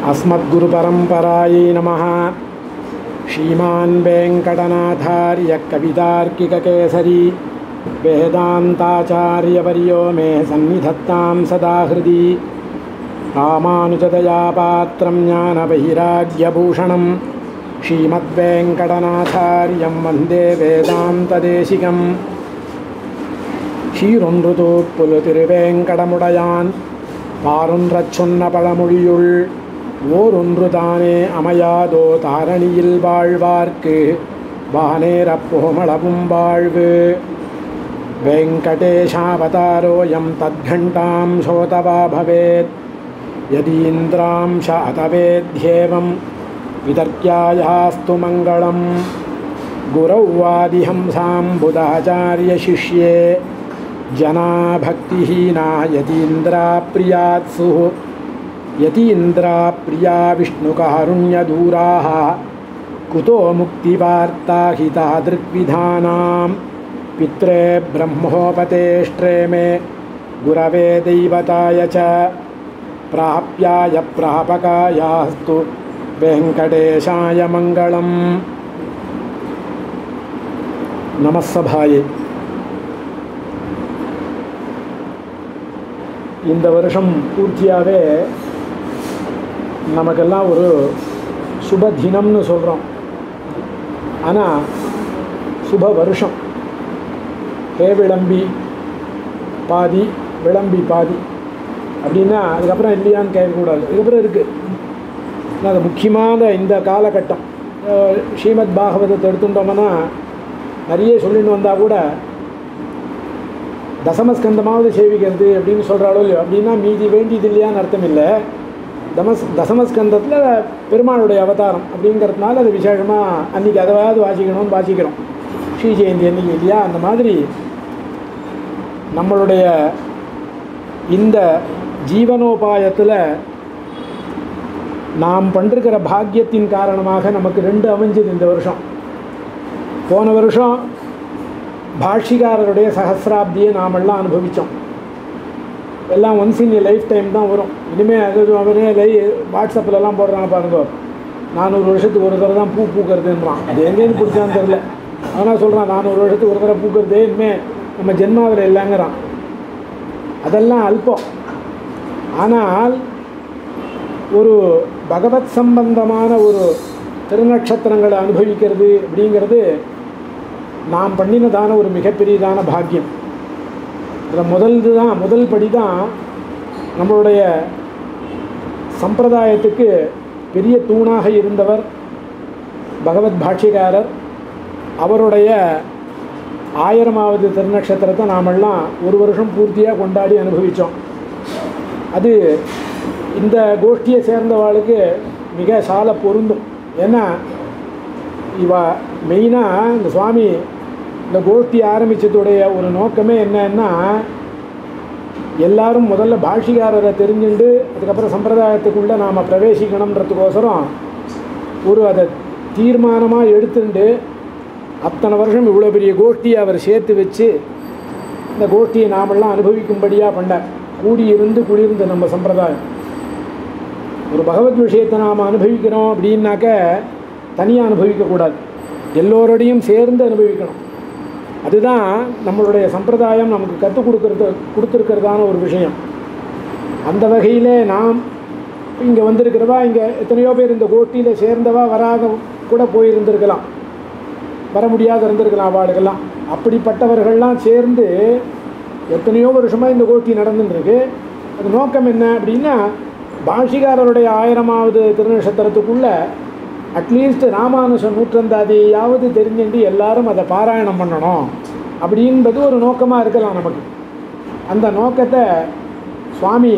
अस्मद्गुरुपरम्परायै नमः श्रीमान् वेङ्कटनाथार्य कवितार्किककेसरी वेदान्ताचार्यवर्यो मे सन्निधत्तां सदा हृदि रामानुजतया पात्रं ज्ञानवैराग्यभूषणं श्रीमद्वेङ्कटनाथार्यं वन्दे वेदान्तदेशिकम् சீரொன்றுதோ புலு திருவேங்கடமுடையான் பாரொன்றச் சொன்ன பழமொழியுள் ஓரொன்று தானே அமையாதோ தாரணியில் வாழ்வார்க்கு வானேரப் புகமளவும் வாழ்வு வெங்கடேஷாவதாரோயம் தத்கண்டாம் சோதவா பவேத் யதீந்திராம்ச அதவேத்யேவம் वितर्क्यायास्तु मङ्गलम् गुरौ वादिहंसाम्बुदाचार्यशिष्ये जना भक्तिहीना यतीन्द्राप्रियात्सुः यतीन्द्राप्रिया विष्णुकारुण्यदूराः कुतो मुक्तिवार्ता हि तादृग्विधानां पित्रे ब्रह्मोपतेष्ट्रे मे गुरवे दैवताय च प्राप्याय प्रापकायास्तु வெங்கடேஷாய மங்களம் நமசபாயே இந்த வருஷம் பூர்த்தியாகவே நமக்கெல்லாம் ஒரு சுப தினம்னு சொல்கிறோம் ஆனால் சுப வருஷம் ஹே விளம்பி பாதி விளம்பி பாதி அப்படின்னா அதுக்கப்புறம் இல்லையான்னு கேட்கக்கூடாது அதுக்கப்புறம் இருக்குது ஆனால் அது முக்கியமான இந்த காலகட்டம் அஹ் ஸ்ரீமத் பாகவதத்தை எடுத்துட்டோம்னா நிறைய சொல்லிட்டு வந்தால் கூட தசமஸ்கந்தமாவது சேவிக்கிறது அப்படின்னு சொல்கிறாளோ இல்லையோ அப்படின்னா மீதி வேண்டியது இல்லையான்னு அர்த்தம் இல்லை தமஸ் தசமஸ்கந்தத்தில் பெருமாளுடைய அவதாரம் அப்படிங்கிறதுனால அது விசேஷமாக அன்றைக்கி அதையாவது வாசிக்கணும்னு வாசிக்கிறோம் ஸ்ரீ ஜெயந்தி அன்றைக்கி இல்லையா அந்த மாதிரி நம்மளுடைய இந்த ஜீவனோபாயத்தில் நாம் பண்ணிருக்கிற பாக்கியத்தின் காரணமாக நமக்கு ரெண்டு அமைஞ்சது இந்த வருஷம் போன வருஷம் பாஷிகாரருடைய சஹசிராப்தியை நாமெல்லாம் அனுபவித்தோம் எல்லாம் ஒன்ஸ் இன் லைஃப் டைம் தான் வரும் இனிமேல் அது அவனே லை வாட்ஸ்அப்லலாம் போடுறாங்க பாருங்க நானூறு வருஷத்துக்கு ஒரு தடவை தான் பூ பூக்கிறதுன்றான் அது எங்கேருந்து பிடிச்சான்னு தெரில அவனா சொல்கிறான் நானூறு வருஷத்துக்கு ஒரு தடவை பூக்கிறதே இனிமேல் நம்ம ஜென்மாவில் இல்லைங்கிறான் அதெல்லாம் அல்பம் ஆனால் ஒரு பகவத் சம்பந்தமான ஒரு திருநட்சத்திரங்களை அனுபவிக்கிறது அப்படிங்கிறது நாம் பண்ணினதான ஒரு மிகப்பெரியதான பாக்கியம் இதில் முதல்து தான் முதல் படி தான் நம்மளுடைய சம்பிரதாயத்துக்கு பெரிய தூணாக இருந்தவர் பகவத் பாஷ்யக்காரர் அவருடைய ஆயிரமாவது திருநட்சத்திரத்தை நாமெல்லாம் ஒரு வருஷம் பூர்த்தியாக கொண்டாடி அனுபவித்தோம் அது இந்த கோஷ்டியை சேர்ந்தவாளுக்கு மிக சால பொருந்தும் ஏன்னா இவ மெயினாக இந்த சுவாமி இந்த கோஷ்டி ஆரம்பித்ததுடைய ஒரு நோக்கமே என்னன்னா எல்லாரும் முதல்ல பாஷிகாரரை தெரிஞ்சுண்டு அதுக்கப்புறம் சம்பிரதாயத்துக்குள்ளே நாம் பிரவேசிக்கணுன்றதுக்கோசரம் ஒரு அதை தீர்மானமாக எடுத்துண்டு அத்தனை வருஷம் இவ்வளோ பெரிய கோஷ்டியை அவர் சேர்த்து வச்சு இந்த கோஷ்டியை நாமெல்லாம் அனுபவிக்கும்படியாக பண்ணார் கூடியிருந்து குளிர்ந்து நம்ம சம்பிரதாயம் ஒரு பகவத் விஷயத்தை நாம் அனுபவிக்கிறோம் அப்படின்னாக்க தனியாக அனுபவிக்கக்கூடாது எல்லோரோடையும் சேர்ந்து அனுபவிக்கணும் அதுதான் நம்மளுடைய சம்பிரதாயம் நமக்கு கற்றுக் கொடுக்கறது கொடுத்துருக்கிறதான ஒரு விஷயம் அந்த வகையிலே நாம் இங்கே வந்திருக்கிறவா இங்கே எத்தனையோ பேர் இந்த கோட்டியில் சேர்ந்தவா வராத கூட போயிருந்திருக்கலாம் வர முடியாத இருந்திருக்கலாம் அவளுக்கெல்லாம் அப்படிப்பட்டவர்கள்லாம் சேர்ந்து எத்தனையோ வருஷமாக இந்த கோஷ்டி நடந்துட்டுருக்கு அது நோக்கம் என்ன அப்படின்னா பாஷிகாரருடைய ஆயிரமாவது திருநட்சத்திரத்துக்குள்ள அட்லீஸ்ட் ராமானுஷ நூற்றந்தாதியாவது தெரிஞ்சுட்டு எல்லாரும் அதை பாராயணம் பண்ணணும் அப்படின்றது ஒரு நோக்கமாக இருக்கலாம் நமக்கு அந்த நோக்கத்தை சுவாமி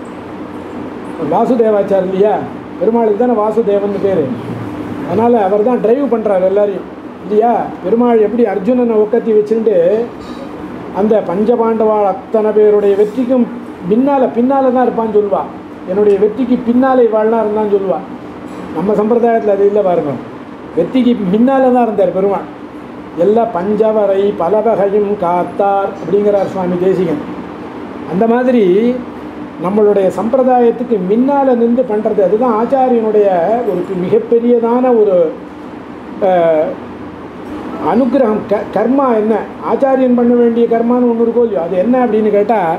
வாசுதேவாச்சார் இல்லையா பெருமாளுக்கு தானே வாசுதேவன் பேர் அதனால் அவர் தான் டிரைவ் பண்ணுறாரு எல்லாரையும் இல்லையா பெருமாள் எப்படி அர்ஜுனனை உக்கத்தி வச்சுட்டு அந்த பஞ்சபாண்டவாள் அத்தனை பேருடைய வெற்றிக்கும் பின்னால் பின்னால் தான் இருப்பான்னு சொல்லுவா என்னுடைய வெற்றிக்கு பின்னாலே வாழ்லாம் இருந்தான்னு சொல்லுவா நம்ம சம்பிரதாயத்தில் அது இல்லை பாருங்க வெற்றிக்கு முன்னால் தான் இருந்தார் பெருமாள் எல்லா பஞ்சவரை பலவகையும் காத்தார் அப்படிங்கிறார் சுவாமி தேசிகன் அந்த மாதிரி நம்மளுடைய சம்பிரதாயத்துக்கு முன்னால் நின்று பண்ணுறது அதுதான் ஆச்சாரியனுடைய ஒரு மிகப்பெரியதான ஒரு அஹ், அனுக்கிரகம் க கர்மா என்ன ஆச்சாரியன் பண்ண வேண்டிய கர்மான்னு ஒன்று இருக்கோ இல்லையோ அது என்ன அப்படின்னு கேட்டால்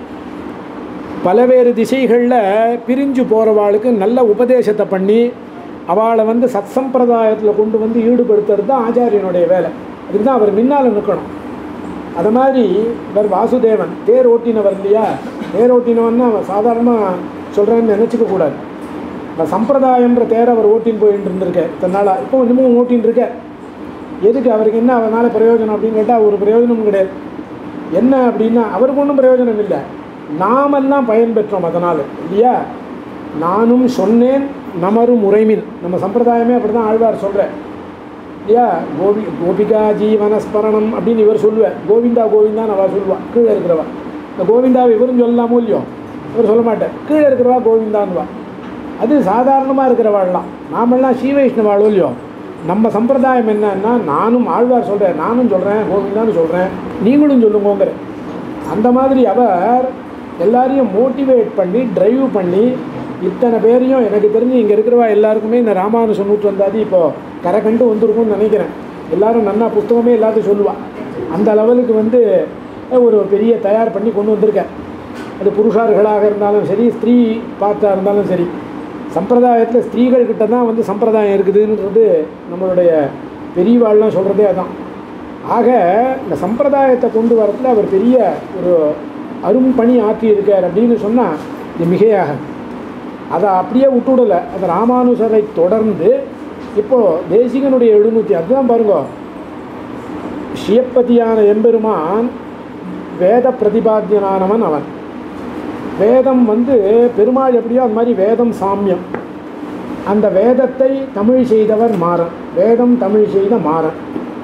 பலவேறு திசைகளில் பிரிஞ்சு போகிறவாளுக்கு நல்ல உபதேசத்தை பண்ணி அவளை வந்து சத்சம்பிரதாயத்தில் கொண்டு வந்து ஈடுபடுத்துறது தான் ஆச்சாரியனுடைய வேலை அதுக்கு தான் அவர் முன்னால் நிற்கணும் அது மாதிரி இவர் வாசுதேவன் தேர் ஓட்டினவர் இல்லையா தேர் ஓட்டினவன்னா அவன் சாதாரணமாக சொல்கிறேன்னு நினச்சிக்க கூடாது இந்த சம்பிரதாயன்ற தேரை அவர் ஓட்டின்னு போயிட்டு இருந்திருக்கார் தன்னால் இப்போ இன்னமும் ஓட்டின்னு இருக்கார் எதுக்கு அவருக்கு என்ன அவனால் பிரயோஜனம் அப்படின்னு கேட்டால் ஒரு பிரயோஜனமும் கிடையாது என்ன அப்படின்னா அவருக்கு ஒன்றும் பிரயோஜனம் இல்லை நாமெல்லாம் பயன் பெற்றோம் அதனால் இல்லையா நானும் சொன்னேன் நமரும் உரைமின் நம்ம சம்பிரதாயமே அப்படி தான் ஆழ்வார் சொல்கிறேன் இல்லையா கோபி கோபிகா ஜீவனஸ்மரணம் அப்படின்னு இவர் சொல்லுவார் கோவிந்தா கோவிந்தான்னு அவள் சொல்லுவா கீழே இருக்கிறவா இந்த கோவிந்தாவை இவரும் சொல்லலாமோ இல்லையோ இவர் சொல்ல மாட்டார் கீழே இருக்கிறவா கோவிந்தான்னுவா அது சாதாரணமாக இருக்கிறவாள்லாம் நாமெல்லாம் ஸ்ரீ வைஷ்ணவாளோ இல்லையோ நம்ம சம்பிரதாயம் என்னன்னா நானும் ஆழ்வார் சொல்கிறேன் நானும் சொல்கிறேன் கோவிந்தான்னு சொல்கிறேன் நீங்களும் சொல்லுங்கோங்கிற அந்த மாதிரி அவர் எல்லாரையும் மோட்டிவேட் பண்ணி டிரைவ் பண்ணி இத்தனை பேரையும் எனக்கு தெரிஞ்சு இங்கே இருக்கிறவா எல்லாருக்குமே இந்த ராமானுஜ நூற்றாந்தாதி இப்போது கரை கண்டு வந்திருக்கும்னு நினைக்கிறேன் எல்லாரும் நன்னா புத்தகமே எல்லாத்தையும் சொல்லுவா அந்த லெவலுக்கு வந்து ஒரு பெரிய தயார் பண்ணி கொண்டு வந்திருக்கேன் அது புருஷார்களாக இருந்தாலும் சரி ஸ்திரீ பார்த்தா இருந்தாலும் சரி சம்பிரதாயத்தில் ஸ்திரீகள் கிட்ட தான் வந்து சம்பிரதாயம் இருக்குதுன்றது நம்மளுடைய பெரியவாள்லாம் சொல்கிறதே அதான் ஆக இந்த சம்பிரதாயத்தை கொண்டு வரத்துல அவர் பெரிய ஒரு அரும் பணி ஆற்றியிருக்கார் அப்படின்னு சொன்னால் இது மிகையாக அதை அப்படியே விட்டுவிடலை அந்த ராமானுசரை தொடர்ந்து இப்போது தேசிகனுடைய எழுநூற்றி அதுதான் பாருங்க ஸ்ரீயப்பதியான எம்பெருமான் வேத பிரதிபாத்தியனானவன் அவன் வேதம் வந்து பெருமாள் எப்படியோ அது மாதிரி வேதம் சாமியம் அந்த வேதத்தை தமிழ் செய்தவர் மாறன் வேதம் தமிழ் செய்த மாறன்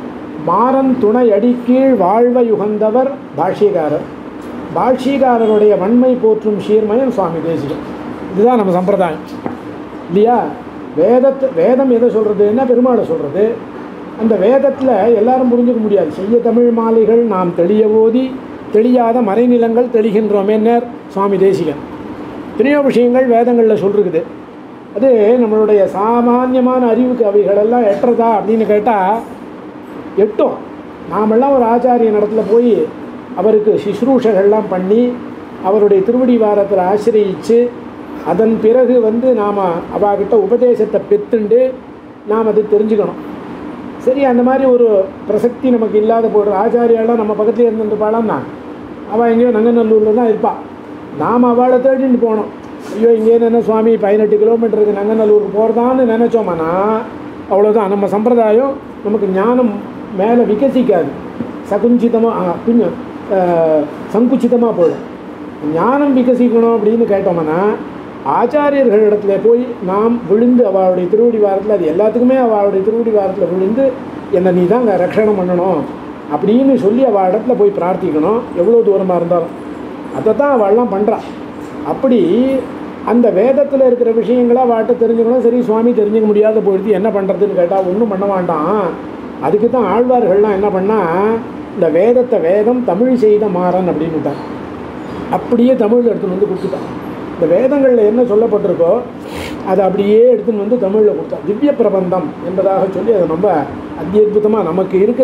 மாறன் துணை அடிக்கீழ் வாழ்வ யுகந்தவர் பாஷ்யகாரர் பாஷ்யகாரருடைய வன்மை போற்றும் சீர்மயம் சுவாமி தேசிகன் இதுதான் நம்ம சம்பிரதாயம் இல்லையா வேதத்து வேதம் எதை சொல்கிறதுன்னா பெருமாளை சொல்கிறது அந்த வேதத்தில் எல்லாரும் புரிஞ்சுக்க முடியாது செய்ய தமிழ் மாலைகள் நாம் தெளிய ஓதி தெளியாத மறைநிலங்கள் தெளிகின்றோமேன்னர் சுவாமி தேசிகன் எத்தனையோ விஷயங்கள் வேதங்களில் சொல்லிருக்குது அது நம்மளுடைய சாமானியமான அறிவுக்கு அவைகளெல்லாம் எட்டுறதா அப்படின்னு கேட்டால் எட்டும் நாமெல்லாம் ஒரு ஆச்சாரிய இடத்துல போய் அவருக்கு சுஷ்ரூஷகள்லாம் பண்ணி அவருடைய திருவடி வாரத்தில் ஆசிரியித்து அதன் பிறகு வந்து நாம் அவாகிட்ட உபதேசத்தை பெற்றுண்டு நாம் அது தெரிஞ்சுக்கணும் சரி அந்த மாதிரி ஒரு பிரசக்தி நமக்கு இல்லாத போடுற ஆச்சாரியாலாம் நம்ம பக்கத்துலேயே இருந்துருப்பாளான்னா அவள் எங்கேயோ நங்கநல்லூரில் தான் இருப்பாள் நாம் அவளை தேடிட்டு போனோம் ஐயோ இங்கேருந்து என்ன சுவாமி பதினெட்டு கிலோமீட்டருக்கு நங்கநல்லூருக்கு போகிறதான்னு நினச்சோம்னா அவ்வளோதான் நம்ம சம்பிரதாயம் நமக்கு ஞானம் மேலே விகசிக்காது சகுஞ்சிதமாக பின் சங்குச்சிதமாக போயிடும் ஞானம் விகசிக்கணும் அப்படின்னு கேட்டோம்னா ஆச்சாரியர்களிடத்துல போய் நாம் விழுந்து அவளுடைய திருவடி வாரத்தில் அது எல்லாத்துக்குமே அவளுடைய திருவடி வாரத்தில் விழுந்து என்னை நீ தான் ரட்சணம் பண்ணணும் அப்படின்னு சொல்லி அவள் இடத்துல போய் பிரார்த்திக்கணும் எவ்வளோ தூரமாக இருந்தாலும் அதை தான் அவள்லாம் பண்ணுறா அப்படி அந்த வேதத்தில் இருக்கிற விஷயங்களை அவள்கிட்ட தெரிஞ்சுக்கணும் சரி சுவாமி தெரிஞ்சுக்க முடியாத போயிடுது என்ன பண்ணுறதுன்னு கேட்டால் ஒன்றும் பண்ண வேண்டாம் அதுக்கு தான் ஆழ்வார்கள்லாம் என்ன பண்ணால் இந்த வேதத்தை வேதம் தமிழ் செய்த மாறன் அப்படின்னு விட்டார் அப்படியே தமிழ் எடுத்துன்னு வந்து கொடுத்துட்டான் இந்த வேதங்களில் என்ன சொல்லப்பட்டிருக்கோ அதை அப்படியே எடுத்துன்னு வந்து தமிழில் கொடுத்தான் திவ்ய பிரபந்தம் என்பதாக சொல்லி அது ரொம்ப அத்தியுதமாக நமக்கு இருக்கிற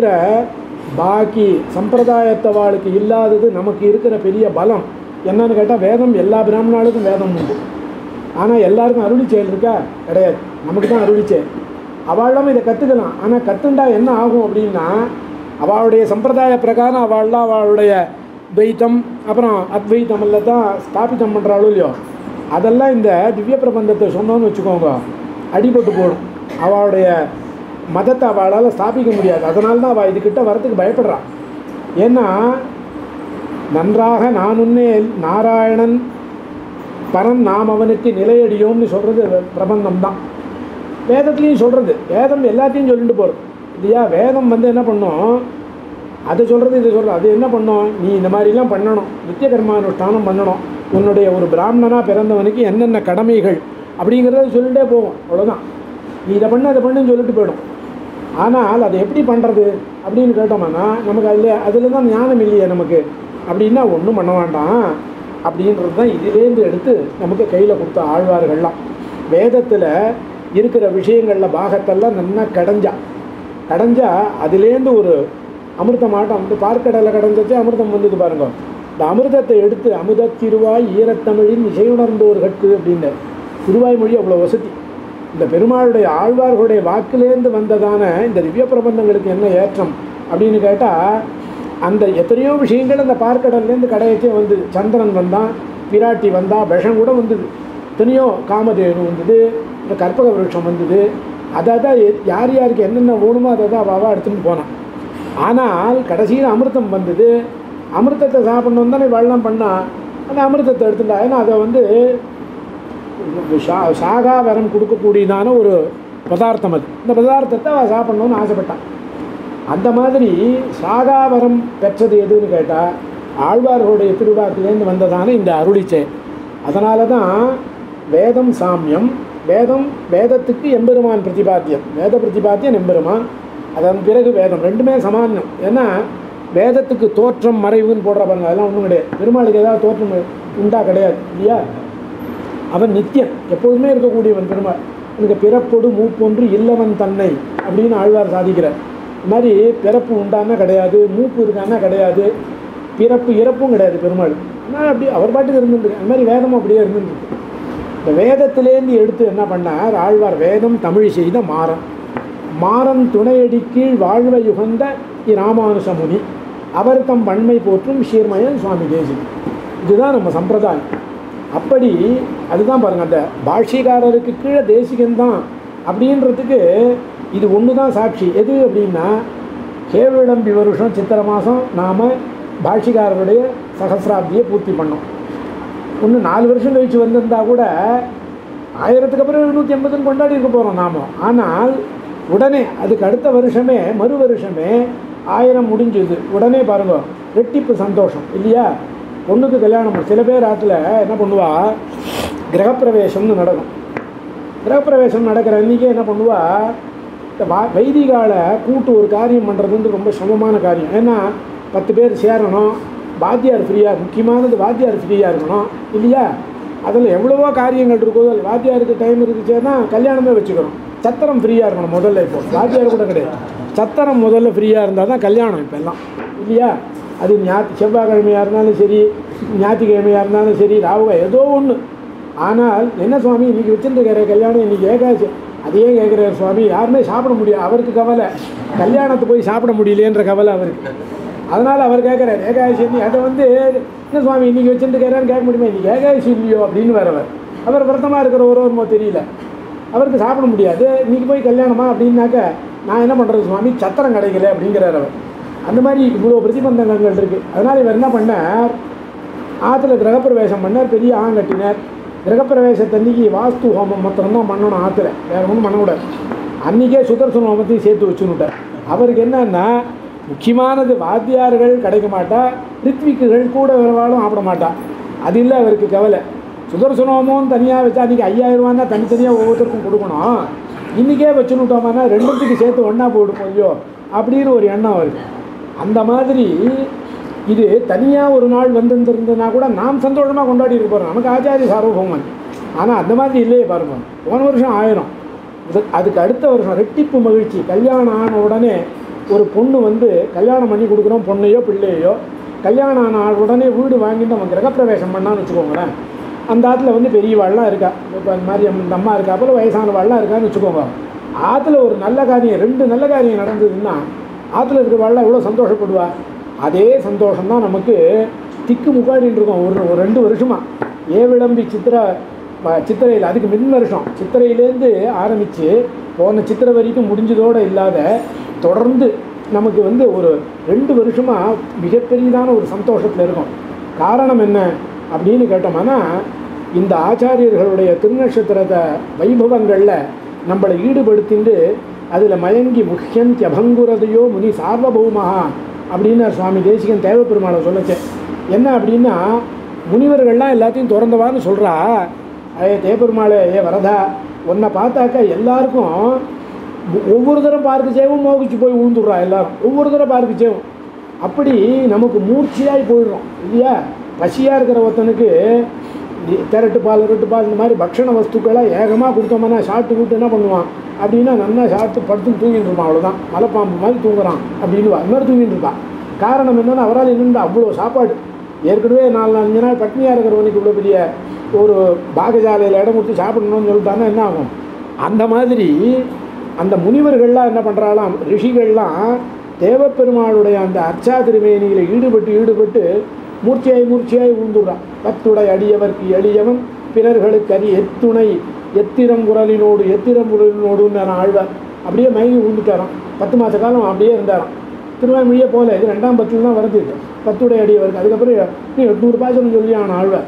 பாக்கி சம்பிரதாயத்தவாளுக்கு இல்லாதது நமக்கு இருக்கிற பெரிய பலம் என்னன்னு கேட்டால் வேதம் எல்லா பிராமணாளுக்கும் வேதம் உண்டு ஆனால் எல்லாருக்கும் அருளி செயல் இருக்கா கிடையாது நமக்கு தான் அருளி செயல் அவளும் இதை கற்றுக்கலாம் ஆனால் கற்றுண்டா என்ன ஆகும் அப்படின்னா அவளுடைய சம்பிரதாய பிரகாரம் அவள்லாம் அவளுடைய துவைத்தம் அப்புறம் அத்வைத்தம் எல்லாம் தான் ஸ்தாபிதம் பண்ணுறாளோ இல்லையோ அதெல்லாம் இந்த திவ்ய பிரபந்தத்தை சொன்னோன்னு வச்சுக்கோங்க அடிபட்டு போடும் அவளுடைய மதத்தை அவளால் ஸ்தாபிக்க முடியாது அதனால தான் அவள் இதுக்கிட்ட வரத்துக்கு பயப்படுறான் ஏன்னா நன்றாக நானுன்னே நாராயணன் பரன் நாம் அவனுக்கு நிலையடியோம்னு சொல்கிறது பிரபந்தம் தான் வேதத்துலேயும் சொல்கிறது வேதம் எல்லாத்தையும் சொல்லிட்டு போகிறது இல்லையா வேதம் வந்து என்ன பண்ணும் அதை சொல்கிறது இது சொல்கிறது அது என்ன பண்ணும் நீ இந்த மாதிரிலாம் பண்ணணும் நித்திய கர்மானுஷ்டானம் பண்ணணும் உன்னுடைய ஒரு பிராமணனாக பிறந்தவனுக்கு என்னென்ன கடமைகள் அப்படிங்கிறத சொல்லிட்டே போகும் அவ்வளோதான் நீ இதை பண்ணு அதை பண்ணுன்னு சொல்லிட்டு போயிடும் ஆனால் அதை எப்படி பண்ணுறது அப்படின்னு கேட்டோம்னா நமக்கு அதில் அதில் தான் ஞானம் இல்லையே நமக்கு அப்படின்னா ஒன்றும் பண்ண வேண்டாம் அப்படின்றது தான் இதிலேருந்து எடுத்து நமக்கு கையில் கொடுத்த ஆழ்வார்கள்லாம் வேதத்தில் இருக்கிற விஷயங்களில் பாகத்தெல்லாம் நல்லா கடைஞ்சா கடைஞ்சா அதுலேருந்து ஒரு அமிர்தமாட்டம் வந்து பார்க்கடலை கடைஞ்சச்சு அமிர்தம் வந்தது பாருங்க இந்த அமிர்தத்தை எடுத்து அமுத திருவாய் ஈரத்தமிழின் இசையுணர்ந்தோர்கட்கு அப்படின்னு திருவாய் மொழி அவ்வளோ வசதி இந்த பெருமாளுடைய ஆழ்வார்களுடைய வாக்கிலேருந்து வந்ததான இந்த திவ்ய பிரபந்தங்களுக்கு என்ன ஏற்றம் அப்படின்னு கேட்டால் அந்த எத்தனையோ விஷயங்கள் அந்த பார்க்கடல்லேருந்து கடையச்சே வந்தது சந்திரன் வந்தான் பிராட்டி வந்தா விஷம் கூட வந்தது எத்தனையோ காமதேனு வந்தது இந்த கற்பக விருட்சம் வந்தது அதை தான் யார் யாருக்கு என்னென்ன வேணுமோ அதை தான் அவள் எடுத்துன்னு போனான் ஆனால் கடைசியில் அமிர்தம் வந்தது அமிர்தத்தை சாப்பிடணும் தானே வெள்ளம் பண்ணா அந்த அமிர்தத்தை எடுத்துட்டா ஏன்னா அதை வந்து சா சாகாவரம் கொடுக்கக்கூடியதான ஒரு பதார்த்தம் அது இந்த பதார்த்தத்தை அவள் சாப்பிடணும்னு ஆசைப்பட்டான் அந்த மாதிரி சாகாவரம் பெற்றது எதுன்னு கேட்டால் ஆழ்வார்களுடைய திருவாக்கிலேருந்து வந்ததான இந்த அருளிச்சை அதனால தான் வேதம் சாமியம் வேதம் வேதத்துக்கு எம்பெருமான் பிரதிபாத்தியம் வேத பிரதிபாத்தியம் எம்பெருமான் அதன் பிறகு வேதம் ரெண்டுமே சமானம் ஏன்னா வேதத்துக்கு தோற்றம் மறைவுன்னு போடுற பாருங்க அதெல்லாம் ஒன்றும் கிடையாது பெருமாளுக்கு ஏதாவது தோற்றம் உண்டா கிடையாது இல்லையா அவன் நித்தியன் எப்போதுமே இருக்கக்கூடியவன் பெருமாள் எனக்கு பிறப்பொடு மூப்பொன்று இல்லவன் தன்னை அப்படின்னு ஆழ்வார் சாதிக்கிறார் இந்த மாதிரி பிறப்பு உண்டானா கிடையாது மூப்பு இருக்கானா கிடையாது பிறப்பு இறப்பும் கிடையாது பெருமாள் ஆனால் அப்படி அவர் பாட்டுக்கு இருந்துருக்கு அந்த மாதிரி வேதமும் அப்படியே இருந்துருக்கு இந்த வேதத்திலேருந்து எடுத்து என்ன பண்ணார் ஆழ்வார் வேதம் தமிழ் செய்த மாறன் மாறன் துணையடி கீழ் வாழ்வ யுகந்த இராமானுச முனி அவர் தம் பண்மை போற்றும் சீர்மயன் சுவாமி தேசிகன் இதுதான் நம்ம சம்பிரதாயம் அப்படி அதுதான் பாருங்க அந்த பாஷ்யக்காரருக்கு கீழே தேசிகன் தான் அப்படின்றதுக்கு இது ஒன்று தான் சாட்சி எது அப்படின்னா கேவிளம்பி வருஷம் சித்திரை மாதம் நாம் பாஷ்யக்காரருடைய சகசிராப்தியை பூர்த்தி பண்ணோம் ஒன்று நாலு வருஷம் கழிச்சு வந்திருந்தா கூட ஆயிரத்துக்கு அப்புறம் எழுநூற்றி எண்பதுன்னு கொண்டாடி இருக்க போகிறோம் நாம ஆனால் உடனே அதுக்கு அடுத்த வருஷமே மறு வருஷமே ஆயிரம் முடிஞ்சது உடனே பாருங்க ரெட்டிப்பு சந்தோஷம் இல்லையா பொண்ணுக்கு கல்யாணம் பண்ணு. சில பேர் ஆற்றுல என்ன பண்ணுவா கிரகப்பிரவேசம்னு நடக்கும் கிரகப்பிரவேசம் நடக்கிற அன்றைக்கே என்ன பண்ணுவா இந்த வா வைதிகால கூட்டு ஒரு காரியம் பண்ணுறதுன்றது ரொம்ப சிரமமான காரியம் ஏன்னா பத்து பேர் சேரணும் வாத்தியார் ஃப்ரீயாக முக்கியமானது வாத்தியார் ஃப்ரீயாக இருக்கணும் இல்லையா அதில் எவ்வளவோ காரியங்கள் இருக்கோ அதில் வாத்தியாருக்கு டைம் இருந்துச்சேன்னா கல்யாணமே வச்சுக்கிறோம் சத்திரம் ஃப்ரீயாக இருக்கணும் முதல்ல இப்போ வாத்தியார் கூட கிடையாது சத்திரம் முதல்ல ஃப்ரீயாக இருந்தால் தான் கல்யாணம் இப்போ எல்லாம் இல்லையா அது ஞாத்தி செவ்வாய்க்கிழமையாக இருந்தாலும் சரி ஞாயிற்றுக்கிழமையாக இருந்தாலும் சரி ராவுகா ஏதோ ஒன்று ஆனால் என்ன சுவாமி இன்னைக்கு வச்சுருக்கிற கல்யாணம் இன்னைக்கு ஏகாச்சு அதையே கேட்குறாரு சுவாமி யாருமே சாப்பிட முடியாது அவருக்கு கவலை கல்யாணத்தை போய் சாப்பிட முடியலையேன்ற கவலை அவருக்கு அதனால் அவர் கேட்குறாரு ஏகாதசி நீ அதை வந்து என்ன சுவாமி இன்னைக்கு வச்சுருக்கிறான்னு கேட்க முடியுமா இன்னைக்கு ஏகாதசி இல்லையோ அப்படின்னு வரவர் அவர் விரதமாக இருக்கிற ஒருவருமோ தெரியல அவருக்கு சாப்பிட முடியாது இன்னைக்கு போய் கல்யாணமா அப்படின்னாக்க நான் என்ன பண்ணுறது சுவாமி சத்திரம் கிடைக்கல அப்படிங்கிறார் அவர் அந்த மாதிரி இவ்வளோ பிரதிபந்தங்கள் இருக்குது அதனால் இவர் என்ன பண்ணார் ஆற்றுல கிரகப்பிரவேசம் பண்ணார் பெரிய ஆங் கட்டினார் கிரகப்பிரவேசத்தன்னைக்கு வாஸ்து ஹோமம் மாத்திரம்தான் பண்ணணும் ஆற்றுல வேறு ஒன்றும் பண்ணக்கூடாது அன்றைக்கே சுதர்சன ஹோமத்தையும் சேர்த்து வச்சுன்னுட்டார் அவருக்கு என்னன்னா முக்கியமானது வாத்தியார்கள் கிடைக்க மாட்டா ரித்விக்குகள் கூட வரவாலும் ஆப்பிட மாட்டா அது இல்லை அவருக்கு கவலை சுதர்சன ஹோமம் தனியாக வச்சா அன்றைக்கி ஐயாயிரம் ரூபான்னா தனித்தனியாக ஒவ்வொருத்தருக்கும் கொடுக்கணும் இன்றைக்கே வச்சுன்னுட்டோம்னா ரெண்டுத்துக்கு சேர்த்து ஒன்றா போயிடும் ஐயோ அப்படின்னு ஒரு எண்ணம் அவருக்கு அந்த மாதிரி இது தனியாக ஒரு நாள் வந்திருந்திருந்ததுனா கூட நாம் சந்தோஷமாக கொண்டாடி இருக்க போகிறோம் நமக்கு ஆச்சாரிய சார்வபௌமன் ஆனால் அந்த மாதிரி இல்லையே பாருங்க போன வருஷம் ஆயிரம் இது அதுக்கு அடுத்த வருஷம் ரெட்டிப்பு மகிழ்ச்சி கல்யாணம் ஆன உடனே ஒரு பொண்ணு வந்து கல்யாணம் பண்ணி கொடுக்குறோம் பொண்ணையோ பிள்ளையோ கல்யாணம் ஆன உடனே வீடு வாங்கிட்டு நம்ம கிரகப்பிரவேசம் பண்ணான்னு வச்சுக்கோங்களேன் அந்த ஆற்றுல வந்து பெரியவாள்லாம் இருக்கா இப்போ அந்த மாதிரி இந்த அம்மா இருக்கா போல வயசானவாள்லாம் இருக்கான்னு வச்சுக்கோங்க ஆற்றுல ஒரு நல்ல காரியம் ரெண்டு நல்ல காரியம் நடந்ததுன்னா ஆற்றுல இருக்கிறவாள்லாம் எவ்வளோ சந்தோஷப்படுவா அதே சந்தோஷம் தான் நமக்கு திக்கு முக்காடின்னு இருக்கோம் ஒரு ஒரு ரெண்டு வருஷமா ஏவிளம்பி சித்திரை ப- சித்திரையில் அதுக்கு மின் வருஷம் சித்திரையிலேருந்து ஆரம்பித்து போன சித்திரை வரைக்கும் முடிஞ்சதோடு இல்லாத தொடர்ந்து நமக்கு வந்து ஒரு ரெண்டு வருஷமாக மிகப்பெரியதான ஒரு சந்தோஷத்தில் இருக்கும் காரணம் என்ன அப்படின்னு கேட்டோம்னா இந்த ஆச்சாரியர்களுடைய திருநட்சத்திரத்தை வைபவங்களில் நம்மளை ஈடுபடுத்திண்டு அதில் மயங்கி முக்கியம் அபங்குரதையோ முனி சார்வபௌமஹா அப்படின்னு சுவாமி தேசிகன் தேவப்பெருமாளை சொல்லச்சே என்ன அப்படின்னா முனிவர்கள்லாம் எல்லாத்தையும் திறந்தவான்னு சொல்கிறா ஏ தேவப்பெருமாளே ஏ வரதா உன்னை பார்த்தாக்கா எல்லாருக்கும் ஒ- ஒவ்வொரு தரம் பார்க்கச்சேவும் மோகிச்சு போய் விழுந்துடுறா எல்லாரும் ஒவ்வொரு தரம் பார்க்கச்சேவும் அப்படி நமக்கு மூர்ச்சியாகி போயிடுறோம் இல்லையா பசியாக இருக்கிற ஒருத்தனுக்கு இ- திரட்டு பால் இரட்டு பால் இந்த மாதிரி பக்ஷண வஸ்துக்களை ஏகமாக கொடுத்தோம்னா சாப்பிட்டு விட்டு என்ன பண்ணுவான் அப்படின்னா நல்லா சாப்பிட்டு படுத்து தூங்கிட்டு இருப்பான் அவ்வளோதான் மலைப்பாம்பு மாதிரி தூங்குறான் அப்படின்னு அது மாதிரி தூங்கிட்டு இருப்பான் காரணம் என்னன்னா அவரால் என்னென்ன அவ்வளோ சாப்பாடு ஏற்கனவே நாலு அஞ்சு நாள் பட்னியாக இருக்கிறவனுக்கு இவ்வளோ பெரிய ஒரு பாகசாலையில் இடம் கொடுத்து சாப்பிடணும்னு சொல்லிட்டான்னா என்ன ஆகும் அந்த மாதிரி அந்த முனிவர்கள்லாம் என்ன பண்ணுறாலாம் ரிஷிகள்லாம் தேவப்பெருமாளுடைய அந்த அர்ச்சா திருமேனியில் ஈடுபட்டு ஈடுபட்டு மூர்ச்சியாய் மூர்ச்சியாய் உழுந்துடுறான் பத்துடை அடியவர்க்கு எளியவன் பிறர்களுக்கு அரி எத்துணை எத்திரம் குரலினோடு எத்திரம் குரலினோடுன்னு ஆழ்வார் அப்படியே மயங்கி விழுந்துட்டாராம் பத்து மாத காலம் அப்படியே இருந்தாராம் திருவாய்மொழியே போல இது ரெண்டாம் பத்தில் தான் வருது இது. பத்துடை அடியவருக்கு அதுக்கப்புறம் நீ எட்நூறு பாசனம் சொல்லி அவன் ஆழ்வார்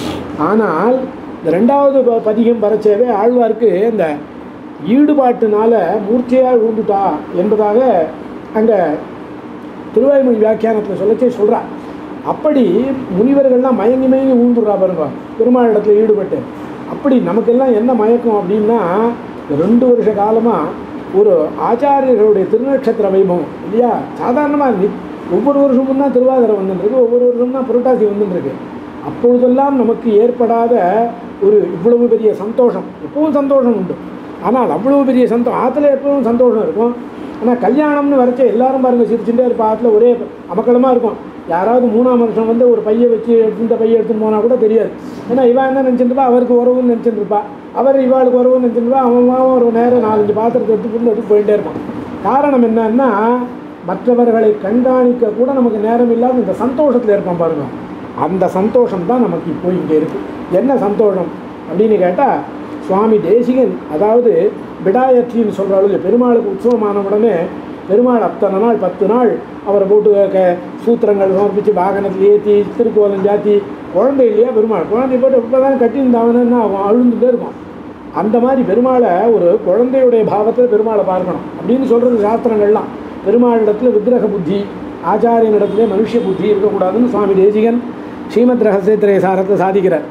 ஆனால் இந்த ரெண்டாவது ப- பதிகம் வரைச்சவே ஆழ்வாருக்கு இந்த ஈடுபாட்டுனால மூர்ச்சையாக விழுந்துட்டா என்பதாக அங்கே திருவாய்மொழி வியாக்கியானத்தில் சொல்லச்சே சொல்றா அப்படி முனிவர்கள்லாம் மயங்கி மயங்கி ஊந்துடுறா பாருங்க பெருமாள் இடத்துல ஈடுபட்டு அப்படி நமக்கெல்லாம் என்ன மயக்கம் அப்படின்னா ரெண்டு வருஷ காலமாக ஒரு ஆச்சாரியர்களுடைய திருநட்சத்திர வைபவம் இல்லையா சாதாரணமாக ஒவ்வொரு வருஷமும் தான் திருவாதிரை வந்துருக்கு ஒவ்வொரு வருஷமும் தான் புரட்டாசி வந்துருக்கு அப்பொழுதெல்லாம் நமக்கு ஏற்படாத ஒரு இவ்வளவு பெரிய சந்தோஷம் எப்பவும் சந்தோஷம் உண்டு ஆனால் அவ்வளவு பெரிய சந்தோஷம் ஆற்றுல எப்பவும் சந்தோஷம் இருக்கும் ஆனால் கல்யாணம்னு வரைச்ச எல்லாரும் பாருங்க சிரிச்சுட்டே இருப்பா ஆற்றுல ஒரே அமக்கலமாக இருக்கும் யாராவது மூணாம் வருஷம் வந்து ஒரு பையை வச்சு இந்த பையை எடுத்துன்னு போனால் கூட தெரியாது ஏன்னா இவன் என்ன நினச்சிருப்பா அவருக்கு உறவுன்னு நினச்சிருப்பா அவர் இவாளுக்கு உறவுன்னு நினச்சிருப்பா அவன் அவன் ஒரு நேரம் நாலஞ்சு பாத்திரத்தை எடுத்து புண்ணு எடுத்து போயிட்டே இருப்பான் காரணம் என்னன்னா மற்றவர்களை கண்காணிக்க கூட நமக்கு நேரம் இல்லாத இந்த சந்தோஷத்தில் இருப்பான் பாருங்க அந்த சந்தோஷம் தான் நமக்கு இப்போ இங்கே இருக்குது என்ன சந்தோஷம் அப்படின்னு கேட்டால் சுவாமி தேசிகன் அதாவது விடாயற்றின்னு சொல்கிறாள் பெருமாளுக்கு உற்சவமான உடனே பெருமாள் அத்தனை நாள் பத்து நாள் அவரை போட்டு க சூத்திரங்கள் சமர்ப்பித்து வாகனத்தில் ஏற்றி திருக்கோலம் ஜாத்தி குழந்தை இல்லையா பெருமாள் குழந்தை போட்டு இப்போ தான் கட்டியிருந்தாவன்னு அவன் அழுந்துட்டே இருக்கும் அந்த மாதிரி பெருமாளை ஒரு குழந்தையுடைய பாவத்தில் பெருமாளை பார்க்கணும் அப்படின்னு சொல்கிறது சாஸ்திரங்கள்லாம் பெருமாளிடத்தில் விக்கிரக புத்தி ஆச்சாரியனிடத்திலே மனுஷ புத்தி இருக்கக்கூடாதுன்னு சுவாமி தேசிகன் ஸ்ரீமத் ரகசியத்திரை சாரத்தை சாதிக்கிறார்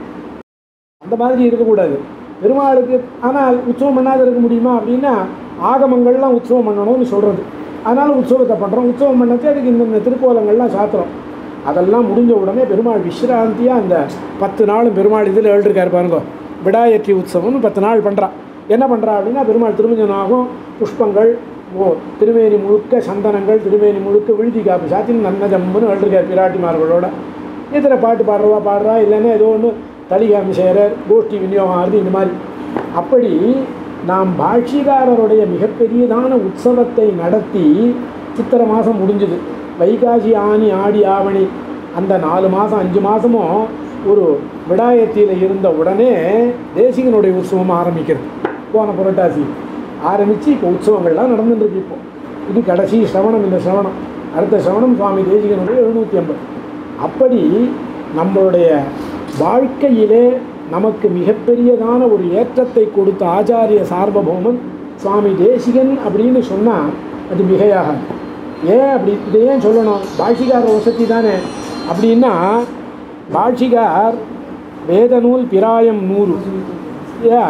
அந்த மாதிரி இருக்கக்கூடாது பெருமாளுக்கு ஆனால் உற்சவம் பண்ணாத இருக்க முடியுமா அப்படின்னா ஆகமங்கள்லாம் உற்சவம் பண்ணணும்னு சொல்கிறது அதனால் உற்சவத்தை பண்ணுறோம் உற்சவம் பண்ணச்சு அதுக்கு இந்த திருக்கோலங்கள்லாம் சாத்துறோம் அதெல்லாம் முடிஞ்ச உடனே பெருமாள் விஸ்ராந்தியாக அந்த பத்து நாளும் பெருமாள் இதில் எழுதிருக்காரு பாருங்க விடாயற்றி உற்சவம்னு பத்து நாள் பண்ணுறா என்ன பண்ணுறா அப்படின்னா பெருமாள் திருமஞ்சனாகும் புஷ்பங்கள் ஓ திருமேனி முழுக்க சந்தனங்கள் திருமேனி முழுக்க விழுதி காப்பு சாத்தின்னு நன்ன ஜம்முன்னு எழுதிருக்கார் பிராட்டிமார்களோட இதில் பாட்டு பாடுறவா பாடுறா இல்லைன்னா ஏதோ ஒன்று தலிகாமி செய்கிறார் கோஷ்டி விநியோகம் ஆகுது இந்த மாதிரி அப்படி நாம் பாஷ்யக்காரருடைய மிகப்பெரியதான உற்சவத்தை நடத்தி சித்திரை மாதம் முடிஞ்சுது வைகாசி ஆனி ஆடி ஆவணி அந்த நாலு மாதம் அஞ்சு மாதமும் ஒரு விடாயத்தியில் இருந்த உடனே தேசிகனுடைய உற்சவம் ஆரம்பிக்கிறது போன புரட்டாசி ஆரம்பித்து இப்போ உற்சவங்கள்லாம் நடந்துருக்கு இப்போ இது கடைசி சிரவணம் இந்த சிரவணம் அடுத்த சிரவணம் சுவாமி தேசிகனுடைய எழுநூற்றி ஐம்பது அப்படி நம்மளுடைய வாழ்க்கையிலே நமக்கு மிகப்பெரியதான ஒரு ஏற்றத்தை கொடுத்த ஆச்சாரிய சார்வபௌமன் சுவாமி தேசிகன் அப்படின்னு சொன்னால் அது மிகையாகாது ஏன் அப்படி இதை ஏன் சொல்லணும் பாஷிகார வசதி தானே அப்படின்னா பாஷிகார் வேதநூல் பிராயம் நூறு ஏ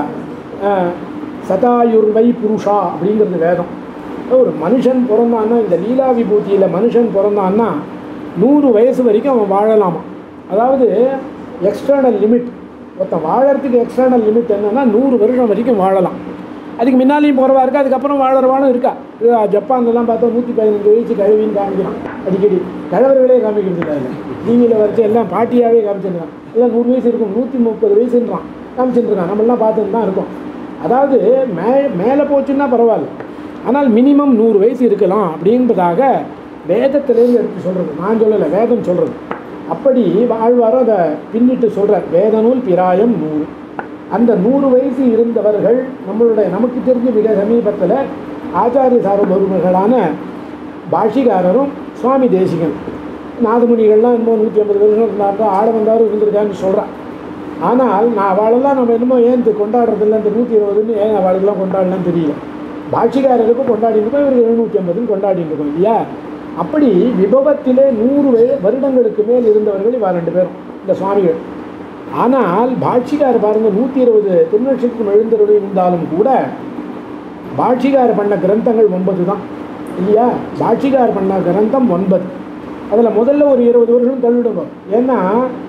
சதாயுர்வை புருஷா அப்படிங்கிறது வேதம் ஒரு மனுஷன் பிறந்தான்னா இந்த லீலா விபூதியில் மனுஷன் பிறந்தான்னா நூறு வயசு வரைக்கும் அவன் வாழலாமா அதாவது எக்ஸ்டர்னல் லிமிட் ஒருத்தன் வாழறதுக்கு எக்ஸ்டர்னல் லிமிட் என்னன்னா நூறு வருஷம் வரைக்கும் வாழலாம் அதுக்கு முன்னாலேயும் போகிறவா இருக்கா அதுக்கப்புறம் வாழறவானும் இருக்கா இது ஜப்பான்லலாம் பார்த்தா நூற்றி பதினஞ்சு வயசு கழுவின்னு காமிக்கிறான் அடிக்கடி கழவர்களே காமிக்கிறது இல்லை டிவியில் வரைச்சு எல்லாம் பாட்டியாகவே காமிச்சிருக்கான் எல்லாம் நூறு வயசு இருக்கும் நூற்றி முப்பது வயசுன்றான் காமிச்சிட்டு இருக்கான் நம்மளாம் பார்த்துட்டு தான் இருக்கோம் அதாவது மே மேலே போச்சுன்னா பரவாயில்ல ஆனால் மினிமம் நூறு வயசு இருக்கலாம் அப்படின்றதாக வேதத்திலேருந்து எடுத்து சொல்கிறது நான் சொல்லலை வேதம் சொல்கிறது அப்படி ஆழ்வாரும் அதை பின்னிட்டு சொல்கிறார் வேதநூல் பிராயம் நூறு அந்த நூறு வயசு இருந்தவர்கள் நம்மளுடைய நமக்கு தெரிஞ்ச மிக சமீபத்தில் ஆச்சாரிய சார்பருமர்களான பாஷிகாரரும் சுவாமி தேசிகன் நாதமுனிகள்லாம் இன்னும் நூற்றி ஐம்பது வருஷம் இருந்தாங்க ஆட வந்தாரும் இருந்திருக்கான்னு சொல்கிறான் ஆனால் நான் அவளெல்லாம் நம்ம என்னமோ ஏன் இது கொண்டாடுறதில்ல இந்த நூற்றி இருபதுன்னு ஏன் அவளுக்கெல்லாம் கொண்டாடலாம்னு தெரியல பாட்சிக்காரருக்கும் கொண்டாடிட்டு இருக்கோம் இவருக்கு எழுநூற்றி ஐம்பதுன்னு கொண்டாடிட்டு இருக்கோம் இல்லையா அப்படி விபவத்திலே நூறு வய- வருடங்களுக்கு மேல் இருந்தவர்கள் இவா ரெண்டு பேரும் இந்த சுவாமிகள் ஆனால் பாட்சிகார் பாருங்க நூற்றி இருபது திருநட்சத்திரம் எழுந்தருள் இருந்தாலும் கூட பாட்சிகார் பண்ண கிரந்தங்கள் ஒன்பது தான் இல்லையா பாட்சிகார் பண்ண கிரந்தம் ஒன்பது அதில் முதல்ல ஒரு இருபது வருஷம் தள்ளிடுங்க ஏன்னா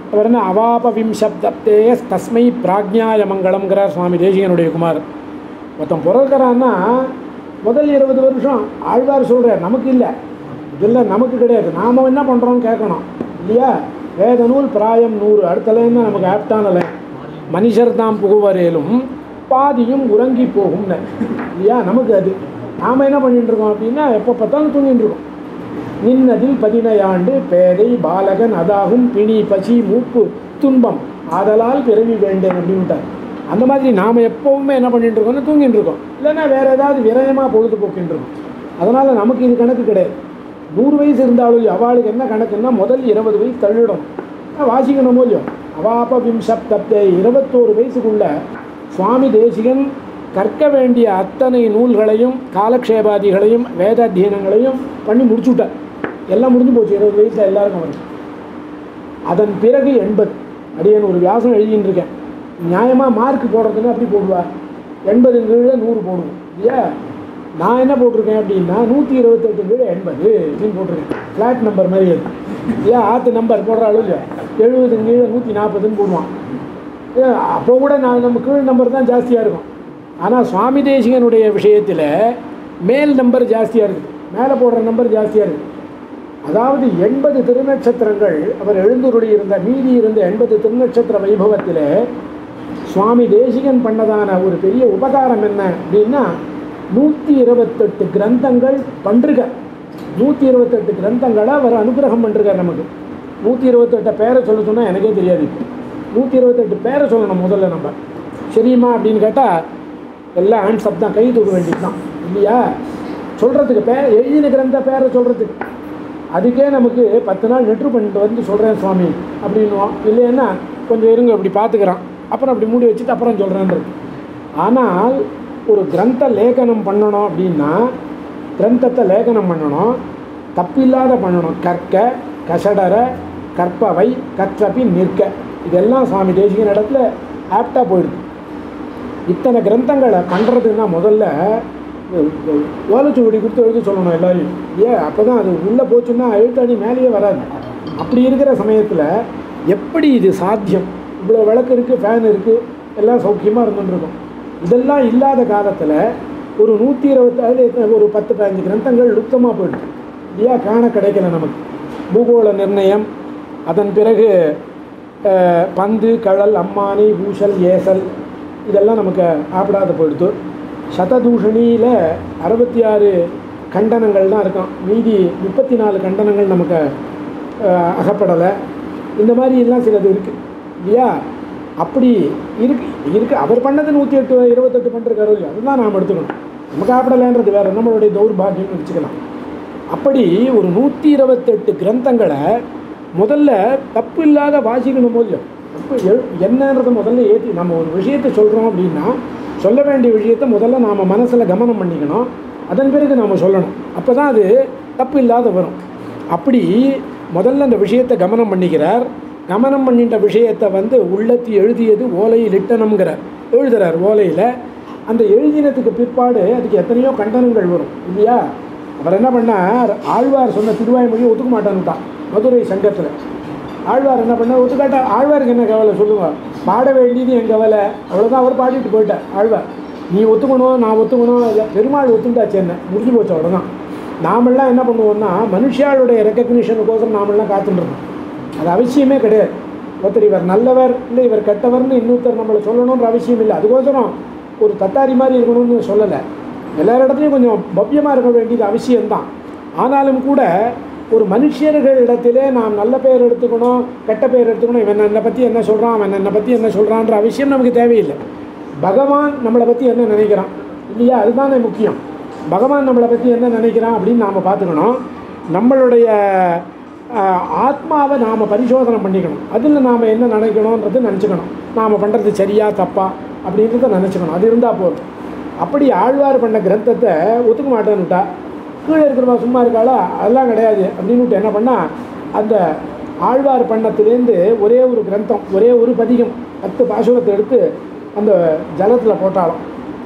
அவர் என்ன அவாபவிம் சப்தத்தே தஸ்மை பிராக்ஞாய மங்களம்ங்கிறார் சுவாமி தேசிகனுடைய குமார் ஒருத்தன் பிறக்கிறான்னா முதல் இருபது வருஷம் ஆழ்வார் சொல்கிறார் நமக்கு இல்லை இதெல்லாம் நமக்கு கிடையாது நாம் என்ன பண்ணுறோம்னு கேட்கணும் இல்லையா வேத நூல் பிராயம் நூறு அடுத்த லைன் தான் நமக்கு ஆப்டான லைன் மனுஷர் தாம் புகுவரேலும் பாதியும் உறங்கி போகும்னு இல்லையா நமக்கு அது நாம் என்ன பண்ணிட்டு இருக்கோம் அப்படின்னா எப்போ பார்த்தாலும் தூங்கிட்டு இருக்கோம் நின்னதில் பதினையாண்டு பேதை பாலகன் அதாகும் பிணி பசி மூப்பு துன்பம் ஆதலால் பிறவி வேண்டேன் அப்படின்ட்டார் அந்த மாதிரி நாம் எப்போவுமே என்ன பண்ணிட்டு இருக்கோம்னா தூங்கிட்டு இருக்கோம் இல்லைன்னா வேறு ஏதாவது விரயமாக பொழுதுபோக்கின்னு இருக்கோம் அதனால் நமக்கு இது கணக்கு கிடையாது நூறு வயசு இருந்தாலும் அவளுக்கு என்ன கணக்குன்னா முதல் இருபது வயசு தள்ளிடும் நான் வாசிக்கணுமோ இல்லையோ அவாப விம்சப்தப்தே இருபத்தோரு வயசுக்குள்ள சுவாமி தேசிகன் கற்க வேண்டிய அத்தனை நூல்களையும் காலக்ஷேபாதிகளையும் வேதாத்தியனங்களையும் பண்ணி முடிச்சுட்டார் எல்லாம் முடிஞ்சு போச்சு இருபது வயசில் எல்லாருக்கும் அவருக்கு அதன் பிறகு எண்பது அடியன் ஒரு வியாசம் எழுதின்னு இருக்கேன் நியாயமாக மார்க் போடுறதுன்னு அப்படி போடுவா எண்பது கீழே நூறு போடுவோம் இல்லையா நான் என்ன போட்டிருக்கேன் அப்படின்னா நூற்றி இருபத்தெட்டு கீழே எண்பது அப்படின்னு போட்டிருக்கேன் ஃப்ளாட் நம்பர் மாதிரி அது இல்லையா ஆற்று நம்பர் போடுறாலும் இல்லையா எழுபது கீழே நூற்றி நாற்பதுன்னு போடுவான் ஏன், அப்போ கூட நான் நம்ம கீழ் நம்பர் தான் ஜாஸ்தியாக இருக்கும் ஆனால் சுவாமி தேசிகனுடைய விஷயத்தில் மேல் நம்பர் ஜாஸ்தியாக இருக்குது மேலே போடுற நம்பர் ஜாஸ்தியாக இருக்குது அதாவது எண்பது திருநட்சத்திரங்கள் அவர் எழுந்துருளி இருந்த மீதி இருந்த எண்பது திருநட்சத்திர வைபவத்தில் சுவாமி தேசிகன் பண்ணதான ஒரு பெரிய உபகாரம் என்ன அப்படின்னா நூற்றி இருபத்தெட்டு கிரந்தங்கள் பண்ணிருக்கார் நூற்றி இருபத்தெட்டு கிரந்தங்களை அவர் அனுகிரகம் பண்ணிருக்கார் நமக்கு நூற்றி இருபத்தெட்டை பேரை சொல்ல சொன்னால் எனக்கே தெரியாது இப்போ நூற்றி இருபத்தெட்டு பேரை சொல்லணும் முதல்ல நம்ம சரிம்மா அப்படின்னு கேட்டால் எல்லாம் ஹேண்ட்ஸ் அப் தான் கை தூக்க வேண்டியது தான் இல்லையா சொல்கிறதுக்கு பேர் எழுதின கிரந்த பேரை சொல்கிறதுக்கு அதுக்கே நமக்கு பத்து நாள் நெட்ரு பண்ணிட்டு வந்து சொல்கிறேன் சுவாமி அப்படின்னுவோம் இல்லைன்னா கொஞ்சம் இருங்க இப்படி பார்த்துக்கிறான் அப்புறம் அப்படி மூடி வச்சுட்டு அப்புறம் சொல்கிறேன்றது ஆனால் ஒரு கிரந்த லேகனம் பண்ணணும் அப்படின்னா கிரந்தத்தை லேகனம் பண்ணணும் தப்பில்லாத பண்ணணும் கற்க கசடர கற்பவை கற்றபி நிற்க இதெல்லாம் சுவாமி தேசிகன் இடத்துல ஆப்டாக போயிடுது இத்தனை கிரந்தங்களை பண்ணுறதுன்னா முதல்ல ஓலைச்சுவடி கொடுத்து எழுத சொல்லணும் எல்லாரையும் ஏன் அப்போ தான் அது உள்ளே போச்சுன்னா எழுத்தாணி மேலேயே வராது அப்படி இருக்கிற சமயத்தில் எப்படி இது சாத்தியம் இவ்வளோ விளக்கு இருக்குது ஃபேன் இருக்குது எல்லாம் சௌக்கியமாக இருந்துருக்கும் இதெல்லாம் இல்லாத காலத்தில் ஒரு நூற்றி இருபத்தி அதில் ஒரு பத்து பதினஞ்சு கிரந்தங்கள் லுப்தமாக போயிடுது இல்லையா காண கிடைக்கல நமக்கு பூகோள நிர்ணயம் அதன் பிறகு அஹ், பந்து கழல் அம்மானி பூசல் ஏசல் இதெல்லாம் நமக்கு ஆப்பிடாத போயிடுது சததூஷணியில் அறுபத்தி ஆறு கண்டனங்கள் தான் இருக்கும் மீதி முப்பத்தி நாலு கண்டனங்கள் நமக்கு அஹ், அகப்படலை இந்த மாதிரி எல்லாம் சிலது இருக்குது இல்லையா அப்படி இருக்கு இருக்கு அவர் பண்ணது நூற்றி எட்டு இருபத்தெட்டு பண்ணிருக்காரு இல்லையா அதுதான் நாம் எடுத்துக்கணும் நமக்கு ஆப்பிடலைன்றது வேறு நம்மளுடைய தௌர்பாகியம்னு வச்சுக்கலாம் அப்படி ஒரு நூற்றி இருபத்தெட்டு கிரந்தங்களை முதல்ல தப்பு இல்லாத வாசிக்கணும் இல்லையோ தப்பு எழு என்னன்றதை முதல்ல ஏற்றி நம்ம ஒரு விஷயத்தை சொல்கிறோம் அப்படின்னா சொல்ல வேண்டிய விஷயத்தை முதல்ல நாம் மனசில் கவனம் பண்ணிக்கணும் அதன் பிறகு நாம் சொல்லணும் அப்போ தான் அது தப்பு இல்லாத வரும் அப்படி முதல்ல அந்த விஷயத்தை கவனம் பண்ணிக்கிறார் கவனம் பண்ணிட்ட விஷயத்தை வந்து உள்ளத்தி எழுதியது ஓலையில் இட்டனம்ங்கிறார் எழுதுறார் ஓலையில் அந்த எழுதினத்துக்கு பிற்பாடு அதுக்கு எத்தனையோ கண்டனங்கள் வரும் இல்லையா அவர் என்ன பண்ணார் ஆழ்வார் சொன்ன திருவாய்மொழியை ஒத்துக்க மாட்டான்னுட்டான் மதுரை சங்கத்தில் ஆழ்வார் என்ன பண்ணார் ஒத்துக்காட்டா ஆழ்வாருக்கு என்ன கவலை சொல்லுங்க பாட வேண்டியது என் கவலை அவ்வளோதான் அவர் பாடிட்டு போயிட்டார் ஆழ்வார் நீ ஒத்துக்கணும் நான் ஒத்துக்கணும் இல்லை பெருமாள் ஒத்துண்டாச்சு என்ன முடிஞ்சு போச்சு அவ்வளோதான் நாமெல்லாம் என்ன பண்ணுவோம்னா மனுஷாளுடைய ரெக்கக்னிஷனுக்கோசரம் நாமெல்லாம் காத்துட்டுருக்கோம் அது அவசியமே கிடையாது ஒருத்தர் இவர் நல்லவர் இல்லை இவர் கெட்டவர்னு இன்னொருத்தர் நம்மளை சொல்லணுன்ற அவசியம் இல்லை அதுக்கோசரம் ஒரு தத்தாரி மாதிரி இருக்கணும்னு சொல்லலை எல்லார் இடத்துலையும் கொஞ்சம் பவ்யமாக இருக்க வேண்டியது அவசியம்தான் ஆனாலும் கூட ஒரு மனுஷர்கள் இடத்திலே நாம் நல்ல பெயர் எடுத்துக்கணும் கெட்ட பெயர் எடுத்துக்கணும் இவன் என்னை பற்றி என்ன சொல்கிறான் அவன் என்னை பற்றி என்ன சொல்கிறான்ற அவசியம் நமக்கு தேவையில்லை பகவான் நம்மளை பற்றி என்ன நினைக்கிறான் இல்லையா அதுதானே முக்கியம் பகவான் நம்மளை பற்றி என்ன நினைக்கிறான் அப்படின்னு நாம் பார்த்துக்கணும் நம்மளுடைய ஆஹ், ஆத்மாவை நாம் பரிசோதனை பண்ணிக்கணும் அதில் நாம் என்ன நினைக்கணுன்றது நினச்சிக்கணும் நாம் பண்ணுறது சரியா தப்பா அப்படின்றத நினச்சிக்கணும் அது இருந்தால் போதும் அப்படி ஆழ்வார் பண்ண கிரந்தத்தை ஒத்துக்க மாட்டேன்னுட்டா கீழே இருக்கிறவா சும்மா இருக்காளா அதெல்லாம் கிடையாது அப்படின்னு என்ன பண்ணால் அந்த ஆழ்வார் பண்ணத்துலேருந்து ஒரே ஒரு கிரந்தம் ஒரே ஒரு பதிகம் பத்து பாசுரத்தை எடுத்து அந்த ஜலத்தில் போட்டாலும்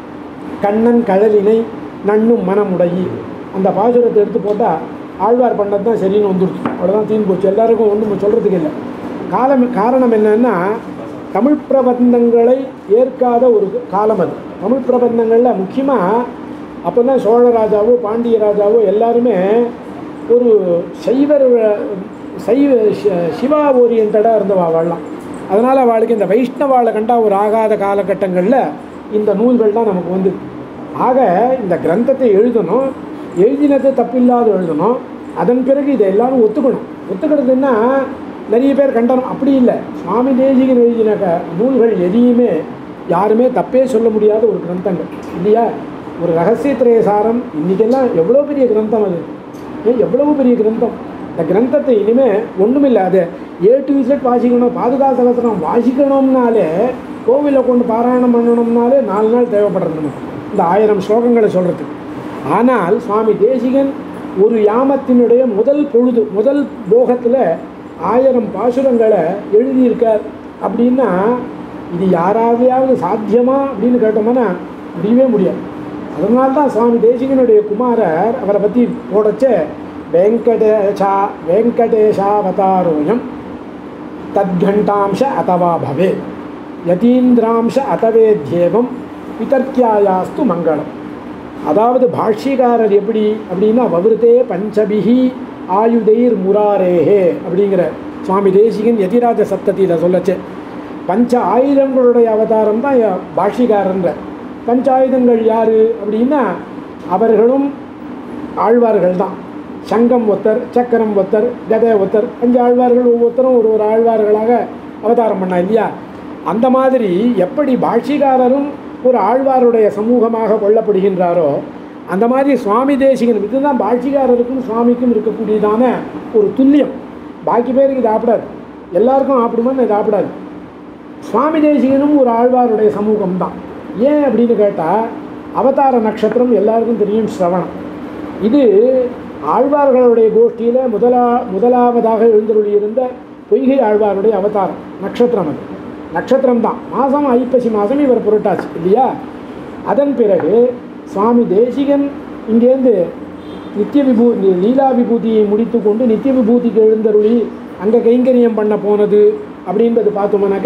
கண்ணன் கழலினை நண்ணும் மனமுடையி அந்த பாசுரத்தை எடுத்து போட்டால் ஆழ்வார் பண்ணது தான் சரின்னு வந்துடுச்சு அவ்வளோதான் தீர்ந்து போச்சு எல்லாருக்கும் ஒன்றும் சொல்கிறதுக்கு இல்லை காலம் காரணம் என்னன்னா தமிழ் பிரபந்தங்களை ஏற்காத ஒரு காலம் அது தமிழ் பிரபந்தங்களில் முக்கியமாக அப்போ தான் சோழ ராஜாவோ பாண்டிய ராஜாவோ எல்லாருமே ஒரு சைவர் சைவ ஷ- சிவா ஓரியன்டாக இருந்தவா வாழலாம் அதனால் அவளுக்கு இந்த வைஷ்ணவாளை கண்டா ஒரு ஆகாத காலகட்டங்களில் இந்த நூல்கள் தான் நமக்கு வந்து ஆக இந்த கிரந்தத்தை எழுதணும் எழுதினது தப்பில்லாத எழுதணும் அதன் பிறகு இதை எல்லாரும் ஒத்துக்கணும் ஒத்துக்கிறதுன்னா நிறைய பேர் கண்டனம் அப்படி இல்லை சுவாமி தேசிகன் எழுதின க- நூல்கள் எதையுமே யாருமே தப்பே சொல்ல முடியாத ஒரு கிரந்தங்கள் இல்லையா ஒரு ரகசியத்திரைய சாரம் இன்றைக்கெல்லாம் எவ்வளோ பெரிய கிரந்தம் அது ஏன் எவ்வளவு பெரிய கிரந்தம் இந்த கிரந்தத்தை இனிமே ஒன்றுமில்லை அது ஏ டு இசட் வாசிக்கணும் பாதுகா சகசனம் வாசிக்கணும்னாலே கோவிலில் கொண்டு பாராயணம் பண்ணணும்னாலே நாலு நாள் தேவைப்படுறது நமக்கு இந்த ஆயிரம் ஸ்லோகங்களை சொல்கிறதுக்கு ஆனால் சுவாமி தேசிகன் ஒரு யாமத்தினுடைய முதல் பொழுது முதல் போகத்தில் ஆயிரம் பாசுரங்களை எழுதியிருக்கார் அப்படின்னா இது யாராவது சாத்தியமா அப்படின்னு கேட்டோம்னா முடியவே முடியாது அதனால தான் சுவாமி தேசிகனுடைய குமாரர் அவரை பற்றி போடச்ச வெங்கடேஷா வெங்கடேஷாவதாரோயம் தத்கண்டாம்ச அதவா பவே யதீந்திராம்ச அதவேத்யேவம் விதர்க்கியாயாஸ்து மங்களம் அதாவது பாஷ்யக்காரர் எப்படி அப்படின்னா வவிருத்தே பஞ்சபிகி ஆயுதைர் முராரேஹே அப்படிங்கிற சுவாமி தேசிகன் யதிராஜ சப்தத்தியில் சொல்லச்சு பஞ்ச ஆயுதங்களுடைய அவதாரம் தான் ய- பாஷ்யக்காரன்ற பஞ்சாயுதங்கள் யார் அப்படின்னா அவர்களும் ஆழ்வார்கள் தான் சங்கம் ஒத்தர் சக்கரம் ஒத்தர் கதை ஒத்தர் அஞ்சு ஆழ்வார்கள் ஒவ்வொருத்தரும் ஒரு ஒரு ஆழ்வார்களாக அவதாரம் பண்ணா இல்லையா அந்த மாதிரி எப்படி பாஷ்யக்காரரும் ஒரு ஆழ்வாருடைய சமூகமாக கொள்ளப்படுகின்றாரோ அந்த மாதிரி சுவாமி தேசிகன் இதுதான் பாஷ்யக்காரருக்கும் சுவாமிக்கும் இருக்கக்கூடியதான ஒரு துல்லியம் பாக்கி பேருக்கு இது ஆப்பிடாது எல்லாருக்கும் ஆப்பிடுமான்னு இது ஆப்பிடாது சுவாமி தேசிகனும் ஒரு ஆழ்வாருடைய சமூகம் தான் ஏன் அப்படின்னு கேட்டால் அவதார நட்சத்திரம் எல்லாருக்கும் தெரியும் சிரவணம் இது ஆழ்வார்களுடைய கோஷ்டியில் முதலா முதலாவதாக எழுந்தருளியிருந்த பொய்கை ஆழ்வாருடைய அவதாரம் நட்சத்திரம் அது நட்சத்திரம் தான் மாதம் ஐப்பசி மாதம் இவர் புரட்டாச்சு இல்லையா அதன் பிறகு சுவாமி தேசிகன் இங்கேருந்து நித்திய விபூ லீலா விபூதியை முடித்து கொண்டு நித்திய விபூதிக்கு எழுந்தருளி அங்கே கைங்கரியம் பண்ண போனது அப்படின்றது பார்த்தோம்னாக்க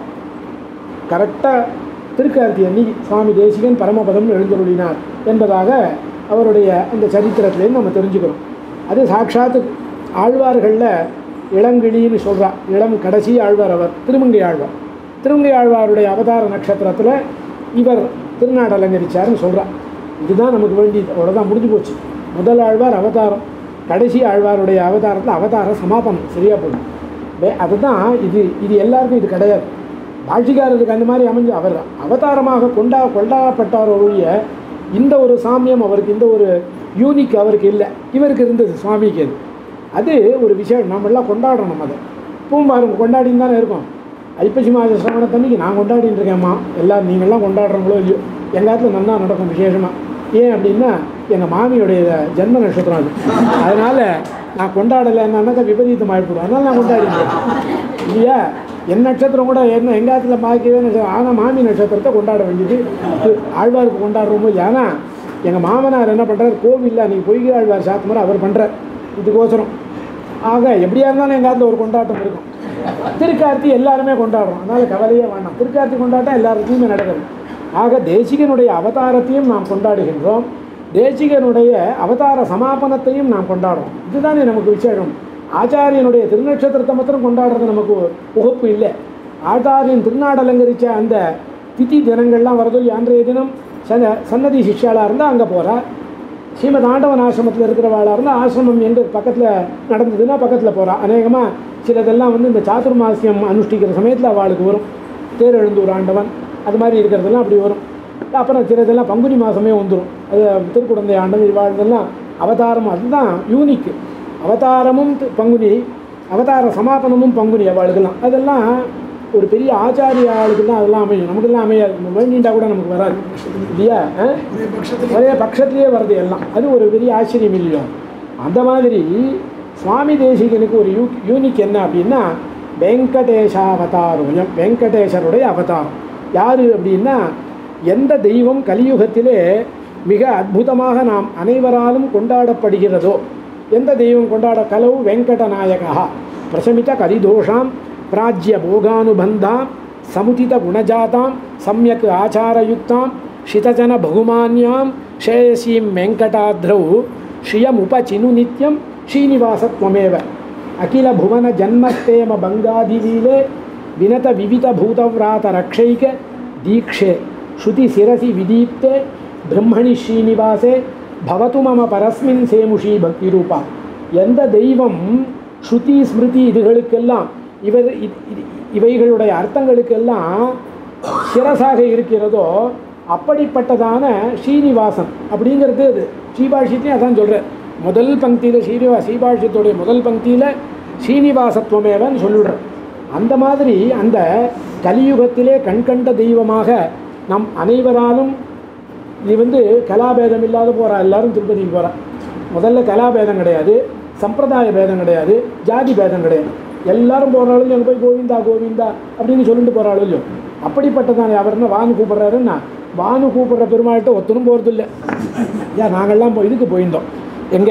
கரெக்டாக திருக்கார்த்தி அன்னைக்கு சுவாமி தேசிகன் பரமபதம் எழுந்தருளினார் என்பதாக அவருடைய அந்த சரித்திரத்திலேருந்து நம்ம தெரிஞ்சுக்கிறோம் அது சாட்சாத்து ஆழ்வார்களில் இளங்கிளின்னு சொல்றா இளம் கடைசி ஆழ்வார் அவர் திருமங்கை ஆழ்வார் திருமங்கை ஆழ்வாருடைய அவதார நட்சத்திரத்தில் இவர் திருநாடு அலங்கரிச்சாருன்னு சொல்றா இதுதான் நமக்கு வேண்டியது அவ்வளோதான் முடிஞ்சு போச்சு முதல் ஆழ்வார் அவதாரம் கடைசி ஆழ்வாருடைய அவதாரத்தில் அவதார சமாபனம் சரியா போடும் வே அதுதான் இது இது எல்லாருக்கும் இது கிடையாது பாஷிகாரருக்கு அந்த மாதிரி அமைஞ்சு அவர் அவதாரமாக கொண்டா கொண்டாடப்பட்டார் ஒழிய இந்த ஒரு சாமியம் அவருக்கு இந்த ஒரு யூனிக் அவருக்கு இல்லை இவருக்கு இருந்தது சுவாமிக்கு அது அது ஒரு விஷயம் நம்மெல்லாம் கொண்டாடணும் அதை இப்பவும் பாருங்க கொண்டாடின்னு தானே இருக்கோம் ஐப்பசி மாத சிரவணத்தன்னைக்கு நான் கொண்டாடின்னு இருக்கேம்மா எல்லாம் நீங்கள்லாம் கொண்டாடுறவங்களோ இல்லையோ எங்கள் இடத்துல நல்லா நடக்கும் விசேஷமாக ஏன் அப்படின்னா எங்கள் மாமியுடைய ஜென்ம நட்சத்திரம் அது அதனால் நான் கொண்டாடலைன்னாக்கா விபரீதம் ஆகிப்படும் அதனால் நான் கொண்டாடினேன் இல்லையா என் நட்சத்திரம் கூட என்ன எங்கள் இடத்துல பார்க்கவே நட்சத்திரம் ஆனால் மாமி நட்சத்திரத்தை கொண்டாட வேண்டியது இது ஆழ்வாருக்கு கொண்டாடுறோமோ ஏன்னா எங்கள் மாமனார் என்ன பண்ணுறாரு கோவிலில் அன்றைக்கி பொய்கை ஆழ்வார் சாத்து மாதிரி அவர் பண்ணுறார் இதுக்கோசரம் ஆக எப்படியா இருந்தாலும் எங்கள் இடத்துல ஒரு கொண்டாட்டம் இருக்கும் திருக்கார்த்தி எல்லாருமே கொண்டாடுறோம் அதனால் கவலையே வேண்டாம் திருக்கார்த்தி கொண்டாட்டம் எல்லாருக்குமே நடக்குது ஆக தேசிகனுடைய அவதாரத்தையும் நாம் கொண்டாடுகின்றோம் தேசிகனுடைய அவதார சமாபனத்தையும் நாம் கொண்டாடுறோம் இதுதானே நமக்கு விசேஷம் ஆச்சாரியனுடைய திருநட்சத்திரத்தை மாத்திரம் கொண்டாடுறது நமக்கு உகப்பு இல்லை ஆச்சாரியன் திருநாடு அலங்கரித்த அந்த திதி தினங்கள்லாம் வரதோ அன்றைய தினம் சன சன்னதி சிஷ்யாளாக இருந்தால் அங்கே போகிறா ஸ்ரீமத் ஆண்டவன் ஆசிரமத்தில் இருக்கிறவாளாக இருந்தால் ஆசிரமம் எங்கே பக்கத்தில் நடந்ததுன்னா பக்கத்தில் போகிறா அநேகமாக சிலதெல்லாம் வந்து இந்த சாதுர்மாசியம் அனுஷ்டிக்கிற சமயத்தில் அவளுக்கு வரும் தேரெழுந்தூர் ஆண்டவன் அது மாதிரி இருக்கிறதெல்லாம் அப்படி வரும் அப்புறம் சிலதெல்லாம் பங்குனி மாதமே வந்துடும் அது திருக்குடந்தை ஆண்டவன் இவாழ்தெல்லாம் அவதாரம் அதுதான் யூனிக் அவதாரமும் தி- பங்குனி அவதார சமாபனமும் பங்குனி அவளுக்கெல்லாம் அதெல்லாம் ஒரு பெரிய ஆச்சாரிய ஆளுக்கு தான் அதெல்லாம் அமையும் நமக்கெல்லாம் அமையாது நம்ம வேண்டிண்டா கூட நமக்கு வராது இல்லையா ஆ? ஒரே பட்சத்திலேயே வருது எல்லாம் அது ஒரு பெரிய ஆச்சரியம் இல்லையோ அந்த மாதிரி சுவாமி தேசிகனுக்கு ஒரு யூ யூனிக் என்ன அப்படின்னா வெங்கடேஷாவதாரம் வெங்கடேசருடைய அவதாரம் யார் அப்படின்னா எந்த தெய்வம் கலியுகத்திலே மிக அற்புதமாக நாம் அனைவராலும் கொண்டாடப்படுகிறதோ எந்த தெய்வம் கொண்டாட கலவு வெங்கடநாயகா பிரசமித கலிதோஷாம் பிராஜ்ய போகானுபந்தாம் சமுதித குணஜாதாம் சம்யக் ஆச்சாரயுக்தாம் ஷிதஜன பகுமான்யாம் ஷேயசீம் வெங்கடாத்ரௌ ஸ்ரீயமுபச்சினு நித்யம் ஸ்ரீனிவாசத்வமேவ அகில புவன ஜன்மஸ்தேம பங்காதிலீலே வினத விவித பூதவ்ராத ரக்ஷைக தீக்ஷே ஸ்ருதி சிரசி விதீப்தே பிரம்மணி ஸ்ரீனிவாசே பவத்து மம பரஸ்மின் சேமுஷி பக்தி ரூபா எந்த தெய்வம் ஸ்ருதி ஸ்மிருதி இதுகளுக்கெல்லாம் இவர் இ- இ- இவைகளுடைய அர்த்தங்களுக்கெல்லாம் சிரசாக இருக்கிறதோ அப்படிப்பட்டதான ஸ்ரீனிவாசன் அப்படிங்கிறது அது ஸ்ரீபாஷ்யத்தையும் அதான் சொல்கிறேன் முதல் பங்கியில் ஸ்ரீனிவா ஸ்ரீபாஷ்யத்துடைய முதல் பங்கியில் ஸ்ரீனிவாசத்துவமேவன்னு சொல்லிடுறேன் அந்த மாதிரி அந்த கலியுகத்திலே கண்கண்ட தெய்வமாக நம் அனைவராலும் இது வந்து கலாபேதம் இல்லாத போகிறா எல்லாரும் திருப்பதிக்கு போகிறா முதல்ல கலாபேதம் கிடையாது சம்பிரதாய பேதம் கிடையாது ஜாதி பேதம் கிடையாது எல்லாரும் போகிறாலும் அங்கே போய் கோவிந்தா கோவிந்தா அப்படின்னு சொல்லிட்டு போகிறாலும் இல்லையோ அப்படிப்பட்டதான் அவர் என்ன வானு கூப்பிட்றாருன்னா வானு கூப்பிட்ற பெருமாள்கிட்ட ஒத்தனும் போகிறது இல்லை ஏன் நாங்கள்லாம் போய் இதுக்கு போயிருந்தோம் எங்கே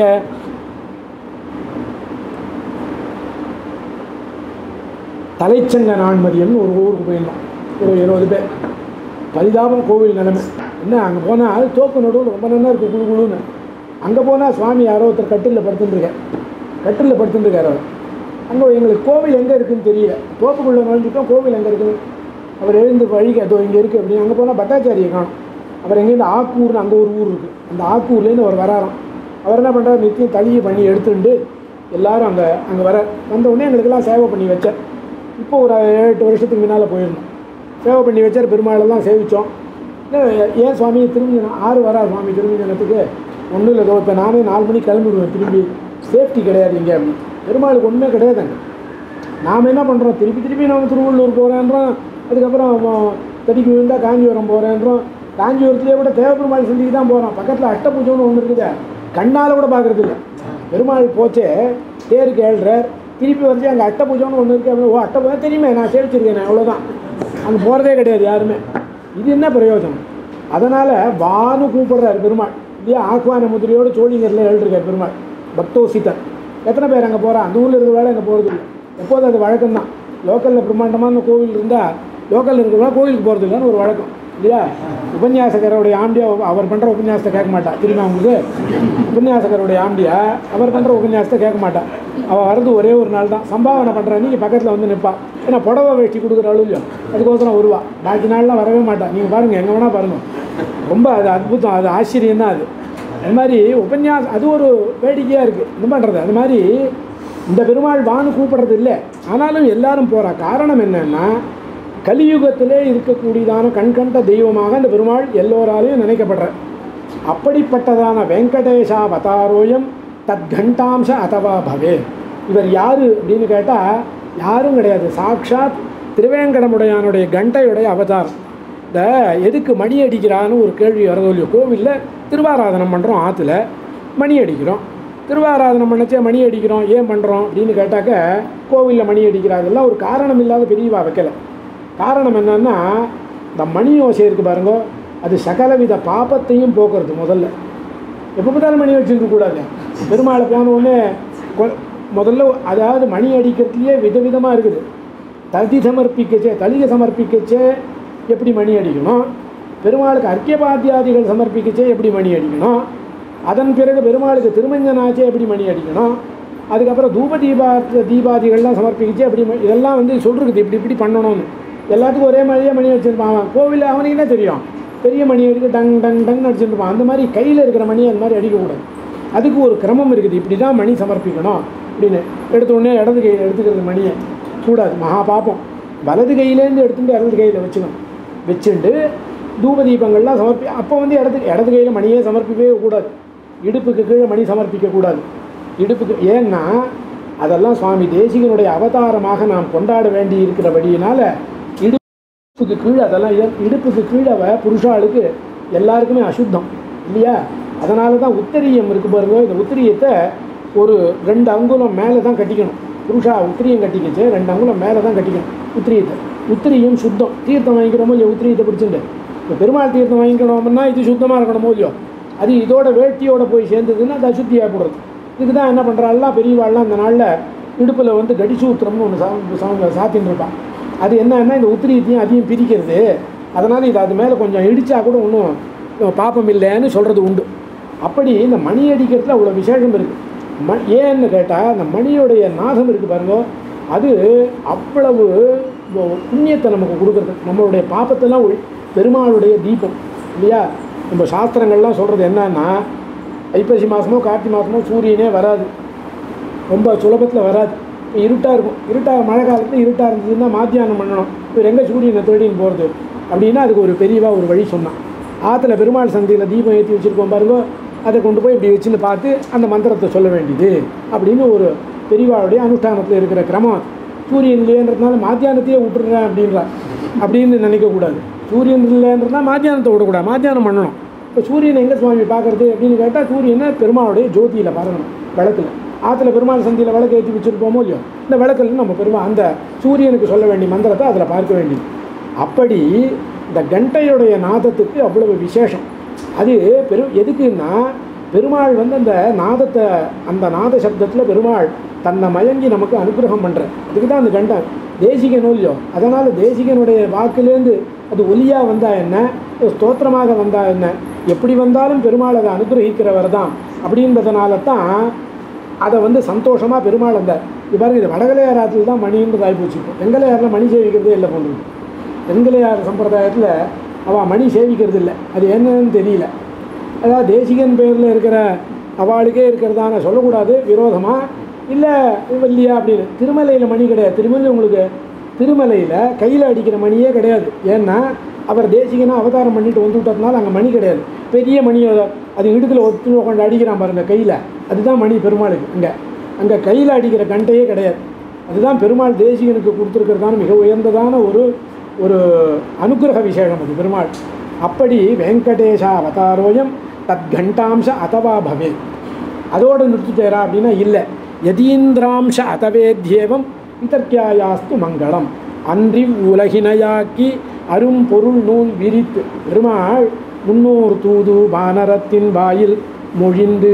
தலைச்சங்க நான்மதியம்னு ஒரு ஊருக்கு போயிருந்தோம் ஒரு இருபது பேர் பரிதாபம் கோவில் நிலைமை என்ன அங்கே போனால் தோப்பு நடுவில் ரொம்ப நல்லா இருக்குது குழு குழுன்னு அங்கே போனால் சுவாமி யாரோ ஒருத்தர் கட்டிலில் படுத்துட்டுருக்கார் கட்டிலில் படுத்துட்டுருக்கார் அவர் அங்கே எங்களுக்கு கோவில் எங்கே இருக்குன்னு தெரியல தோப்புக்குள்ளே நுழைஞ்சிட்டோம் கோவில் எங்கே இருக்குது அவர் எழுந்து வழிக்கு அதோ இங்கே இருக்குது அப்படின்னு அங்கே போனால் பட்டாச்சாரியை காணும் அவர் எங்கேருந்து ஆக்கூர்னு அங்கே ஒரு ஊர் இருக்குது அந்த ஆக்கூர்லேருந்து அவர் வராராம் அவர் என்ன பண்ணுறாரு நித்தியம் தளியை பண்ணி எடுத்துட்டு எல்லாரும் அங்கே அங்கே வர வந்த உடனே எங்களுக்கெல்லாம் சேவை பண்ணி வச்சார் இப்போ ஒரு ஏழு எட்டு வருஷத்துக்கு முன்னால் போயிருந்தோம் சேவை பண்ணி வச்சார் பெருமாளெல்லாம் சேவித்தோம் ஏன் சுவாமி திரும்பி ஆறு வரா சுவாமி திரும்பி ஜனத்துக்கு ஒன்றும் இல்லை இப்போ நானே நாலு மணிக்கு கிளம்பிடுவேன் திரும்பி சேஃப்டி கிடையாது இங்கே அப்படின்னு பெருமாளுக்கு ஒன்றுமே கிடையாதுங்க நாம் என்ன பண்ணுறோம் திருப்பி திருப்பி நம்ம திருவள்ளூர் போகிறேன்றோம் அதுக்கப்புறம் அவன் தடிக்கு விழுந்தா காஞ்சிபுரம் போகிறேன்றோம் காஞ்சிபுரத்துலேயே கூட தேவப்பெருமாள் சந்திக்கு தான் போகிறோம் பக்கத்தில் அஷ்டபூஜைன்னு ஒன்று இருக்குது கண்ணால் கூட பார்க்குறது இல்லை பெருமாள் போச்சே தேருக்கு ஏழ்றார் திருப்பி வந்து அங்கே அட்டபூஜைன்னு ஒன்று இருக்குது அப்படின்னு ஓ அட்டபூஜை தெரியுமே நான் சேவிச்சிருக்கேன் அவ்வளோதான் அங்கே போகிறதே கிடையாது யாருமே இது என்ன பிரயோஜனம் அதனால் வானு கூப்பிடுறாரு பெருமாள் இல்லையா ஆக்குவான முதிரையோடு சோழிங்கரில் எழுதிருக்கார் பெருமாள் பக்தோசித்தன் எத்தனை பேர் அங்கே போகிறா அந்த ஊரில் இருக்கிற வேலை அங்கே போகிறது இல்லை எப்போதும் அது வழக்கம்தான் லோக்கலில் பிரம்மாண்டமான கோவில் இருந்தால் லோக்கலில் இருக்கிறவங்க கோவிலுக்கு போகிறது இல்லைன்னு ஒரு வழக்கம் இல்லையா உபன்யாசகருடைய ஆண்டியா அவர் பண்ணுற உபன்யாசத்தை கேட்க மாட்டா தெரியுமா உங்களுக்கு உபன்யாசகருடைய ஆண்டியா அவர் பண்ணுற உபன்யாசத்தை கேட்க மாட்டா அவள் வரது ஒரே ஒரு நாள் தான் சம்பாவனை பண்ணுற அன்னைக்கு பக்கத்தில் வந்து நிற்பா ஏன்னா புடவை வேஷ்டி கொடுக்குற அளவு இல்லையோ அதுக்கோசரம் வருவா பாக்கி நாள்லாம் வரவே மாட்டா நீங்கள் பாருங்கள் எங்கே வேணால் பாருங்கள் ரொம்ப அது அற்புதம் அது ஆச்சரியம் தான் அது அது மாதிரி உபன்யாசம் அது ஒரு வேடிக்கையாக இருக்குது என்ன பண்ணுறது அது மாதிரி இந்த பெருமாள் வான்னு கூப்பிடுறது இல்லை ஆனாலும் எல்லாரும் போகிறா காரணம் என்னன்னா கலியுகத்திலே இருக்கக்கூடியதான கண்கண்ட தெய்வமாக அந்த பெருமாள் எல்லோராலையும் நினைக்கப்படுற அப்படிப்பட்டதான வெங்கடேஷாவதாரோயம் தத்கண்டாம்ச அதவா பவே இவர் யார் அப்படின்னு கேட்டால் யாரும் கிடையாது சாக்ஷாத் திருவேங்கடமுடையானுடைய கண்டையுடைய அவதாரம் இந்த எதுக்கு மணி அடிக்கிறான்னு ஒரு கேள்வி வரதோ இல்லையோ கோவிலில் திருவாராதனம் பண்ணுறோம் ஆற்றுல மணி அடிக்கிறோம் திருவாராதனம் பண்ணச்சே மணி அடிக்கிறோம் ஏன் பண்ணுறோம் அப்படின்னு கேட்டாக்க கோவிலில் மணி அடிக்கிறாங்கெல்லாம் ஒரு காரணம் இல்லாத பெரியவா வைக்கலை காரணம் என்னன்னா இந்த மணி ஓசை இருக்குது பாருங்க அது சகலவித பாபத்தையும் போக்குறது முதல்ல எப்போ பார்த்தாலும் மணி வச்சுருக்க கூடாது பெருமாளை போன உடனே கொ- முதல்ல அதாவது மணி அடிக்கிறதுலையே விதவிதமாக இருக்குது ததி சமர்ப்பிக்கச்சே தலிகை சமர்ப்பிக்கச்சே எப்படி மணி அடிக்கணும் பெருமாளுக்கு அர்க்கியபாத்தியாதிகள் சமர்ப்பிக்கச்சே எப்படி மணி அடிக்கணும் அதன் பிறகு பெருமாளுக்கு திருமஞ்சனாச்சே எப்படி மணி அடிக்கணும் அதுக்கப்புறம் தூப தீபா தீபாதிகள்லாம் சமர்ப்பிக்கச்சே எப்படி ம- இதெல்லாம் வந்து சொல்கிறது இப்படி இப்படி பண்ணணும்னு எல்லாத்துக்கும் ஒரே மாதிரியே மணி வச்சுருப்பான் அவன் கோவிலில் அவனுக்கு என்ன தெரியும் பெரிய மணி அடிக்க டங் டங் டங் அடிச்சுருப்பான் அந்த மாதிரி கையில் இருக்கிற மணியை அந்த மாதிரி அடிக்கக்கூடாது அதுக்கு ஒரு கிரமம் இருக்குது இப்படி தான் மணி சமர்ப்பிக்கணும் அப்படின்னு எடுத்த உடனே இடது கையில் எடுத்துக்கிறது மணியை கூடாது மகா பாப்பம் வலது கையிலேருந்து எடுத்துட்டு இடது கையில் வச்சுக்கணும் வச்சுட்டு தூப தீபங்கள்லாம் சமர்ப்பி அப்போ வந்து இடது இடது கையில் மணியே சமர்ப்பிக்கவே கூடாது இடுப்புக்கு கீழே மணி சமர்ப்பிக்க கூடாது இடுப்புக்கு ஏன்னா அதெல்லாம் சுவாமி தேசிகனுடைய அவதாரமாக நாம் கொண்டாட வேண்டி இருக்கிறபடியினால இடுப்புக்கு கீழே அதெல்லாம் இட- இடுப்புக்கு கீழே வ- புருஷாளுக்கு எல்லாருக்குமே அசுத்தம் இல்லையா அதனால தான் உத்தரியம் இருக்கு பாருங்க இந்த உத்திரியத்தை ஒரு ரெண்டு அங்குலம் மேலே தான் கட்டிக்கணும் புருஷா உத்திரியம் கட்டிக்கிச்சு ரெண்டு அங்குலம் மேலே தான் கட்டிக்கணும் உத்திரியத்தை உத்திரியம் சுத்தம் தீர்த்தம் வாங்கிக்கிறோமோ இல்லையோ உத்திரியத்தை பிடிச்சிட்டு இப்போ பெருமாள் தீர்த்தம் வாங்கிக்கணும்னா இது சுத்தமாக இருக்கணுமோ இல்லையோ அது இதோட வேட்டியோட போய் சேர்ந்ததுன்னா அது அசுத்தியாக போடுறது இதுக்கு தான் என்ன பண்ணுறாள்லாம் பெரியவாள்லாம் அந்த நாளில் இடுப்பில் வந்து கடிசூத்திரம்னு ஒன்று சா சா- சாத்தின்னு இருப்பான் அது என்னன்னா இந்த உத்திரியத்தையும் அதையும் பிரிக்கிறது அதனால் இது அது மேலே கொஞ்சம் இடித்தா கூட ஒன்றும் பாப்பம் இல்லைன்னு சொல்கிறது உண்டு அப்படி இந்த மணி அடிக்கிறதுல அவ்வளோ விசேஷம் இருக்குது ம ஏன்னு கேட்டால் அந்த மணியோடைய நாதம் இருக்குது பாருங்க அது அவ்வளவு ஒ- புண்ணியத்தை நமக்கு கொடுக்குறது நம்மளுடைய பாப்பத்தெல்லாம் ஒழி பெருமாளுடைய தீபம் இல்லையா நம்ம சாஸ்திரங்கள்லாம் சொல்கிறது என்னன்னா ஐப்பசி மாதமோ கார்த்தி மாதமோ சூரியனே வராது ரொம்ப சுலபத்தில் வராது இப்போ இருட்டாக இருக்கும் இருட்டாக மழை காலத்தில் இருட்டாக இருந்ததுன்னா மாத்தியானம் பண்ணணும் இப்போ எங்கே சூரியனை தேடின்னு போகிறது அப்படின்னா அதுக்கு ஒரு பெரியவா ஒரு வழி சொன்னான் ஆற்றுல பெருமாள் சந்தையில் தீபம் ஏற்றி வச்சுருக்கோம் பாருங்க அதை கொண்டு போய் இப்படி வச்சுன்னு பார்த்து அந்த மந்திரத்தை சொல்ல வேண்டியது அப்படின்னு ஒரு பெரியவாளுடைய அனுஷ்டானத்தில் இருக்கிற கிரமம் சூரியன் இல்லைன்றதுனால மாத்தியானத்தையே விட்டுருங்க அப்படின்றா அப்படின்னு நினைக்கக்கூடாது சூரியன் இல்லைன்றதுனா மாத்தியானத்தை விடக்கூடாது மாத்தியானம் பண்ணணும் இப்போ சூரியனை எங்கே சுவாமி பார்க்குறது அப்படின்னு கேட்டால் சூரியனை பெருமாளுடைய ஜோதியில் பார்க்கணும் விளக்கில் ஆற்றுல பெருமாள் சந்தியில் விளக்கு ஏற்றி வச்சுருப்போமோ இல்லையோ இந்த விளக்கில் நம்ம பெருமா அந்த சூரியனுக்கு சொல்ல வேண்டிய மந்திரத்தை அதில் பார்க்க வேண்டியது அப்படி இந்த கண்டையுடைய நாதத்துக்கு அவ்வளவு விசேஷம் அது பெரு எதுக்குன்னா பெருமாள் வந்து அந்த நாதத்தை அந்த நாத சப்தத்தில் பெருமாள் தன்னை மயங்கி நமக்கு அனுகிரகம் பண்ணுற அதுக்கு தான் அந்த கண்டம் தேசிக நூல்யோ அதனால் தேசிகனுடைய வாக்குலேருந்து அது ஒலியாக வந்தால் என்ன ஒரு ஸ்தோத்திரமாக வந்தால் என்ன எப்படி வந்தாலும் பெருமாள் அதை அனுகிரகிக்கிறவர் தான் அப்படின்றதுனால தான் அதை வந்து சந்தோஷமாக பெருமாள் அந்த இது பாருங்க இது வடகலையார் ஆற்றுல தான் மணின்றது ஆகிப்போச்சு இப்போ வெங்கலையாரில் மணி சேவிக்கிறதே இல்லை போன்று வெங்கலையார் சம்பிரதாயத்தில் அவள் மணி சேவிக்கிறது இல்லை அது என்னன்னு தெரியல அதாவது தேசிகன் பேரில் இருக்கிற அவளுக்கே இருக்கிறதான சொல்லக்கூடாது விரோதமாக இல்லை இல்லையா அப்படின்னு திருமலையில் மணி கிடையாது திருமலை உங்களுக்கு திருமலையில் கையில் அடிக்கிற மணியே கிடையாது ஏன்னா அவர் தேசிகனா அவதாரம் பண்ணிட்டு வந்து விட்டதுனால அங்கே மணி கிடையாது பெரிய மணி அது இடுக்கில் ஒத்து உட்காந்து அடிக்கிறான் பாருங்க கையில் அதுதான் மணி பெருமாளுக்கு அங்கே அங்கே கையில் அடிக்கிற கண்டையே கிடையாது அதுதான் பெருமாள் தேசிகனுக்கு கொடுத்துருக்கிறதான மிக உயர்ந்ததான ஒரு ஒரு அனுக்கிரக விசேஷம் அது பெருமாள் அப்படி வெங்கடேஷா அவதாரோயம் தத் கண்டாம்ச அதவா பவே அதோடு நிறுத்திட்டேரா அப்படின்னா இல்லை யதீந்திராம்ச அதவேத்யேவம் இதற்கியாயாஸ்து மங்களம் அன்றி உலகினையாக்கி அரும் பொருள் நூல் விரித்து பெருமாள் முன்னூர் தூது வானரத்தின் வாயில் மொழிந்து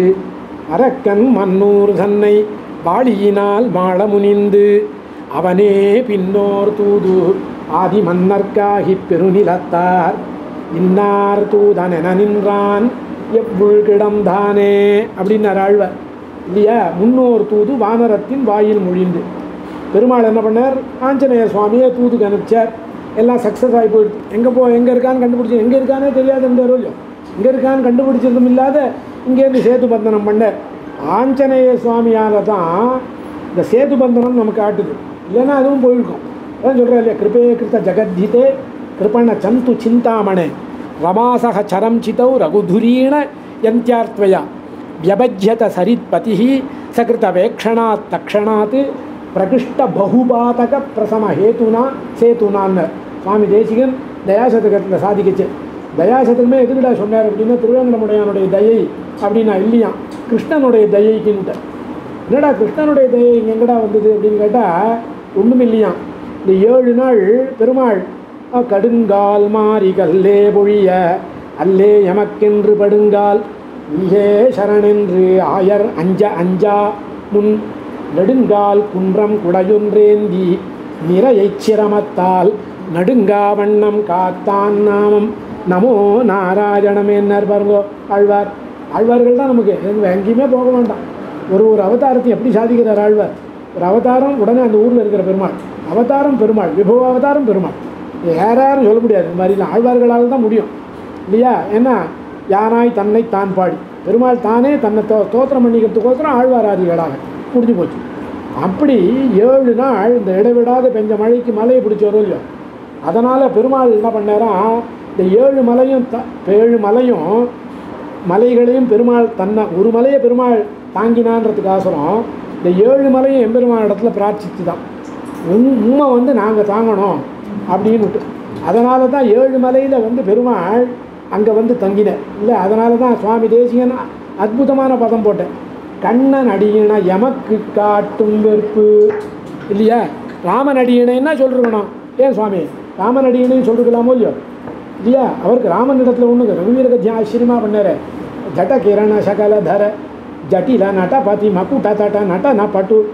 அரக்கன் மன்னூர் தன்னை வாளியினால் வாழ முனிந்து அவனே பின்னோர் தூது ஆதி மன்னர்க்காகிப் பெருநிலத்தார் இன்னார் தூதன் என நின்றான் எவ்வுள்கிடம் தானே அப்படின்னார் ஆழ்வார் இல்லையா முன்னோர் தூது வானரத்தின் வாயில் மொழிந்து பெருமாள் என்ன பண்ணார் ஆஞ்சநேய சுவாமியை தூதுக்கு அனுப்பிச்சார் எல்லாம் சக்ஸஸ் ஆகி போயிடுது எங்கே போ எங்கே இருக்கான்னு கண்டுபிடிச்சி எங்கே இருக்கானே தெரியாது இந்த இல்லையோ எங்கே இருக்கான்னு கண்டுபிடிச்சதும் இல்லாத இங்கேருந்து சேது பந்தனம் பண்ணார் ஆஞ்சநேய சுவாமியால் தான் இந்த சேது பந்தனம் நமக்கு காட்டுது இல்லைன்னா அதுவும் போயிருக்கும் அதான் சொல்கிறேன் இல்லையா கிருபே கிருத்த ஜெகத்ஹிதே கிருபண சந்து சிந்தாமணே ரமாசக சரம் சிதௌ ரகுதுரீண யந்தியார்த்வயா வியபஜ்யத சரித்பதி சகிருத வேக்ஷணாத் தக்ஷணாத் பிரகிருஷ்ட பகுபாதக பிரசம ஹேத்துனா சேத்துனான்னு சுவாமி தேசிகன் தயாசதகத்தில் சாதிக்கிச்சு தயாசதகமே எதுக்குடா சொன்னார் அப்படின்னா திருவேங்கடமுடையானுடைய தயை அப்படின்னா இல்லையா கிருஷ்ணனுடைய தயைக்குன்ட்டு என்னடா கிருஷ்ணனுடைய தயை இங்க எங்கடா வந்தது அப்படின்னு கேட்டால் ஒன்றும் இல்லையா இந்த ஏழு நாள் பெருமாள் அ, கடுங்கால் மாறி கல்லே பொழிய அல்லே எமக்கென்று படுங்கால் நீயே சரணென்று ஆயர் அஞ்ச அஞ்சா முன் நெடுங்கால் குன்றம் குடையொன்றேந்தி நிறையைச் சிரமத்தால் நடுங்கா வண்ணம் காத்தான் நாமம் நமோ நாராயணமேன்னார் பாருங்கோ ஆழ்வார் ஆழ்வார்கள் தான் நமக்கு எங்க- எங்கேயுமே போக வேண்டாம் ஒரு ஒரு அவதாரத்தை எப்படி சாதிக்கிறார் ஆழ்வார் ஒரு அவதாரம் உடனே அந்த ஊரில் இருக்கிற பெருமாள் அவதாரம் பெருமாள் விபவ அவதாரம் பெருமாள் இது யார் யாரும் சொல்ல முடியாது இந்த மாதிரிலாம் ஆழ்வார்களால் தான் முடியும் இல்லையா ஏன்னா யானாய் தன்னை தான் பாடி பெருமாள் தானே தன்னை தோ தோத்திரம் பண்ணிக்கிறதுக்கோசரம் ஆழ்வாராதிகளாக முடிஞ்சு போச்சு அப்படி ஏழு நாள் இந்த இடைவிடாத பெஞ்ச மழைக்கு மலையை பிடிச்சி வரும் இல்லையோ அதனால் பெருமாள் என்ன பண்ணாராம் இந்த ஏழு மலையும் த ஏழு மலையும் மலைகளையும் பெருமாள் தன்னை ஒரு மலையை பெருமாள் தாங்கினான்றதுக்காசரம் இந்த ஏழு மலையும் எம்பெருமான் இடத்துல பிரார்த்தித்து தான் உம் உண்மை வந்து நாங்கள் தாங்கணும் அப்படின்னுட்டு அதனால தான் ஏழு மலையில் வந்து பெருமாள் அங்கே வந்து தங்கினேன் இல்லை அதனால தான் சுவாமி தேசிகன் அற்புதமான பதம் போட்டேன் கண்ணன் அடியின எமக்கு காட்டும் வெறுப்பு இல்லையா ராமன் அடியினைன்னா சொல்லிருக்கணும் ஏன் சுவாமி ராமன் அடியினையும் சொல்லிருக்கலாமோ இல்லையோ இல்லையா அவருக்கு ராமன் இடத்துல ஒன்று ரகுவீர கத்தியம் ஆச்சரியமாக பண்ணார் ஜட கிரண சகல தர ஜட்டில நட பதி மகுட தட நட ந பட்டு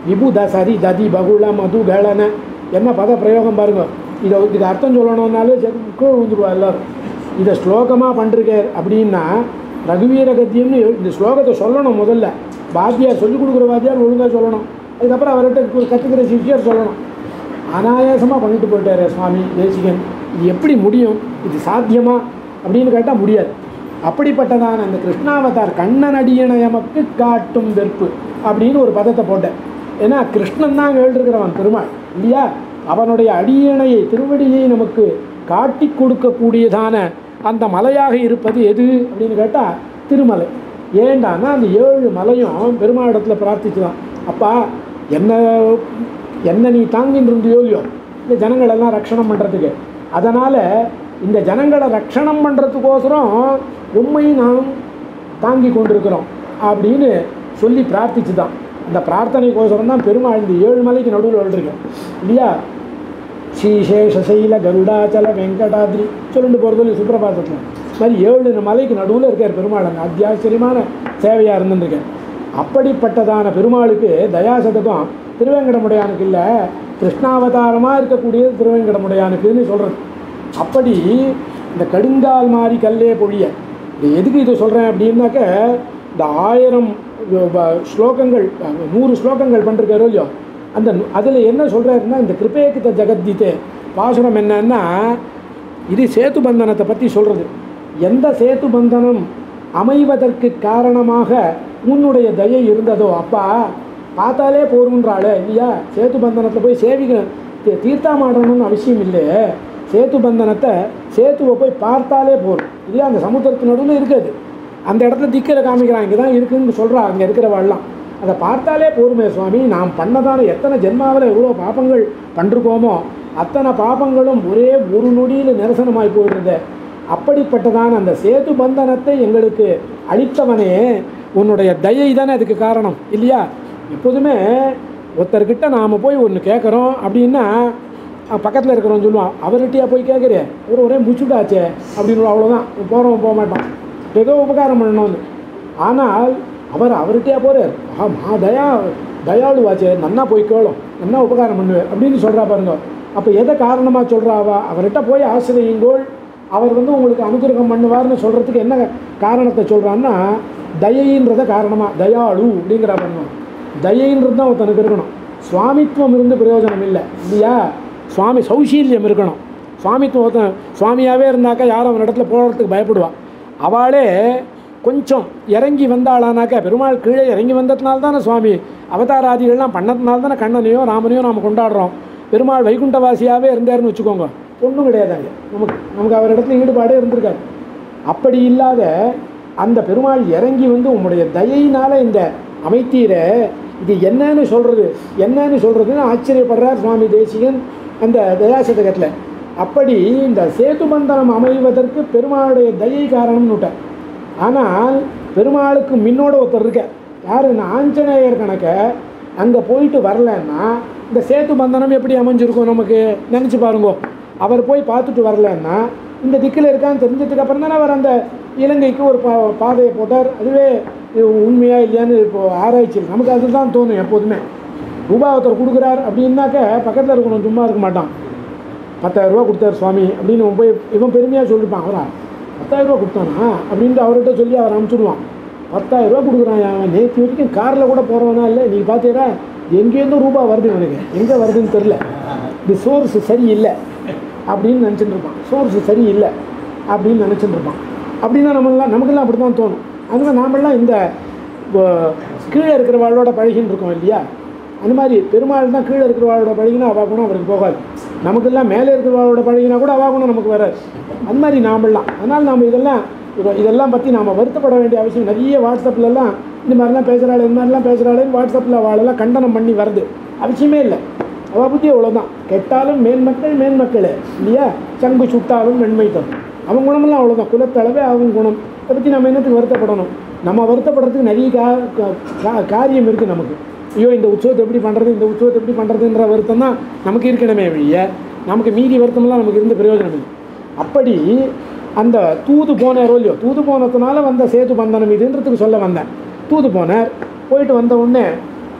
விபுத சரி ததி பகுள மது கலன என்ன பத பிரயோகம் பாருங்க இதை இதுக்கு அர்த்தம் சொல்லணும்னாலே சரி கீழ் விழுந்துருவா எல்லாரும் இதை ஸ்லோகமாக பண்ணிருக்கார் அப்படின்னா ரகுவீர கத்தியம்னு இந்த ஸ்லோகத்தை சொல்லணும் முதல்ல வாத்தியார் சொல்லிக் கொடுக்குற வாத்தியார் ஒழுங்காக சொல்லணும் அதுக்கப்புறம் அவர்கிட்ட கற்றுக்கிற சிஷ்யர் சொல்லணும் அனாயாசமாக பண்ணிட்டு போயிட்டாரு சுவாமி தேசிகன் இது எப்படி முடியும் இது சாத்தியமா அப்படின்னு கேட்டால் முடியாது அப்படிப்பட்டதான அந்த கிருஷ்ணாவதார் கண்ணன் அடியனை எமக்கு காட்டும் வெறுப்பு அப்படின்னு ஒரு பதத்தை போட்டேன் ஏன்னா கிருஷ்ணன் தான் எழுதிருக்கிறவன் பெருமாள் இல்லையா அவனுடைய அடியணையை திருவடியை நமக்கு காட்டி கொடுக்கக்கூடியதான அந்த மலையாக இருப்பது எது அப்படின்னு கேட்டால் திருமலை ஏண்டான்னா அந்த ஏழு மலையும் பெருமாளிடத்தில் பிரார்த்திச்சுதான் அப்பா என்ன என்ன நீ தாங்கின்னு இருந்தியோ இல்லையோ இந்த ஜனங்களெல்லாம் ரட்சணம் பண்ணுறதுக்கு அதனால் இந்த ஜனங்களை ரட்சணம் பண்ணுறதுக்கோசரம் உண்மை நாம் தாங்கி கொண்டிருக்கிறோம் அப்படின்னு சொல்லி பிரார்த்திச்சு தான் அந்த பிரார்த்தனைக்கோசரம் தான் பெருமாள் இந்த ஏழு மலைக்கு நடுவில் விழுந்திருக்கேன் இல்லையா ஸ்ரீசேஷசைல கருடாச்சல வெங்கடாத்ரி சொல்லிட்டு போகிறது சுப்பிரபாதத்தில் இது மாதிரி ஏழு மலைக்கு நடுவில் இருக்கார் பெருமாள் அங்கே அத்தியாச்சரியமான சேவையாக இருந்துருக்கேன் அப்படிப்பட்டதான பெருமாளுக்கு தயாசதகம் திருவேங்கடமுடையானுக்கு இல்லை கிருஷ்ணாவதாரமாக இருக்கக்கூடியது திருவேங்கடமுடையானுக்குன்னு சொல்கிறது அப்படி இந்த கடுங்கால் மாறி கல்லே பொழிய இது எதுக்கு இதை சொல்கிறேன் அப்படின்னாக்க இந்த ஆயிரம் வ- ஸ்லோகங்கள் நூறு ஸ்லோகங்கள் பண்ணிருக்காரோ இல்லையோ அந்த அதில் என்ன சொல்கிறாருன்னா இந்த கிருபேகித ஜெகத்கீதை பாசுரம் என்னன்னா இது சேது பந்தனத்தை பற்றி சொல்கிறது எந்த சேது பந்தனம் அமைவதற்கு காரணமாக உன்னுடைய தயை இருந்ததோ அப்பா பார்த்தாலே போருன்றாளே இல்லையா சேது பந்தனத்தில் போய் சேவிக்க தீ- தீர்த்தாமாடணும்னு அவசியம் இல்லையே சேத்து பந்தனத்தை சேத்துவை போய் பார்த்தாலே போதும் இல்லையா அந்த சமுத்திரத்து நடுவில் இருக்குது அந்த இடத்துல திக்கிற காமிக்கிறான் இங்கே தான் இருக்குன்னு சொல்கிறா அங்கே இருக்கிறவாள்லாம் அதை பார்த்தாலே போருமே சுவாமி நாம் பண்ணதான எத்தனை ஜென்மாவில் எவ்வளோ பாப்பங்கள் பண்ணிருக்கோமோ அத்தனை பாப்பங்களும் ஒரே ஒரு நொடியில் நிரசனமாய் போயிடுறது அப்படிப்பட்டதான அந்த சேது பந்தனத்தை எங்களுக்கு அளித்தவனே உன்னுடைய தயை தானே அதுக்கு காரணம் இல்லையா எப்போதுமே ஒருத்தர்கிட்ட நாம் போய் ஒன்று கேட்குறோம் அப்படின்னா பக்கத்தில் இருக்கிறவன் சொல்லுவான் அவர்கிட்டயா போய் கேட்குறே ஒரு ஒரே முச்சுட்டாச்சே அப்படின்னு அவ்வளோதான் போகிறவன் போக மாட்டான் ஏதோ உபகாரம் பண்ணணும்னு ஆனால் அவர் அவர்கிட்டயா போகிறார் ஆ மா தயா தயாளுவாச்சே நன்னா போய் கேளும் நன்னா உபகாரம் பண்ணுவேன் அப்படின்னு சொல்கிறா பாருங்க அப்போ எதை காரணமாக சொல்கிறாவா அவர்கிட்ட போய் ஆசிரியங்கோள் அவர் வந்து உங்களுக்கு அனுகிரகம் பண்ணுவார்னு சொல்கிறதுக்கு என்ன காரணத்தை சொல்கிறான்னா தயைன்றத காரணமாக தயாளு அப்படிங்கிற பாருங்க தயைன்றது தான் ஒருத்தனுக்கு இருக்கணும் சுவாமித்துவம் இருந்து பிரயோஜனம் இல்லை இல்லையா சுவாமி சௌசீல்யம் இருக்கணும் சுவாமித்துவம் ஒருத்தன் சுவாமியாகவே இருந்தாக்கா யாரும் அவன் இடத்துல போகிறதுக்கு பயப்படுவான் அவளே கொஞ்சம் இறங்கி வந்தாளானாக்கா பெருமாள் கீழே இறங்கி வந்ததுனால தானே சுவாமி அவதாராதிகள்லாம் பண்ணதுனால தானே கண்ணனையோ ராமனையோ நாம் கொண்டாடுறோம் பெருமாள் வைகுண்டவாசியாகவே இருந்தாருன்னு வச்சுக்கோங்க ஒன்றும் கிடையாதாங்க நமக்கு நமக்கு அவர் இடத்துல ஈடுபாடே இருந்திருக்காரு அப்படி இல்லாத அந்த பெருமாள் இறங்கி வந்து உம்முடைய தயையினால் இந்த அமைத்தீரை இது என்னன்னு சொல்கிறது என்னன்னு சொல்கிறதுன்னு ஆச்சரியப்படுறார் சுவாமி தேசிகன் அந்த தயாசதகத்தில் அப்படி இந்த சேது பந்தனம் அமைவதற்கு பெருமாளுடைய தயை காரணம்னு விட்டார் ஆனால் பெருமாளுக்கு முன்னோட ஒருத்தர் இருக்க யாருன்னா ஆஞ்சநேயர் கணக்க அங்கே போயிட்டு வரலன்னா இந்த சேத்து பந்தனம் எப்படி அமைஞ்சிருக்கும் நமக்கு நினச்சி பாருங்க அவர் போய் பார்த்துட்டு வரலன்னா இந்த திக்கில் இருக்கான்னு தெரிஞ்சதுக்கு அப்புறம் தானே அவர் அந்த இலங்கைக்கு ஒரு பா பாதையை போட்டார் அதுவே இது உண்மையா இல்லையான்னு இப்போ ஆராய்ச்சி இருக்கு. நமக்கு அதுதான் தோணும் எப்போதுமே ரூபாய் ஒருத்தர் கொடுக்குறார் அப்படின்னாக்க பக்கத்தில் இருக்கணும் சும்மா இருக்க மாட்டான் பத்தாயிரம் ரூபா கொடுத்தாரு சுவாமி அப்படின்னு அவன் போய் இவன் பெருமையாக சொல்லிப்பான் அவரா பத்தாயிரம் ரூபா கொடுத்தானா அப்படின்ட்டு அவர்கிட்ட சொல்லி அவர் அனுப்பிச்சுடுவான் பத்தாயிரம் ரூபா கொடுக்குறான் அவன் நேற்று வரைக்கும் காரில் கூட போகிறவனா இல்லை நீங்கள் பார்த்தீரா எங்கேருந்தோ ரூபா வருது இவனுக்கு எங்கே வருதுன்னு தெரில இது சோர்ஸ் சரியில்லை அப்படின்னு நினச்சிட்டு இருப்பான் சோர்ஸ் சரியில்லை அப்படின்னு நினச்சிட்டு இருப்பான் அப்படின்னா நம்மளாம் நமக்கெல்லாம் அப்படி தான் தோணும் அதுதான் நாமெல்லாம் இந்த இப்போ, கீழே இருக்கிறவாளோட பழகின்னு இருக்கோம் இல்லையா அந்த மாதிரி பெருமாள் தான் கீழே இருக்கிறவாளோட பழகினா அவா குணம் அவருக்கு போகாது நமக்கெல்லாம் மேலே இருக்கிறவாளோட பழகினா கூட அவா குணம் நமக்கு வராது அந்த மாதிரி நாமெல்லாம் அதனால் நாம் இதெல்லாம் இது- இதெல்லாம் பற்றி நாம் வருத்தப்பட வேண்டிய அவசியம் நிறைய வாட்ஸ்அப்லலாம் இந்த மாதிரிலாம் பேசுகிறாள் இந்த மாதிரிலாம் பேசுகிறாளேன்னு வாட்ஸ்அப்பில் அவளெல்லாம் கண்டனம் பண்ணி வருது அவசியமே இல்லை அவள் புத்தி அவ்வளோதான் கெட்டாலும் மேன்மக்கள் மேன்மக்களே இல்லையா சங்கு சுட்டாலும் வெண்மை தரும் அவன் குணமெல்லாம் அவ்வளோதான் குலத்தளவே அவன் குணம் அதை பற்றி நம்ம என்னத்துக்கு வருத்தப்படணும் நம்ம வருத்தப்படுறதுக்கு நிறைய கா கா- கா- காரியம் இருக்குது நமக்கு ஐயோ இந்த உற்சவத்தை எப்படி பண்ணுறது இந்த உற்சவத்தை எப்படி பண்ணுறதுன்ற வருத்தம் தான் நமக்கு இருக்கணுமே வழிய நமக்கு மீதி வருத்தம்லாம் நமக்கு இருந்த பிரயோஜனம் இல்லை அப்படி அந்த தூது போனாரோ இல்லையோ தூது போனதுனால வந்த சேது பந்தனம் இதுன்றதுக்கு சொல்ல வந்தேன் தூது போனார் போயிட்டு வந்த உடனே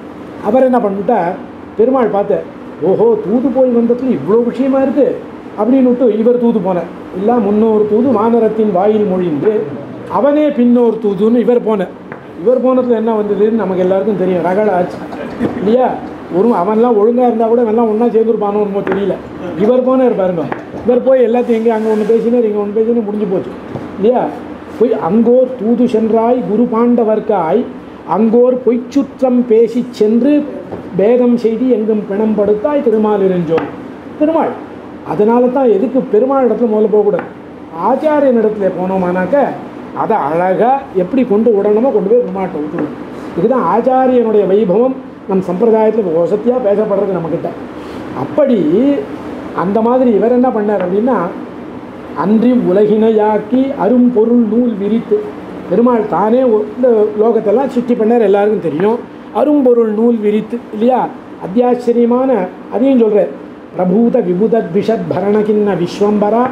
அவர் என்ன பண்ணிட்டார் பெருமாள் பார்த்தார் ஓஹோ தூது போய் வந்ததுல இவ்வளோ விஷயமா இருக்கு அப்படின்னுட்டு இவர் தூது போனார் இல்லை முன்னோர் தூது வானரத்தின் வாயில் மொழிந்து அவனே பின்னோர் தூதுன்னு இவர் போனார் இவர் போனதுல என்ன வந்ததுன்னு நமக்கு எல்லாருக்கும் தெரியும் ரகல ஆச்சு இல்லையா ஒரு அவன்லாம் ஒழுங்காக இருந்தால் கூட எல்லாம் ஒன்றா சேர்ந்துருப்பானோ என்னமோ தெரியல இவர் போனார் பாருங்க இவர் போய் எல்லாத்தையும் எங்கே அங்கே ஒன்று பேசினார் இங்கே ஒன்று பேசினு முடிஞ்சு போச்சு இல்லையா போய் அங்கோர் தூது சென்றாய் குரு பாண்டவர்க்காய் அங்கோர் பொய்ச்சுற்றம் பேசி சென்று பேதம் செய்தி எங்கும் பிணம் படுத்தாய் திருமால் இருஞ்சோம் திருமால் அதனால தான் எதுக்கு பெருமாள் இடத்துல முதல்ல போகக்கூடாது ஆச்சாரியன் இடத்துல போனோமானாக்க அதை அழகாக எப்படி கொண்டு விடணுமோ கொண்டு போய் பெருமாட்டை விட்டுணும் இதுதான் ஆச்சாரியனுடைய வைபவம் நம் சம்பிரதாயத்தில் வசதியாக பேசப்படுறது நம்மக்கிட்ட அப்படி அந்த மாதிரி இவர் என்ன பண்ணார் அப்படின்னா அன்றி உலகினையாக்கி அரும்பொருள் நூல் விரித்து பெருமாள் தானே ஒ- இந்த லோகத்தெல்லாம் சுற்றி பண்ணார் எல்லாருக்கும் தெரியும் அரும்பொருள் நூல் விரித்து இல்லையா அத்தியாச்சரியமான அதையும் சொல்கிறார் பிரபூத விபுதத் விஷத் பரணகின்ன விஸ்வம்பரா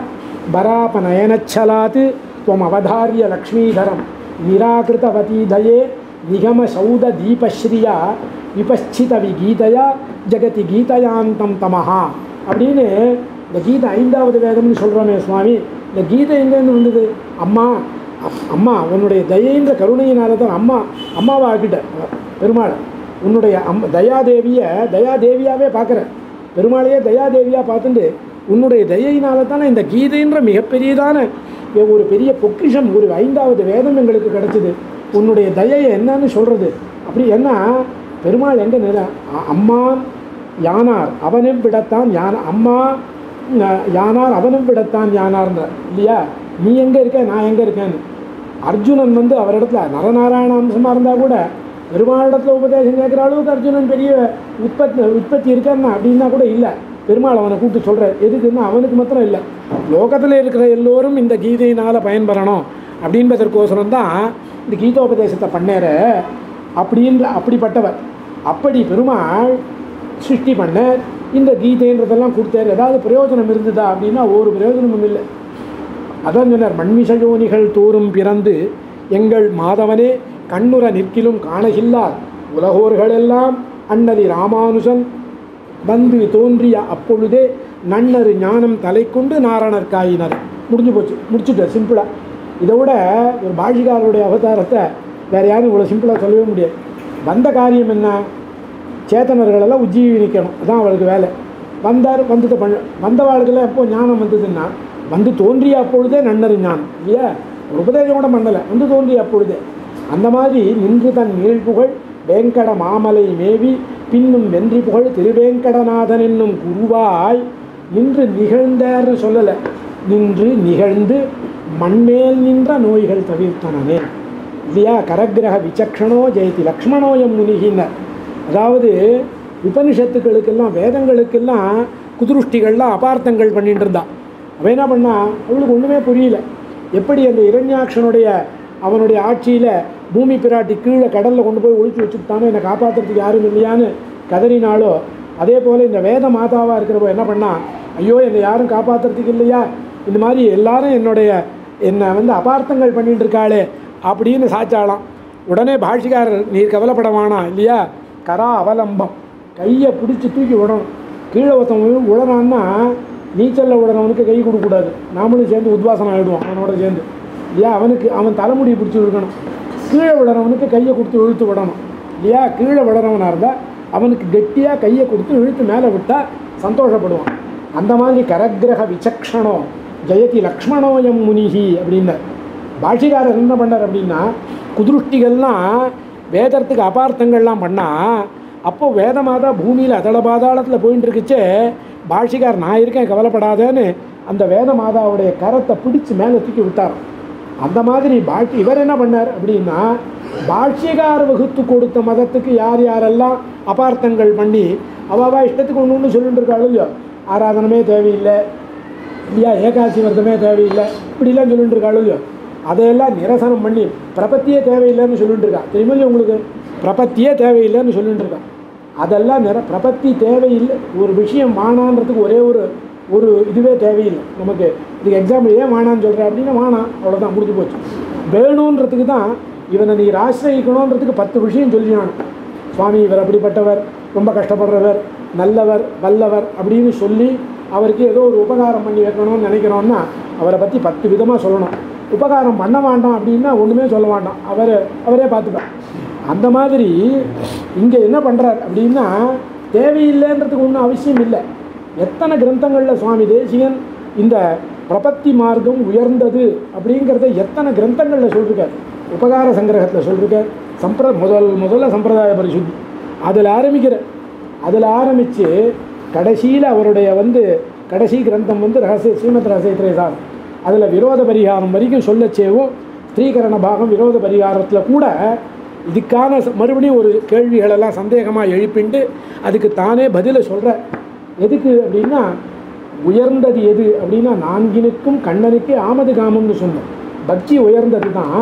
பராபநயனச்சலாத் துவம் அவதாரிய லக்ஷ்மீதரம் நிராகிருதவதீதயே நிகம சௌத தீபஸ்ரீயா விபச்சித விகீதையா ஜெகதி கீதையாந்தம் தமஹா அப்படின்னு இந்த கீதை ஐந்தாவது வேதம்னு சொல்கிறோமே சுவாமி இந்த கீதை எங்கேருந்து வந்தது அம்மா அப்- அம்மா உன்னுடைய தயைன்ற கருணையினால தான் அம்மா அம்மாவை ஆக்கிட்ட பெருமாள் உன்னுடைய அம் தயாதேவியை தயாதேவியாவே பார்க்குறேன் பெருமாளையே தயாதேவியாக பார்த்துட்டு உன்னுடைய தயையினால தானே இந்த கீதைன்ற மிகப்பெரியதான ஒரு பெரிய பொக்கிஷம் ஒரு ஐந்தாவது வேதம் எங்களுக்கு கிடைச்சிது உன்னுடைய தயையை என்னன்னு சொல்கிறது அப்படி என்ன பெருமாள் எங்கே நிற அ- அம்மான் யானார் அவனும் விடத்தான் யான் அம்மா அஹ், யானார் அவனும் விடத்தான் யானார்ன்ற இல்லையா நீ எங்கே இருக்க நான் எங்கே இருக்கேன்னு அர்ஜுனன் வந்து அவரிடத்துல நரநாராயண அம்சமாக இருந்தால் கூட பெருமாளிடத்துல உபதேசம் கேட்குற அளவுக்கு அர்ஜுனன் பெரிய உற்பத்தி உற்பத்தி இருக்கான்னா அப்படின்னா கூட இல்லை பெருமாள் அவனை கூப்பிட்டு சொல்கிறார் எதுக்குன்னா அவனுக்கு மாத்திரம் இல்லை லோகத்தில் இருக்கிற எல்லோரும் இந்த கீதையினால் பயன்பெறணும் அப்படின்பதற்கோசரம் தான் இந்த கீதோபதேசத்தை பண்ணேற அப்படின்ற அப்படிப்பட்டவர் அப்படி பெருமாள் சிருஷ்டி பண்ண இந்த கீதைன்றதெல்லாம் கொடுத்தாரு ஏதாவது பிரயோஜனம் இருந்ததா அப்படின்னா ஒரு பிரயோஜனமும் இல்லை அதான் சொன்னார் மண்மிசயோனிகள் தோறும் பிறந்து எங்கள் மாதவனே கண்ணுற நிற்கிலும் காணகில்லார் உலகோர்களெல்லாம் அண்ணலி ராமானுஜன் வந்து தோன்றிய அப்பொழுதே நன்னரு ஞானம் தலை கொண்டு நாரணர் காயினர் முடிஞ்சு போச்சு முடிச்சுட்டார் சிம்பிளாக இதை விட ஒரு பாஷிகாரருடைய அவதாரத்தை வேறு யாரும் இவ்வளோ சிம்பிளாக சொல்லவே முடியாது வந்த காரியம் என்ன சேத்தனர்களெல்லாம் உஜ்ஜீவிக்கணும் அதான் அவளுக்கு வேலை வந்தார் வந்துட்டு பண்ண வந்தவாளுக்கெல்லாம் எப்போ ஞானம் வந்ததுன்னா வந்து தோன்றிய அப்பொழுதே நன்னரு ஞானம் இல்லையா ஒரு உபதேசம் கூட பண்ணலை வந்து தோன்றிய அப்பொழுதே அந்த மாதிரி நின்று தன் நீழ்புகழ் வேங்கட மாமலை மேவி பின்னும் வென்றி புகழ் திருவேங்கடநாதன் என்னும் குருவாய் நின்று நிகழ்ந்தார்னு சொல்லலை நின்று நிகழ்ந்து மண்மேல் நின்ற நோய்கள் தவிர்த்தனனே இல்லையா கரக்கிரக விசக்ஷணோ ஜெயதி லக்ஷ்மணோயம் முனிகின்னர் அதாவது உபனிஷத்துக்களுக்கெல்லாம் வேதங்களுக்கெல்லாம் குதுருஷ்டிகள்லாம் அபார்த்தங்கள் பண்ணிட்டு இருந்தா அவன் என்ன பண்ணா அவளுக்கு ஒன்றுமே புரியல எப்படி அந்த இரண்யாட்சனுடைய அவனுடைய ஆட்சியில் பூமி பிராட்டி கீழே கடலில் கொண்டு போய் ஒழிச்சு வச்சுட்டானோ என்னை காப்பாற்றுறதுக்கு யாரும் இல்லையான்னு கதறினாலோ அதே போல் இந்த வேத மாதாவாக இருக்கிறப்போ என்ன பண்ணா ஐயோ என்னை யாரும் காப்பாற்றுறதுக்கு இல்லையா இந்த மாதிரி எல்லாரும் என்னுடைய என்னை வந்து அபார்த்தங்கள் பண்ணிட்டு இருக்காளே அப்படின்னு சாச்சாலாம் உடனே பாஷிகாரர் நீர் கவலைப்பட வேணாம் இல்லையா கரா அவலம்பம் கையை பிடிச்சி தூக்கி விடணும் கீழே ஒருத்தவன் விழறான்னா நீச்சலில் விடுறவனுக்கு கை கொடுக்கக்கூடாது நாமளும் சேர்ந்து உத்வாசனம் ஆகிடுவோம் அவனோட சேர்ந்து இல்லையா அவனுக்கு அவன் தலைமுடியை பிடிச்சி இழுக்கணும் கீழே விடுறவனுக்கு கையை கொடுத்து இழுத்து விடணும் இல்லையா கீழே விடுறவனாக இருந்தால் அவனுக்கு கெட்டியாக கையை கொடுத்து இழுத்து மேலே விட்டால் சந்தோஷப்படுவான் அந்த மாதிரி கரக்கிரக விசக்ஷணோ ஜெயதி லக்ஷ்மணோயம் முனிஹி அப்படின்னார் பாஷிகாரர் என்ன பண்ணார் அப்படின்னா குதிருஷ்டிகள்லாம் வேதத்துக்கு அபார்த்தங்கள்லாம் பண்ணால் அப்போ வேதமாதா பூமியில் அதள பாதாளத்தில் போயின்னு இருக்குச்சே பாஷிகார் நான் இருக்கேன் கவலைப்படாதேன்னு அந்த வேத மாதாவுடைய கரத்தை பிடிச்சு மேலே தூக்கி விட்டார் அந்த மாதிரி பாஷி இவர் என்ன பண்ணார் அப்படின்னா பாஷ்யகார் வகுத்து கொடுத்த மதத்துக்கு யார் யாரெல்லாம் அபார்த்தங்கள் பண்ணி அவாவா இஷ்டத்துக்கு ஒன்று ஒன்று சொல்லிட்டு இருக்காளோ இல்லையோ ஆராதனமே தேவையில்லை இல்லையா ஏகாசி விரதமே தேவையில்லை இப்படிலாம் சொல்லிட்டு இருக்காளோ இல்லையோ அதையெல்லாம் நிரசனம் பண்ணி பிரபத்தியே தேவையில்லைன்னு சொல்லிட்டு இருக்கா தெரியுமா இல்லையா உங்களுக்கு பிரபத்தியே தேவையில்லைன்னு சொல்லிட்டு இருக்கா அதெல்லாம் நிற பிரபத்தி தேவையில்லை ஒரு விஷயம் வானான்றதுக்கு ஒரே ஒரு ஒரு இதுவே தேவையில்லை நமக்கு இதுக்கு எக்ஸாம்பிள் ஏன் வானான்னு சொல்கிறேன் அப்படின்னா வானாம் அவ்வளோதான் முடிஞ்சு போச்சு வேணுன்றதுக்கு தான் இவனை நீ ஆசிரியக்கணுன்றதுக்கு பத்து விஷயம் சொல்லியானும் சுவாமி இவர் அப்படிப்பட்டவர் ரொம்ப கஷ்டப்படுறவர் நல்லவர் வல்லவர் அப்படின்னு சொல்லி அவருக்கு ஏதோ ஒரு உபகாரம் பண்ணி வைக்கணும்னு நினைக்கிறோன்னா அவரை பற்றி பத்து விதமாக சொல்லணும் உபகாரம் பண்ண வேண்டாம் அப்படின்னா ஒன்றுமே சொல்ல வேண்டாம் அவர் அவரே பார்த்துப்பார் அந்த மாதிரி இங்கே என்ன பண்ணுறார் அப்படின்னா தேவையில்லைன்றதுக்கு ஒன்றும் அவசியம் இல்லை எத்தனை கிரந்தங்களில் சுவாமி தேசிகன் இந்த பிரபத்தி மார்க்கம் உயர்ந்தது அப்படிங்கிறத எத்தனை கிரந்தங்களில் சொல்லிருக்கார் உபகார சங்கிரகத்தில் சொல்லிருக்கார் சம்பிர முதல் முதல்ல சம்பிரதாய பரிசுத்தி அதில் ஆரம்பிக்கிற அதில் ஆரம்பித்து கடைசியில் அவருடைய வந்து கடைசி கிரந்தம் வந்து ரகசிய ஸ்ரீமத் ரகசிய திரேசார் அதில் விரோத பரிகாரம் வரைக்கும் சொல்லச்சேவும் ஸ்ரீகரண பாகம் விரோத பரிகாரத்தில் கூட இதுக்கான ச- மறுபடியும் ஒரு கேள்விகளெல்லாம் சந்தேகமாக எழுப்பிண்டு அதுக்கு தானே பதிலை சொல்கிற எதுக்கு அப்படின்னா உயர்ந்தது எது அப்படின்னா நான்கினுக்கும் கண்ணனுக்கே ஆமது காமம்னு சொன்னோம் பக்தி உயர்ந்தது தான்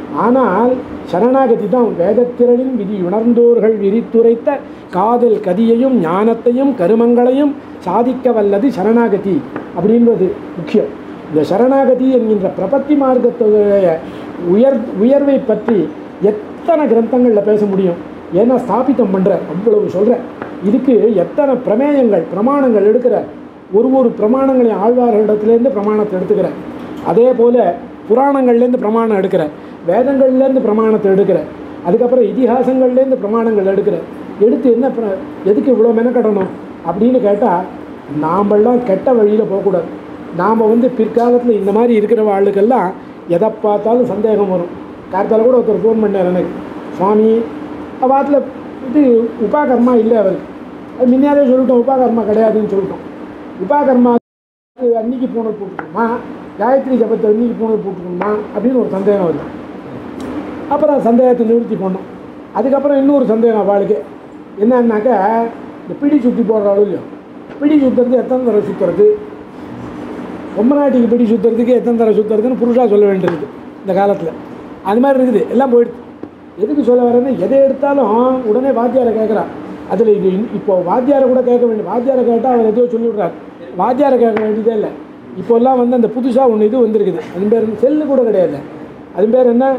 ஆனால் சரணாகதி தான் வேதத்திரளின் விதி உணர்ந்தோர்கள் விரித்துரைத்த காதல் கதியையும் ஞானத்தையும் கருமங்களையும் சாதிக்க வல்லது சரணாகதி அப்படின்றது முக்கியம் இந்த சரணாகதி என்கின்ற பிரபத்தி மார்க்கத்துடைய உயர் உயர்வை பற்றி எத்தனை கிரந்தங்களில் பேச முடியும் ஏன்னா ஸ்தாபிதம் பண்ணுற அவ்வளவு சொல்கிற இதுக்கு எத்தனை பிரமேயங்கள் பிரமாணங்கள் எடுக்கிற ஒரு ஒரு பிரமாணங்களையும் ஆழ்வார்களிடத்துலேருந்து பிரமாணத்தை எடுத்துக்கிற அதே போல் புராணங்கள்லேருந்து பிரமாணம் எடுக்கிற வேதங்கள்லேருந்து பிரமாணத்தை எடுக்கிற அதுக்கப்புறம் இதிகாசங்கள்லேருந்து பிரமாணங்கள் எடுக்கிற எடுத்து என்ன பிர- எதுக்கு இவ்வளோ மெனக்கட்டணும் அப்படின்னு கேட்டால் நாமெல்லாம் கெட்ட வழியில் போகக்கூடாது நாம் வந்து பிற்காலத்தில் இந்த மாதிரி இருக்கிற ஆளுக்கெல்லாம் எதை பார்த்தாலும் சந்தேகம் வரும் கார்த்தால கூட ஒருத்தர் ஃபோன் பண்ணார் எனக்கு சுவாமி வாரத்தில் இது உபாகர்மா இல்லை அவருக்கு அது முன்னாலே சொல்லிட்டோம் உபாகர்மா கிடையாதுன்னு சொல்லிட்டோம் உபாகர்மா அன்னைக்கு பூனல் போட்டுக்கணுமா காயத்ரி ஜபத்தை அன்னைக்கு பூனல் போட்டுக்கணுமா அப்படின்னு ஒரு சந்தேகம் வருது அப்புறம் சந்தேகத்தை நிவர்த்தி பண்ணோம் அதுக்கப்புறம் இன்னொரு சந்தேகம் அவளுக்கு என்னன்னாக்கா இந்த பிடி சுற்றி போடுற அளவு இல்லையோ பிடி சுற்றுறது எத்தனை தடவை சுற்றுறது ரொம்ப நாட்டுக்கு பிடி சுற்றுறதுக்கு எத்தனை தடவை சுற்றுறதுன்னு புருஷா சொல்ல வேண்டியது இந்த காலத்தில் அது மாதிரி இருக்குது எல்லாம் போயிடுது எதுக்கு சொல்ல வரேன்னா எதை எடுத்தாலும் உடனே வாத்தியாரை கேட்குறா அதில் இது இன்- இப்போ வாத்தியாரை கூட கேட்க வேண்டிய வாத்தியாரை கேட்டால் அவர் ஏதோ சொல்லிவிட்றாரு வாத்தியாரை கேட்க வேண்டியதே இல்லை இப்போல்லாம் வந்து அந்த புதுசாக ஒன்று இது வந்திருக்குது அது பேர் செல்லு கூட கிடையாது அது பேர் என்ன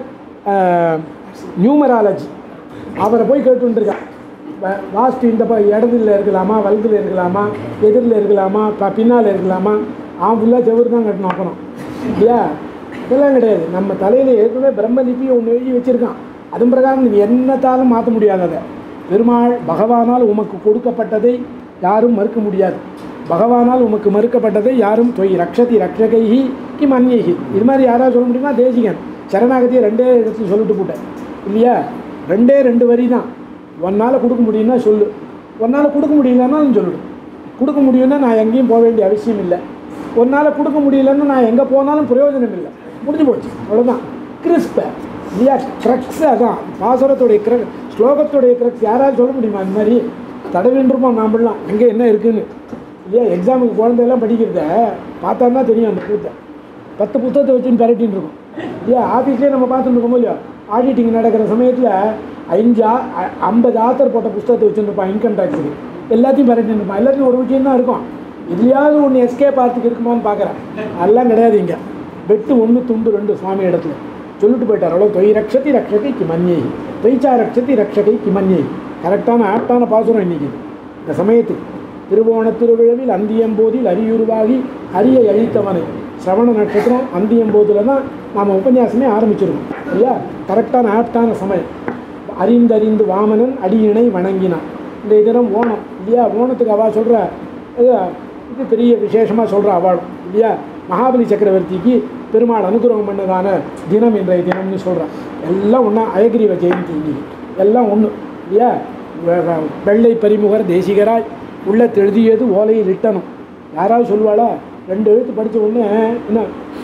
நியூமராலஜி அவரை போய் கேட்டுருக்கான் லாஸ்ட் இந்த ப இடத்துல இருக்கலாமா வலதுல இருக்கலாமா எதிரில் இருக்கலாமா ப பின்னால் இருக்கலாமா அவன் ஃபுல்லாக செவுறு தான் கட்டணும் அப்புறம் இல்லையா இதெல்லாம் கிடையாது நம்ம தலையில் ஏற்கனவே பிரம்ம லிபி ஒன்று எழுதி வச்சுருக்கான் அதன் பிரகாரம் நீ என்னத்தாலும் மாற்ற முடியாது அதை பெருமாள் பகவானால் உமக்கு கொடுக்கப்பட்டதை யாரும் மறுக்க முடியாது பகவானால் உமக்கு மறுக்கப்பட்டதை யாரும் தொய் ரக்ஷதி ரக்ஷகைஹி கிம் அந்நியகி இது மாதிரி யாராவது சொல்ல முடியுமா தேசிகன் சரணாகதியை ரெண்டே இடத்துல சொல்லிட்டு போட்டேன் இல்லையா ரெண்டே ரெண்டு வரி தான் ஒன்னால் கொடுக்க முடியும்னா சொல்லு ஒன்னால் கொடுக்க முடியலன்னாலும் சொல்லிடு கொடுக்க முடியும்னா நான் எங்கேயும் போக வேண்டிய அவசியம் இல்லை ஒன்னால் கொடுக்க முடியலன்னா நான் எங்கே போனாலும் பிரயோஜனம் இல்லை முடிஞ்சு போச்சு அவ்வளோதான் கிறிஸ்ப இல்லையா க்ரக்ஸ் அதான் பாசுரத்துடைய கிரக் ஸ்லோகத்துடைய க்ரக்ஸ் யாராவது சொல்ல முடியுமா இந்த மாதிரி தடவின்றிருப்போம் நாமெல்லாம் எங்கே என்ன இருக்குன்னு இல்லையா எக்ஸாமுக்கு குழந்தையெல்லாம் படிக்கிறத பார்த்தா தெரியும் அந்த புத்தகத்தை பத்து புத்தகத்தை வச்சுன்னு பரட்டின்னு இருக்கும் இல்லையா ஆஃபீஸ்லேயே நம்ம பார்த்துட்டு இருக்கோமோ இல்லையா ஆடிட்டிங் நடக்கிற சமயத்தில் அஞ்சு ஆ- அ- ஐம்பது ஆத்தர் போட்ட புஸ்தகத்தை வச்சுருப்பான் இன்கம் டேக்ஸுக்கு எல்லாத்தையும் பரட்டின்னு இருப்பான் எல்லாத்தையும் ஒரு விஷயம் தான் இருக்கும் இதுலையாவது ஒன்று எஸ்கே பார்த்துக்கு இருக்குமான்னு பார்க்குறேன் அதெல்லாம் கிடையாது இங்கே வெட்டு ஒன்று துண்டு ரெண்டு சுவாமி இடத்துல சொல்லிட்டு போயிட்டார் அவ்வளோ தொய் ரக்ஷதி ரக்ஷகை கிமன்யை தொய்ச்சா ரக்ஷதி ரக்ஷகை கிமன்யை கரெக்டான ஆப்டான பாசுரம் இன்னைக்கு இது. இந்த சமயத்துக்கு திருவோணத் திருவிழவில் அந்தியம்போதில் அரியுருவாகி அரிய அழித்தவனை சிரவண நட்சத்திரம் அந்தியம்போதில் தான் நாம் உபன்யாசமே ஆரம்பிச்சிருக்கோம் இல்லையா கரெக்டான ஆப்டான சமயம் அறிந்தறிந்து வாமனன் அடியினை வணங்கினான் இந்த தினம் ஓணம் இல்லையா ஓணத்துக்கு அவள் சொல்கிற இது பெரிய விசேஷமாக சொல்கிற அவாளும் இல்லையா மகாபலி சக்கரவர்த்திக்கு பெருமாள் அனுகிரகம் பண்ணதான தினம் இன்றைய தினம்னு சொல்கிறான் எல்லாம் ஒன்றா அயகிரிவ ஜெயந்தி இன்னைக்கு எல்லாம் ஒன்று இல்லையா வெ- வெ- வெள்ளை பரிமுகர் தேசிகராய் உள்ள தெழுதியது ஓலையில் இட்டணும் யாராவது சொல்லுவாளா ரெண்டு எழுத்து படித்த உடனே என்ன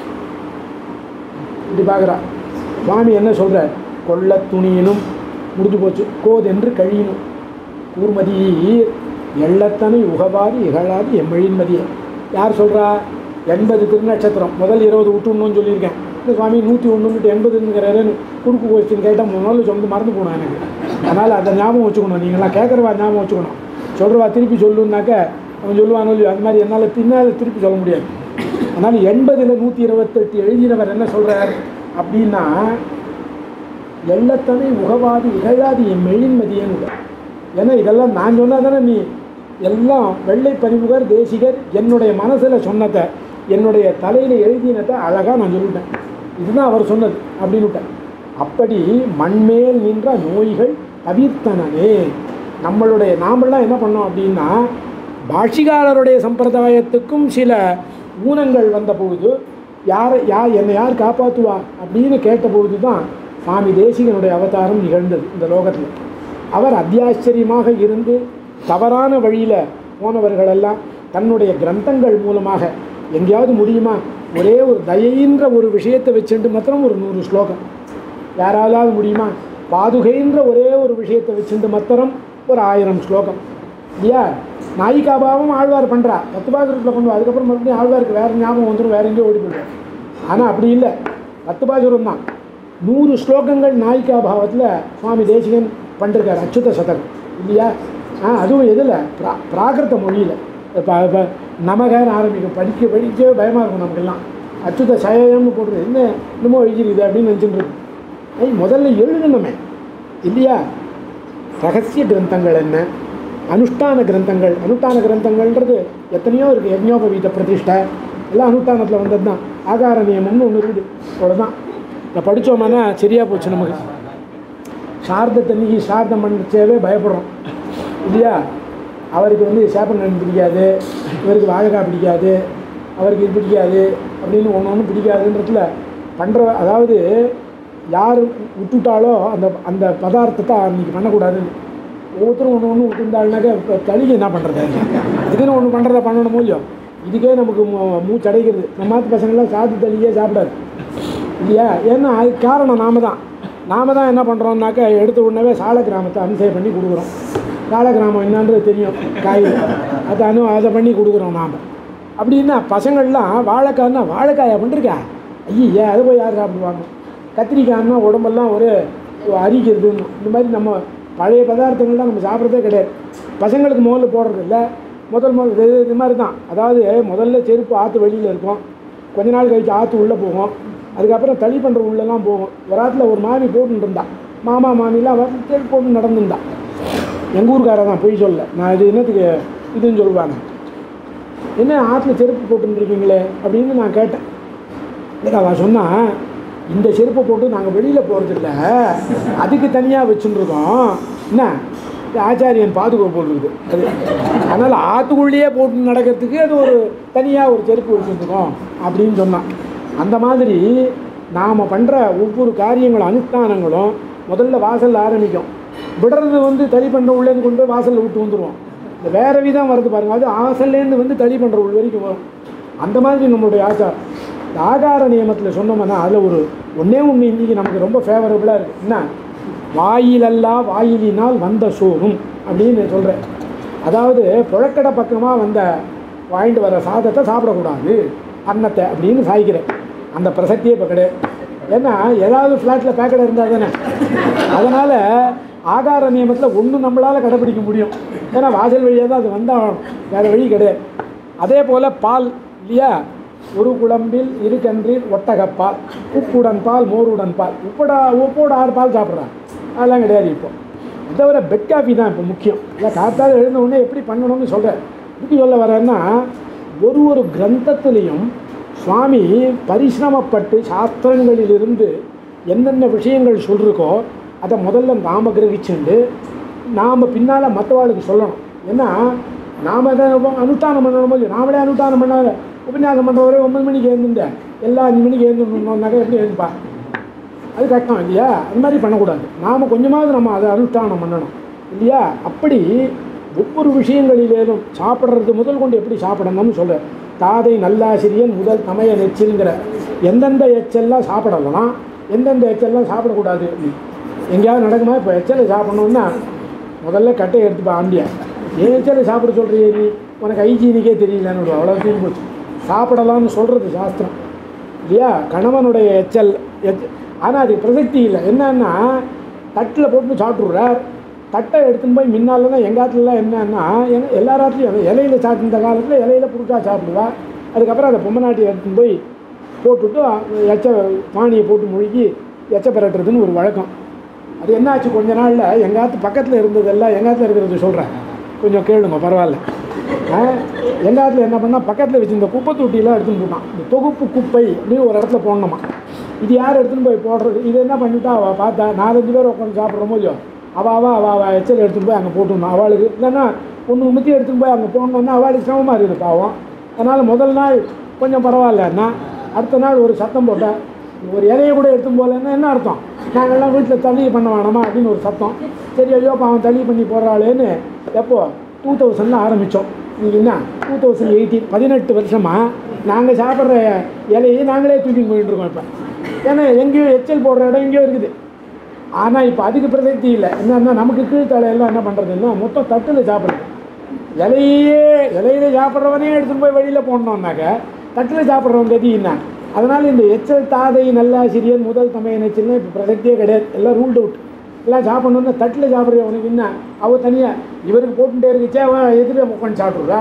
இப்படி பார்க்குறா சுவாமி என்ன சொல்கிற கொள்ள துணியினும் முடிஞ்சு போச்சு கோதென்று கழியணும் கூர்மதி எள்ளத்தனை உகவாதி இகழாது எம்மழின்மதியே யார் சொல்கிறா எண்பது திருநட்சத்திரம் முதல் இருபது விட்டுணுன்னு சொல்லியிருக்கேன் இந்த சுவாமி நூற்றி ஒன்றுன்னுட்டு எண்பதுங்கிறாருன்னு குறுக்கு கொஸ்டின் கேட்டால் முதல்ல சொந்து மறந்து போனோம் எனக்கு அதனால் அதை ஞாபகம் வச்சுக்கணும் நீங்களாம் கேட்குறவா ஞாபகம் வச்சுக்கணும் சொல்கிறவா திருப்பி சொல்லுன்னாக்க அவன் சொல்லுவானோ இல்லையோ அது மாதிரி என்னால் பின்னால் திருப்பி சொல்ல முடியாது அதனால் எண்பதில் நூற்றி இருபத்தெட்டு எழுதினவர் என்ன சொல்கிறார் அப்படின்னா எள்ளத்தனை உகவாதி இகழாது என் மெழின்மதியன்னு ஏன்னா இதெல்லாம் நான் சொன்னா தானே நீ எல்லாம் வெள்ளை பனிமுகர் தேசிகர் என்னுடைய மனசில் சொன்னதை என்னுடைய தலையில் எழுதினதை அழகாக நான் சொல்லிட்டேன் இதுதான் அவர் சொன்னது அப்படின்னு விட்டேன் அப்படி மண்மேல் நின்ற நோய்கள் தவிர்த்தனவே நம்மளுடைய நாமெல்லாம் என்ன பண்ணோம் அப்படின்னா பாஷிகாரருடைய சம்பிரதாயத்துக்கும் சில ஊனங்கள் வந்தபோது யார் யார் என்னை யார் காப்பாற்றுவா அப்படின்னு கேட்டபோது தான் சுவாமி தேசிகனுடைய அவதாரம் நிகழ்ந்தது இந்த லோகத்தில் அவர் அத்தியாச்சரியமாக இருந்து தவறான வழியில் போனவர்களெல்லாம் தன்னுடைய கிரந்தங்கள் மூலமாக எங்கேயாவது முடியுமா ஒரே ஒரு தயைன்ற ஒரு விஷயத்தை வச்சுட்டு மாத்திரம் ஒரு நூறு ஸ்லோகம் யாராலாவது முடியுமா பாதுகைன்ற ஒரே ஒரு விஷயத்தை வச்சுட்டு மாத்திரம் ஒரு ஆயிரம் ஸ்லோகம் இல்லையா நாயிகாபாவம் ஆழ்வார் பண்ணுறா பத்துபாசுரத்தில் பண்ணுவா அதுக்கப்புறம் மறுபடியும் ஆழ்வாருக்கு வேறு ஞாபகம் வந்துடும் வேற எங்கேயோ ஓடி போயிடும் ஆனால் அப்படி இல்லை பத்துபாசுரம் தான் நூறு ஸ்லோகங்கள் நாயிகா பாவத்தில் சுவாமி தேசிகன் பண்ணிருக்கார் அச்சுத சதகம் இல்லையா ஆ அதுவும் எதில் பிரா பிராகிருத மொழியில் இப்போ இப்போ நமகன்னு ஆரம்பிக்கும் படிக்க படிக்கவே பயமாக இருக்கும் நமக்கெல்லாம் அச்சுத சயம்னு போடுறது என்ன இன்னமும் எழுதிருக்குது அப்படின்னு நினச்சிட்டு இருக்கு ஐய் முதல்ல எழுதணுமே இல்லையா ரகசிய கிரந்தங்கள் என்ன அனுஷ்டான கிரந்தங்கள் அனுஷ்டான கிரந்தங்கள்ன்றது எத்தனையோ இருக்குது யஜ்ஞோபவீத பிரதிஷ்டை எல்லாம் அனுஷ்டானத்தில் வந்தது தான் ஆகார நியமம்னு ஒன்று இருக்குது அவ்வளோதான் இதை படித்தோம்னா சரியாக போச்சு நமக்கு சார்த தண்ணிக்கு சார்தம் பண்ணிச்சேவே பயப்படுறோம் இல்லையா அவருக்கு வந்து சேப்பங்கன் பிடிக்காது இவருக்கு வாழைக்காய் பிடிக்காது அவருக்கு இது பிடிக்காது அப்படின்னு ஒன்று ஒன்று பிடிக்காதுன்றதுல பண்ணுற அதாவது யார் விட்டுட்டாலோ அந்த அந்த பதார்த்தத்தை அன்றைக்கி பண்ணக்கூடாதுன்னு ஒவ்வொருத்தரும் ஒன்று ஒன்று விட்டுருந்தாள்னாக்கா இப்போ தளிக்கு என்ன பண்ணுறது இதுக்குன்னு ஒன்று பண்ணுறத பண்ணணும் இல்லையோ இதுக்கே நமக்கு மூ- மூச்சடைக்கிறது நம்ம மாத்து பசங்கள்லாம் சாத்து தளியே சாப்பிடாது இல்லையா ஏன்னா அதுக்கு காரணம் நாம தான் நாம தான் என்ன பண்ணுறோம்னாக்கா எடுத்த உடனே சால கிராமத்தை அனுசை பண்ணி கொடுக்குறோம் சால கிராமம் என்னன்றது தெரியும் காய் அதை அனு அதை பண்ணி கொடுக்குறோம் நாம் அப்படின்னா பசங்கள்லாம் வாழைக்காய்னா வாழைக்காயா பண்ணிருக்கா ஐயே அதை போய் யார் சாப்பிடுவாங்க கத்திரிக்காய்னா உடம்பெல்லாம் ஒரு அரிக்கிறதுன்னு இந்த மாதிரி நம்ம பழைய பதார்த்தங்கள்லாம் நம்ம சாப்பிட்றதே கிடையாது பசங்களுக்கு முதல்ல போடுறது இல்லை முதல் முதல் இது இது மாதிரி தான் அதாவது முதல்ல செருப்பு ஆற்று வெளியில் இருக்கும் கொஞ்ச நாள் கழிச்சு ஆற்று உள்ளே போகும் அதுக்கப்புறம் தளி பண்ணுற உள்ளெல்லாம் போகும் ஒரு ஆற்றுல ஒரு மாமி போட்டுட்டு இருந்தா மாமா மாமிலாம் அவ செருப்பு போட்டு நடந்துருந்தா எங்கள் ஊருக்காரன் தான் பொய் சொல்ல நான் இது என்னத்துக்கு இதுன்னு சொல்லுவாங்க என்ன ஆற்றுல செருப்பு போட்டுருக்கீங்களே அப்படின்னு நான் கேட்டேன் இல்லை அவன் சொன்னா இந்த செருப்பை போட்டு நாங்கள் வெளியில் போகிறதில்ல அதுக்கு தனியாக வச்சுருக்கோம் என்ன இது ஆச்சாரியன் பாதுகாப்பு போட்டுருக்குது அது அதனால் ஆற்றுக்குள்ளேயே போட்டு நடக்கிறதுக்கு அது ஒரு தனியாக ஒரு செருப்பு வச்சுருக்கோம் அப்படின்னு சொன்னான் அந்த மாதிரி நாம் பண்ணுற ஒவ்வொரு காரியங்களும் அனுஷ்டானங்களும் முதல்ல வாசலில் ஆரம்பிக்கும் விடுறது வந்து தளி பண்ணுற உள்ளேருந்து கொண்டு போய் வாசலில் விட்டு வந்துடுவோம் இந்த வேறு விதம் வருது பாருங்க அது வாசல்லேருந்து வந்து தளி பண்ணுற உள் வரைக்கும் வரும் அந்த மாதிரி நம்மளுடைய ஆச்சாரம் இந்த ஆகார நியமத்தில் சொன்னோம்னா அதில் ஒரு ஒன்றே ஒன்று இன்றைக்கி நமக்கு ரொம்ப ஃபேவரபுளாக இருக்குது என்ன வாயிலல்லா வாயிலினால் வந்த சோறும் அப்படின்னு சொல்கிறேன் அதாவது புழக்கடை பக்கமாக வந்த வாங்கிட்டு வர சாதத்தை சாப்பிடக்கூடாது அன்னத்தை அப்படின்னு சாய்க்கிறேன் அந்த பிரசக்தியே இப்போ கிடையாது ஏன்னா ஏதாவது ஃப்ளாட்டில் பேக்கெட் இருந்தால் தானே அதனால் ஆகார நியமத்தில் ஒன்று நம்மளால் கடைப்பிடிக்க முடியும் ஏன்னா வாசல் வழியாக தான் அது வந்தால் வேறு வழி கிடையாது அதே போல் பால் இல்லையா ஒரு குழம்பில் இரு கன்றில் ஒட்டகப்பால் உப்புடன் பால் மோருடன் பால் உப்படா உப்போட ஆறு பால் சாப்பிட்றாங்க அதெல்லாம் கிடையாது இப்போ அதை தவிர பெட் காஃபி தான் இப்போ முக்கியம் இல்லை காத்தால் எழுந்த உடனே எப்படி பண்ணணும்னு சொல்கிறேன் இதுக்கு சொல்ல வரேன்னா ஒரு ஒரு கிரந்தத்துலேயும் சுவாமி பரிசிரமப்பட்டு சாஸ்திரங்களிலிருந்து என்னென்ன விஷயங்கள் சொல்லிருக்கோ அதை முதல்ல நாம் கிரகிச்சுண்டு நாம் பின்னால் மற்றவாளுக்கு சொல்லணும் ஏன்னா நாம் அதை அனுஷ்டானம் பண்ணணும் இல்லையோ நாமளே அனுஷ்டானம் பண்ணாத உபன்யாசம் பண்ணுறவரே ஒன்பது மணிக்கு எழுந்துட்டேன் எல்லா அஞ்சு மணிக்கு எழுந்துட்டோம்னாக்கா எப்படி எழுந்துப்பா அது கஷ்டம் இல்லையா அந்த மாதிரி பண்ணக்கூடாது நாம் கொஞ்சமாவது நம்ம அதை அனுஷ்டானம் பண்ணணும் இல்லையா அப்படி ஒவ்வொரு விஷயங்களிலேயும் சாப்பிட்றது முதல் கொண்டு எப்படி சாப்பிடணும்னு சொல்கிறேன் தாதை நல்லாசிரியன் முதல் தமைய நெச்சில்ங்கிற எந்தெந்த எச்செல்லாம் சாப்பிடலாம் எந்தெந்த எச்செல்லாம் சாப்பிடக்கூடாது அப்படின்னு. எங்கேயாவது நடக்குமா இப்போ எச்சலை சாப்பிடணுன்னா முதல்ல கட்டையை எடுத்துப்பா ஆண்டியா ஏன் எச்சலை சாப்பிட சொல்கிறியே நீ உனக்கு ஹைஜீனிக்கே தெரியலன்னு அவ்வளோ தூக்கி போச்சு சாப்பிடலாம்னு சொல்கிறது சாஸ்திரம் இல்லையா கணவனுடைய எச்சல் எச் ஆனால் அது பிரசக்தி இல்லை என்னன்னா தட்டில் போட்டு சாப்பிட்றார் தட்டை எடுத்துன்னு போய் முன்னால தான் எங்கள் ஆத்துலலாம் என்னன்னா எங்க எல்லாராத்துலையும் இலையில சாப்பிட்டு இந்த காலத்தில் இலையில புதுக்காக சாப்பிடுவா அதுக்கப்புறம் அதை பொம்மநாட்டி எடுத்துன்னு போய் போட்டுட்டு எச்ச பானியை போட்டு முழுகி எச்ச பெரட்டுறதுன்னு ஒரு வழக்கம் அது என்னாச்சு கொஞ்ச நாளில் எங்காத்து பக்கத்தில் இருந்ததெல்லாம் எங்காத்துல இருக்கிறது சொல்கிறேன் கொஞ்சம் கேளுங்க பரவாயில்ல ஆ, எங்காத்துல என்ன பண்ணால் பக்கத்தில் வச்சு இந்த குப்பை தொட்டியெல்லாம் எடுத்துன்னு போட்டான் இந்த தொகுப்பு குப்பை அப்படின்னு ஒரு இடத்துல போடணுமா இது யார் எடுத்துன்னு போய் போடுறது இது என்ன பண்ணிட்டா அவள் பார்த்தா நாலஞ்சு பேர் உட்காந்து சாப்பிட்றோமோ இல்லையோ அவள் அவள் அவள் அவள் எச்சல் எடுத்துன்னு போய் அங்கே போட்டுடணும் அவளுக்கு இல்லைன்னா ஒன்று முத்தி எடுத்துன்னு போய் அங்கே போடணுன்னா அவளுக்கு சிரமமாக இருக்குது பாவம் அதனால் முதல் நாள் கொஞ்சம் பரவாயில்லன்னா அடுத்த நாள் ஒரு சத்தம் போட்டேன் ஒரு இலையை கூட எடுத்துன்னு போகலன்னா என்ன அர்த்தம் நாங்கள்லாம் வீட்டில் தள்ளி பண்ண வேணாமா அப்படின்னு ஒரு சத்தம் சரி ஐயோ அவன் தள்ளி பண்ணி போடுறாளேன்னு எப்போ டூ தௌசண்டில் ஆரம்பித்தோம் நீங்கள் என்ன டூ தௌசண்ட் எயிட்டீன் பதினெட்டு வருஷமாக நாங்கள் சாப்பிட்ற இலையை நாங்களே தூக்கின்னு போயிட்டு இருக்கோம் இப்போ ஏன்னா எங்கேயோ எச்சல் போடுற இடம் எங்கேயோ இருக்குது ஆனால் இப்போ அதுக்கு பிரசக்தி இல்லை என்னன்னா நமக்கு கீழ்த்தலையெல்லாம் என்ன பண்ணுறதுன்னா மொத்தம் தட்டில் சாப்பிட்றது இலையே இலையில சாப்பிட்றவனே எடுத்துன்னு போய் வெளியில் போடணுன்னாக்க தட்டில் சாப்பிட்றவன் கதி என்ன அதனால் இந்த எச்சல் தாதை நல்லாசிரியர் முதல் தமையன் எச்சல்னா இப்போ பிரசக்தியே கிடையாது எல்லாம் ரூல்ட் அவுட் எல்லாம் சாப்பிடணுன்னா தட்டில் சாப்பிட்ற உனக்கு என்ன அவள் தனியாக இவருக்கு போட்டுட்டே இருக்குச்சே அவன் எதிரே உட்காந்து சாப்பிட்றா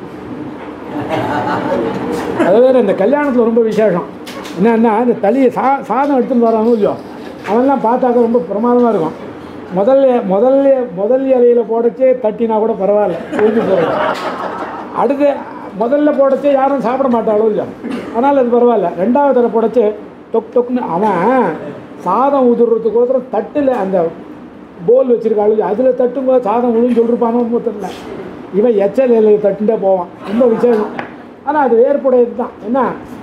அது வேறு இந்த கல்யாணத்தில் ரொம்ப விசேஷம் என்னன்னா இந்த தளியை சா சாதம் எடுத்துன்னு வரானோ இல்லையோ அவன்லாம் பார்த்தாக்க ரொம்ப பிரமாதமாக இருக்கும் முதல்ல முதல்ல முதல் இலையில போடச்சே தட்டினா கூட பரவாயில்ல ஒழிஞ்சு போகும் அடுத்து முதல்ல போடச்சே யாரும் சாப்பிட மாட்டாளோ இல்லையோ அதனால் அது பரவாயில்ல ரெண்டாவது தடவை போடச்சே தொக் தொக்குன்னு அவன் சாதம் உதுறதுக்கோசரம் தட்டில் அந்த போல் வச்சிருக்காளு அதில் தட்டும்போது சாதம் விழுந்து சொல்லிருப்பானோ தெரியல இவன் எச்சல் இலையில் தட்டுட்டே போவான் ரொம்ப விசேஷம் ஆனால் அது ஏற்புடையது தான் என்ன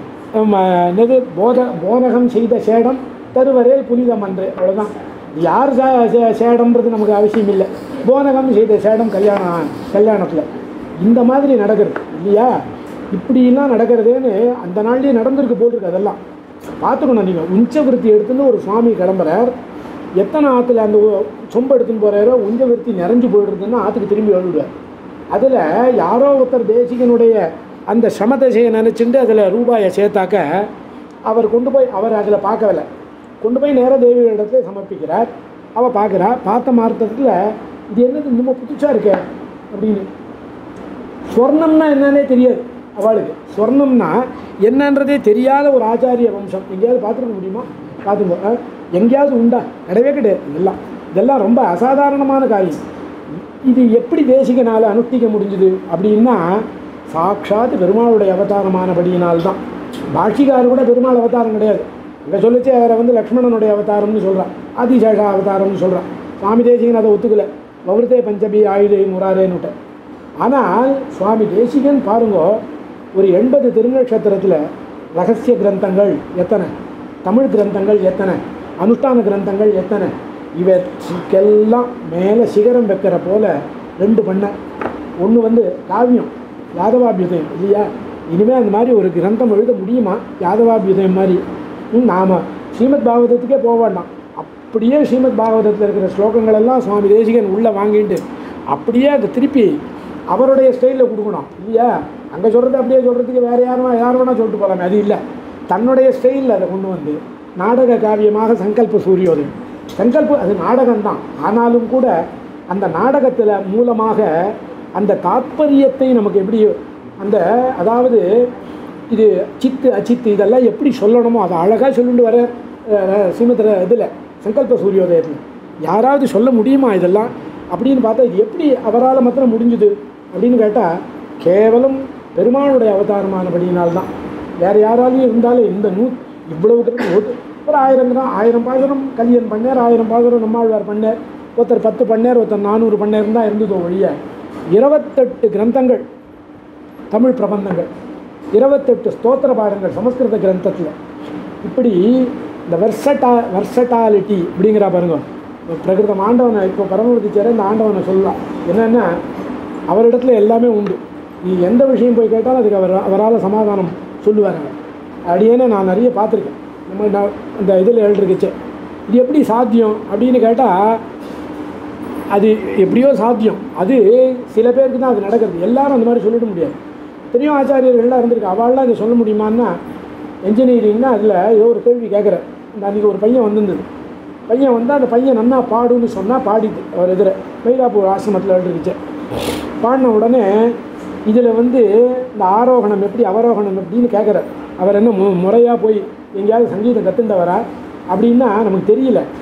ம, என்னது போத போதகம் செய்த சேடம் தருவரேல் புனிதம் அன்று அவ்வளோதான் யார் சே சே- சேடம்ன்றது நமக்கு அவசியம் இல்லை போனகம் செய்த சேடம் கல்யாணம் கல்யாணத்தில் இந்த மாதிரி நடக்கிறது இல்லையா இப்படிலாம் நடக்கிறதேன்னு அந்த நாள்லேயே நடந்திருக்கு போல் இருக்கு அதெல்லாம் பார்த்துக்கணும் நீங்கள் உஞ்சவிருத்தி எடுத்துன்னு ஒரு சுவாமி கிளம்புறார் எத்தனை ஆற்றுல அந்த ஒ- சொம்பு எடுத்துன்னு போகிறாரோ உஞ்சவிருத்தி நிறைஞ்சு போயிடுறதுன்னா ஆற்றுக்கு திரும்பி எழுதுவார் அதில் யாரோ ஒருத்தர் தேசிகனுடைய அந்த சமதசையை நினச்சிட்டு அதில் ரூபாயை சேர்த்தாக்க அவர் கொண்டு போய் அவர் அதில் பார்க்கவில்லை கொண்டு போய் நேர தேவி இடத்துல சமர்ப்பிக்கிறார் அவள் பார்க்குறா பார்த்த மார்த்தத்தில் இது என்னது இன்னும் புதுசாக இருக்கே அப்படின்னு ஸ்வர்ணம்னா என்னன்னே தெரியாது அவளுக்கு ஸ்வர்ணம்னா என்னன்றதே தெரியாத ஒரு ஆச்சாரிய வம்சம் எங்கேயாவது பார்த்துருக்க முடியுமா பார்த்துக்கோ ஆ? எங்கேயாவது உண்டா கிடையவே கிடையாது இதெல்லாம் இதெல்லாம் ரொம்ப அசாதாரணமான காரியம் இது எப்படி தேசிகனால் அனுஷ்டிக்க முடிஞ்சுது அப்படின்னா சாட்சாத் பெருமாளுடைய அவதாரமானபடியினால்தான் பாஷிகார் கூட பெருமாள் அவதாரம் கிடையாது இங்கே சொல்லிச்சு அவரை வந்து லக்ஷ்மணனுடைய அவதாரம்னு சொல்கிறான் ஆதிசேஷா அவதாரம்னு சொல்கிறான் சுவாமி தேசிகன் அதை ஒத்துக்கல வவுர்த்தே பஞ்சபி ஆயுதை முராரேன்னு ஆனால் சுவாமி தேசிகன் பாருங்கோ ஒரு எண்பது திருநட்சத்திரத்தில் ரகசிய கிரந்தங்கள் எத்தனை தமிழ் கிரந்தங்கள் எத்தனை அனுஷ்டான கிரந்தங்கள் எத்தனை இவற்றுக்கெல்லாம் மேலே சிகரம் வைக்கிற போல ரெண்டு பண்ண ஒன்று வந்து காவியம் யாதவாபியுதயம் இல்லையா இனிமேல் அந்த மாதிரி ஒரு கிரந்தம் எழுத முடியுமா யாதவாபியுதயம் மாதிரி ம், நாம ஸ்ரீமத் பாகவதத்துக்கே போக வேண்டாம் அப்படியே ஸ்ரீமத் பாகவதத்தில் இருக்கிற ஸ்லோகங்கள் எல்லாம் சுவாமி தேசிகன் உள்ளே வாங்கிட்டு அப்படியே அதை திருப்பி அவருடைய ஸ்டைலில் கொடுக்கணும் இல்லையா அங்கே சொல்கிறது அப்படியே சொல்கிறதுக்கு வேறு யாரும் யார் வேணால் சொல்லிட்டு போகலாமே அது இல்லை தன்னுடைய ஸ்டைலில் அதை கொண்டு வந்து நாடக காவியமாக சங்கல்ப சூரியோதயம் சங்கல்ப அது நாடகம்தான் ஆனாலும் கூட அந்த நாடகத்தில் மூலமாக அந்த தாத்பரியத்தை நமக்கு எப்படி அந்த அதாவது இது சித்து அச்சித்து இதெல்லாம் எப்படி சொல்லணுமோ அதை அழகாக சொல்லிட்டு வர ஸ்ரீமத் இதில் சங்கல்ப சூரியோதயத்தில் யாராவது சொல்ல முடியுமா இதெல்லாம் அப்படின்னு பார்த்தா இது எப்படி அவரால் மாத்திரம் முடிஞ்சுது அப்படின்னு கேட்டால் கேவலம் பெருமாளுடைய அவதாரமானபடியினால்தான் வேறு யாராலையும் இருந்தாலும் இந்த நூ இவ்வளவு கிரந்தம் ஒரு ஒரு ஆயிரம் கிராம் ஆயிரம் பாசுரம் கலியன் பண்ணார் ஆயிரம் பாசுரம் நம்மாழ்வார் பண்ணார் ஒருத்தர் பத்து பண்ணார் ஒருத்தர் நானூறு பண்ணார் தான் இருந்ததோ ஒழிய இருபத்தெட்டு கிரந்தங்கள் தமிழ் பிரபந்தங்கள் இருபத்தெட்டு ஸ்தோத்திர பாடங்கள் சமஸ்கிருத கிரந்தத்தில் இப்படி இந்த வெர்சட்டா வெர்சட்டாலிட்டி அப்படிங்கிற பாருங்க இப்ப பிரகிருதம் ஆண்டவனை இப்போ பரமபதி சேர இந்த ஆண்டவனை சொல்லலாம் என்னென்னா அவரிடத்துல எல்லாமே உண்டு நீ எந்த விஷயம் போய் கேட்டாலும் அதுக்கு அவர் அவரால் சமாதானம் சொல்லுவார் அவர். அடியேன்னு நான் நிறைய பார்த்துருக்கேன் நம்ம நான் இந்த இதில் எழுதிருக்குச்சு இது எப்படி சாத்தியம் அப்படின்னு கேட்டால் அது எப்படியோ சாத்தியம் அது சில பேருக்கு தான் அது நடக்கிறது எல்லாரும் அந்த மாதிரி சொல்லிட முடியாது பெரிய ஆச்சாரியர்கள்லாம் இருந்திருக்கு அவள்லாம் இதை சொல்ல முடியுமான்னா என்ஜினியரிங்னா அதில் ஏதோ ஒரு கேள்வி கேட்குறேன் இந்த அன்றைக்கி ஒரு பையன் வந்திருந்தது பையன் வந்து அந்த பையன் நன்னா பாடுன்னு சொன்னால் பாடிது அவர் எதிர மயிலாப்பூர் ஆசிரமத்தில் இருந்துச்சு பாடின உடனே இதில் வந்து இந்த ஆரோகணம் எப்படி அவரோகணம் எப்படின்னு கேட்குறார் அவர் என்ன மு முறையாக போய் எங்கேயாவது சங்கீதம் கற்றுண்டவரா அப்படின்னா நமக்கு தெரியல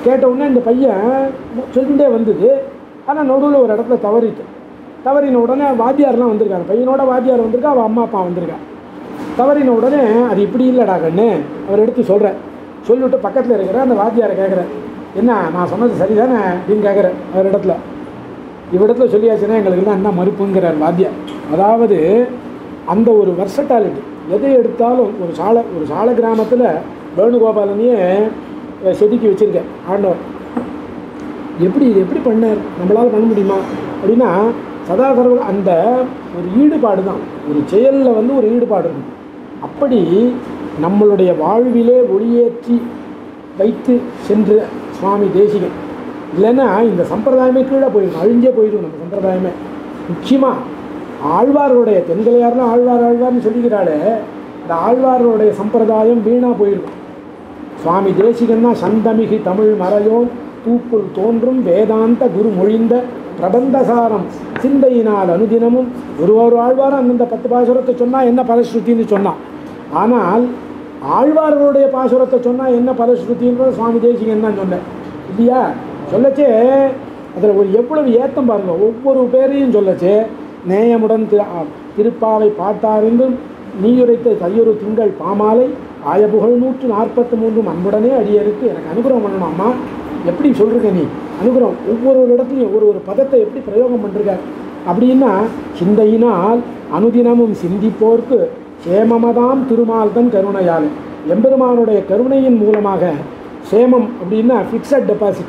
கேட்ட உடனே இந்த பையன் சொல்லிட்டே வந்தது ஆனால் நடுவில் ஒரு இடத்துல தவறிட்டு தவறின உடனே வாத்தியார்லாம் வந்திருக்காங்க பையனோட வாத்தியார் வந்திருக்கா அவள் அம்மா அப்பா வந்திருக்கா தவறின உடனே அது இப்படி இல்லைடா கண்ணு அவர் எடுத்து சொல்கிறேன் சொல்லிவிட்டு பக்கத்தில் இருக்கிற அந்த வாத்தியாரை கேட்குறேன் என்ன நான் சொன்னது சரிதானே அப்படின்னு கேட்குறேன் அவர் இடத்துல இவ்விடத்துல சொல்லியாச்சுன்னா எங்களுக்கெல்லாம் என்ன மறுப்புங்கிறார் வாத்தியார் அதாவது அந்த ஒரு வெர்சட்டாலிட்டி எதை எடுத்தாலும் ஒரு சால ஒரு சால கிராமத்தில் வேணுகோபாலனையே அஹ், செதுக்கி வச்சுருக்கேன் ஆண்டவர் எப்படி இது எப்படி பண்ணார் நம்மளால் பண்ண முடியுமா அப்படின்னா சதா சர்வ அந்த ஒரு ஈடுபாடு தான் ஒரு செயலில் வந்து ஒரு ஈடுபாடு இருக்கும் அப்படி நம்மளுடைய வாழ்விலே ஒளியேற்றி வைத்து சென்ற சுவாமி தேசிகன் இல்லைன்னா இந்த சம்பிரதாயமே கீழே போயிடும் அழிஞ்சே போயிடும் நம்ம சம்பிரதாயமே முக்கியமாக ஆழ்வார்களுடைய தென்கலையாரெலாம் ஆழ்வார் ஆழ்வார்னு சொல்லிக்கிறாளே இந்த ஆழ்வார்களுடைய சம்பிரதாயம் வீணாக போயிருக்கும் சுவாமி தேசிகன்னா சந்தமிகு தமிழ் மறையோன் தூக்குள் தோன்றும் வேதாந்த குரு மொழிந்த பிரபந்தசாரம் சிந்தையினால் அனுதினமும் ஒரு ஒரு ஆழ்வாரும் அந்தந்த பத்து பாசுரத்தை சொன்னால் என்ன பலஸ்ருதின்னு சொன்னான் ஆனால் ஆழ்வார்களுடைய பாசுரத்தை சொன்னால் என்ன பலஸ்ருதின்றது சுவாமி தேசிகன் தான் சொன்னேன் இல்லையா சொல்லச்சே அதில் ஒரு எவ்வளவு ஏத்தம் பாருங்க ஒவ்வொரு பேரையும் சொல்லச்சே நேயமுடன் திரு ஆ, திருப்பாவை பாட்டாரிந்தும் நீயுரைத்த தையொரு திங்கள் பாமாலை ஆய புகழ் நூற்று நாற்பத்தி மூன்றும் அன்புடனே அடியருக்கு எனக்கு அனுகிரகம் பண்ணணும் அம்மா எப்படி சொல்கிறீங்க நீ அனுகிரகம் ஒவ்வொரு ஒரு இடத்துலையும் ஒரு ஒரு பதத்தை எப்படி பிரயோகம் பண்ணிருக்கார் அப்படின்னா சிந்தையினால் அனுதினமும் சிந்திப்போர்க்கு சேமமதாம் திருமால்தன் கருணையால் எம்பெருமானுடைய கருணையின் மூலமாக சேமம் அப்படின்னா ஃபிக்ஸட் டெபாசிட்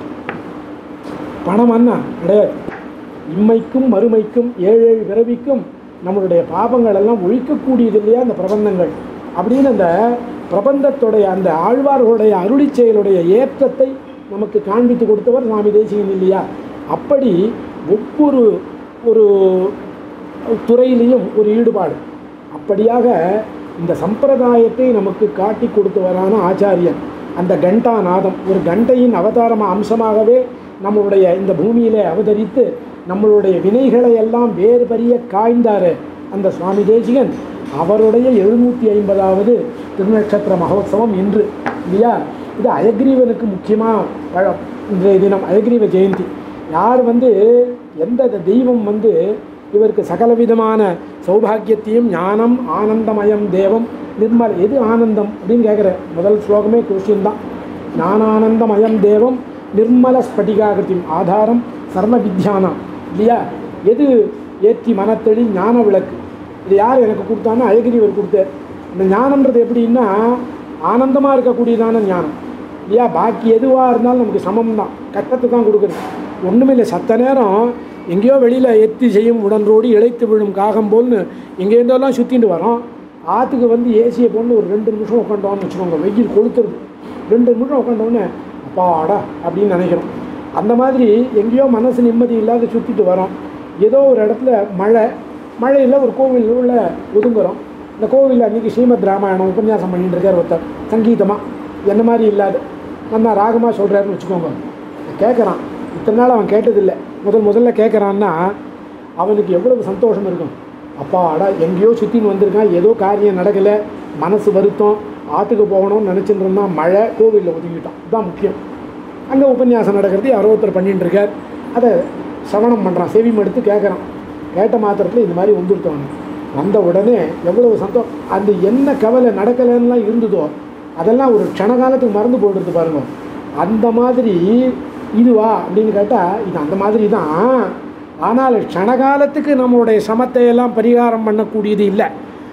பணம் அண்ணா கிடையாது இம்மைக்கும் மறுமைக்கும் ஏழு ஏழு பிறவிக்கும் நம்மளுடைய பாபங்கள் எல்லாம் ஒழிக்கக்கூடியது இல்லையா அந்த பிரபந்தங்கள் அப்படின்னு அந்த பிரபந்தத்துடைய அந்த ஆழ்வார்களுடைய அருளிச் செயலுடைய ஏற்றத்தை நமக்கு காண்பித்து கொடுத்தவர் சுவாமி தேசிகன் இல்லையா அப்படி ஒவ்வொரு ஒரு துறையிலையும் ஒரு ஈடுபாடு அப்படியாக இந்த சம்பிரதாயத்தை நமக்கு காட்டி கொடுத்தவரான ஆச்சாரியன் அந்த கண்டாநாதம் ஒரு கண்டையின் அவதாரமா அம்சமாகவே நம்மளுடைய இந்த பூமியிலே அவதரித்து நம்மளுடைய வினைகளை எல்லாம் வேறு பரிய காய்ந்தாரு அந்த சுவாமி தேசிகன் அவருடைய எழுநூற்றி ஐம்பதாவது திருநட்சத்திர மகோத்சவம் இன்று இல்லையா இது அயக்ரீவனுக்கு முக்கியமாக பழ இன்றைய தினம் அயக்ரீவ ஜெயந்தி யார் வந்து எந்த தெய்வம் வந்து இவருக்கு சகலவிதமான சௌபாகியத்தையும் ஞானம் ஆனந்தமயம் தேவம் நிர்மல் எது ஆனந்தம் அப்படின்னு கேட்குற முதல் ஸ்லோகமே கொஸ்டின் தான் ஞானானந்தமயம் தேவம் நிர்மல ஸ்பட்டிகாகிருத்தின் ஆதாரம் சர்வ வித்யானம் இல்லையா எது ஏற்றி மனத்தெளி ஞான விளக்கு இது யார் எனக்கு கொடுத்தான்னு அழகிரிவர் கொடுத்தார் இந்த ஞானம்ன்றது எப்படின்னா ஆனந்தமாக இருக்கக்கூடியதான ஞானம் இல்லையா பாக்கி எதுவாக இருந்தாலும் நமக்கு சமம் தான் கட்டத்தை தான் கொடுக்குறது ஒன்றுமே இல்லை சத்த நேரம் எங்கேயோ வெளியில் எத்தி செய்யும் உடன்றோடி இழைத்து விழும் காகம் போல்னு எங்கே இருந்தெல்லாம் சுற்றிட்டு வரோம் ஆற்றுக்கு வந்து ஏசியை போட்டு ஒரு ரெண்டு நிமிஷம் உட்காந்தோம்னு வச்சுக்கோங்க வெயில் கொளுத்துறது ரெண்டு நிமிஷம் உட்காந்தோன்னே அப்பாடா அப்படின்னு நினைக்கிறோம் அந்த மாதிரி எங்கேயோ மனசு நிம்மதி இல்லாத சுற்றிட்டு வரோம் ஏதோ ஒரு இடத்துல மழை மழையில் ஒரு கோவில் உள்ள ஒதுங்குறோம் இந்த கோவிலில் அன்றைக்கி ஸ்ரீமத் ராமாயணம் உபன்யாசம் பண்ணிட்டு இருக்கார் ஒருத்தர் சங்கீதமாக என்ன மாதிரி இல்லாத நல்லா ராகமாக சொல்கிறாருன்னு வச்சுக்கோங்க கேட்குறான் இத்தனை நாள் அவன் கேட்டதில்லை முதல் முதல்ல கேட்குறான்னா அவனுக்கு எவ்வளவு சந்தோஷம் இருக்கும் அப்பா அடா எங்கேயோ சுற்றின்னு வந்திருக்கான் ஏதோ காரியம் நடக்கலை மனசு வருத்தம் ஆற்றுக்கு போகணும்னு நினச்சிட்டு இருந்தான் மழை கோவிலில் ஒதுங்கிட்டான் இதுதான் முக்கியம் அங்கே உபன்யாசம் நடக்கிறது யாரோ ஒருத்தர் பண்ணிட்டு இருக்கார் அதை சவணம் பண்ணுறான் செவிம் எடுத்து கேட்குறான் கேட்ட மாத்திரத்தில் இந்த மாதிரி வந்துருத்தவன் வந்த உடனே எவ்வளவு சந்தோஷம் அந்த என்ன கவலை நடக்கலைன்னுலாம் இருந்ததோ அதெல்லாம் ஒரு க்ஷணகாலத்துக்கு மறந்து போடுறது பாருங்க அந்த மாதிரி இதுவா அப்படின்னு கேட்டால் இது அந்த மாதிரி தான் ஆனால் க்ஷணகாலத்துக்கு நம்மளுடைய சமத்தை எல்லாம் பரிகாரம் பண்ணக்கூடியது இல்லை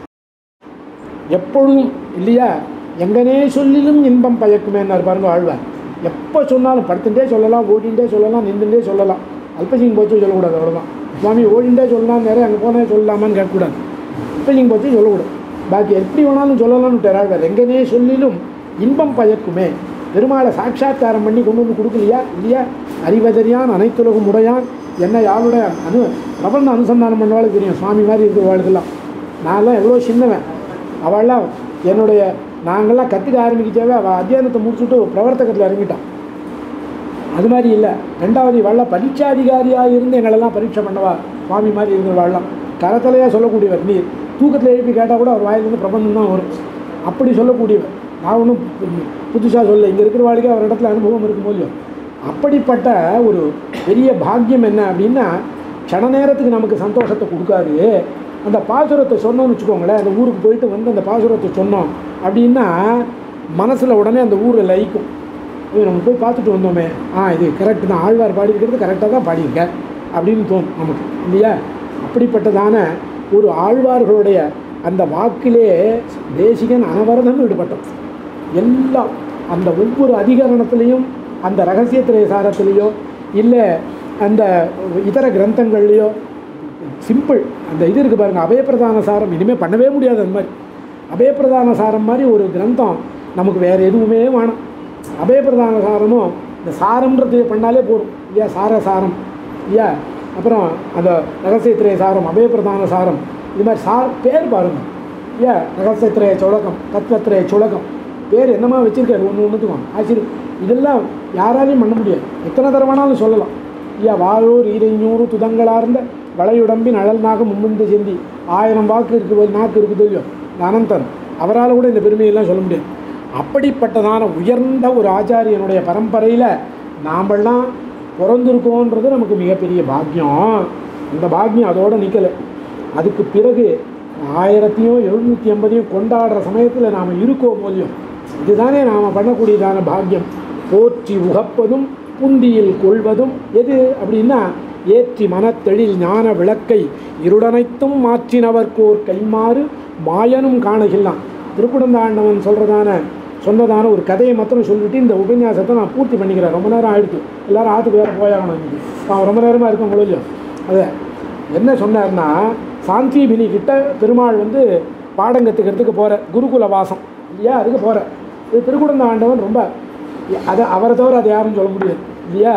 எப்பொழுதும் இல்லையா எங்கனே சொல்லிலும் இன்பம் பயக்குமேன்னார் பாருங்க ஆழ்வார் எப்போ சொன்னாலும் படுத்துட்டே சொல்லலாம் ஓடிண்டே சொல்லலாம் நின்றுட்டே சொல்லலாம் அல்பசிங் போச்சு சொல்லக்கூடாது அவ்வளோதான் சுவாமி ஓடிண்டே சொல்லலாம் நிறைய அங்கே போனே சொல்லலாமான்னு கேட்கக்கூடாது அல்பசிங் போச்சு சொல்லக்கூடாது பாக்கி எப்படி வேணாலும் சொல்லலாம்னு ஆழ்வார் எங்கனே சொல்லிலும் இன்பம் பயக்குமே பெருமாளை சாட்சாத்காரம் பண்ணி கொண்டு வந்து கொடுக்கலையா இல்லையா அறிவதறியான் அனைத்துலகும் உடையான் என்ன யாருடைய அனு பிரபந்த அனுசந்தானம் பண்ணவாளுக்கு தெரியும் சுவாமி மாதிரி இருக்கிறவாளுக்கெல்லாம் நான்லாம் எவ்வளோ சின்னவன் அவள்லாம் என்னுடைய நாங்கள்லாம் கற்றுக்க ஆரம்பிக்கச்சாவே அவள் அத்தியானத்தை முடிச்சுட்டு பிரவர்த்தகத்தில் இறங்கிட்டான் அது மாதிரி இல்லை ரெண்டாவது இவள்லாம் பரீட்சாதிகாரியாக இருந்து எங்களெல்லாம் பரீட்சை பண்ணவா சுவாமி மாதிரி இருக்கிறவாள்லாம் தரத்தலையாக சொல்லக்கூடியவர் நீர் தூக்கத்தில் எழுப்பி கேட்டால் கூட அவர் வாயிலிருந்து பிரபந்தம் தான் வரும் அப்படி சொல்லக்கூடியவர் நான் ஒன்றும் புதுசாக சொல்ல இங்கே இருக்கிற வாழ்க்கை அவர் இடத்துல அனுபவம் இருக்கும் போலியோ அப்படிப்பட்ட ஒரு பெரிய பாக்கியம் என்ன அப்படின்னா க்ஷண நேரத்துக்கு நமக்கு சந்தோஷத்தை கொடுக்காது அந்த பாசுரத்தை சொன்னோம்னு வச்சுக்கோங்களேன் அந்த ஊருக்கு போயிட்டு வந்து அந்த பாசுரத்தை சொன்னோம் அப்படின்னா மனசில் உடனே அந்த ஊரை லயிக்கும் ஐயோ, நம்ம போய் பார்த்துட்டு வந்தோமே ஆ இது கரெக்டு தான் ஆழ்வார் பாடியிருக்கிறது கரெக்டாக தான் பாடியிருக்க அப்படின்னு தோணும் நமக்கு இல்லையா அப்படிப்பட்டதான ஒரு ஆழ்வார்களுடைய அந்த வாக்கிலே தேசிகன் அனவரதம் ஈடுபட்டோம் எல்லாம் அந்த ஒவ்வொரு அதிகரணத்திலையும் அந்த ரகசியத்திரை சாரத்திலேயோ இல்லை அந்த இதர கிரந்தங்கள்லையோ சிம்பிள் அந்த இது இருக்குது பாருங்கள் அபயப்பிரதான சாரம் இனிமேல் பண்ணவே முடியாது அந்த மாதிரி அபயப்பிரதான சாரம் மாதிரி ஒரு கிரந்தம் நமக்கு வேறு எதுவுமே வேணும் அபயப்பிரதான சாரமும் இந்த சாரம்ன்றது பண்ணாலே போதும் இல்லையா சார சாரம் இல்லையா அப்புறம் அந்த ரகசியத்திரை சாரம் அபயப்பிரதான சாரம் இது மாதிரி சார் பேர் பாருங்கள் இல்லையா ரகசியத்திரைய சுழகம் தத்துவத்திரைய சுழகம் பேர் என்னமா வச்சிருக்காரு ஒன்று ஒன்றுத்துக்கும் ஆச்சரியம் இதெல்லாம் யாராலையும் பண்ண முடியாது எத்தனை தடவைனாலும் சொல்லலாம் ஐயா வாழூர் ஈரைஞூறு துதங்களார்ந்த வளையுடம்பின் அழல் நாகம் மும்முந்து செந்தி ஆயிரம் வாக்கு இருக்கு போது நாக்கு இருக்குது இல்லையோ இந்த அனந்தன் அவரால் கூட இந்த பெருமையெல்லாம் சொல்ல முடியாது அப்படிப்பட்டதான உயர்ந்த ஒரு ஆச்சாரியனுடைய பரம்பரையில் நாமெல்லாம் பிறந்திருக்கோன்றது நமக்கு மிகப்பெரிய பாக்கியம் இந்த பாக்கியம் அதோடு நிற்கலை அதுக்கு பிறகு ஆயிரத்தையும் எழுநூற்றி ஐம்பதையும் கொண்டாடுற சமயத்தில் நாம் இருக்கோம் போலியும் இதுதானே நாம் பண்ணக்கூடியதான பாக்கியம் போற்றி உகப்பதும் புந்தியில் கொள்வதும் எது அப்படின்னா ஏற்றி மனத்தெழில் ஞான விளக்கை இருடனைத்தும் மாற்றினவர்க்கோர் கைமாறு மாயனும் காணகில்லான் திருக்குடந்தாண்டவன் சொல்கிறதான சொன்னதான ஒரு கதையை மாத்திரம் சொல்லிட்டு இந்த உபன்யாசத்தை நான் பூர்த்தி பண்ணிக்கிறேன் ரொம்ப நேரம் ஆயிடுச்சு எல்லாரும் ஆற்றுக்கு வேறு போயாகணும் இன்னைக்கு அவன் ரொம்ப நேரமாக இருக்கும் இல்லையோ அதை என்ன சொன்னார்னா சாந்திபினி கிட்ட பெருமாள் வந்து பாடம் கற்றுக்கிறதுக்கு போகிற குருகுல வாசம் இல்லையா அதுக்கு போகிற இது திருக்குடந்த ஆண்டவன் ரொம்ப அதை அவரை தவிர அதை யாரும் சொல்ல முடியாது இல்லையா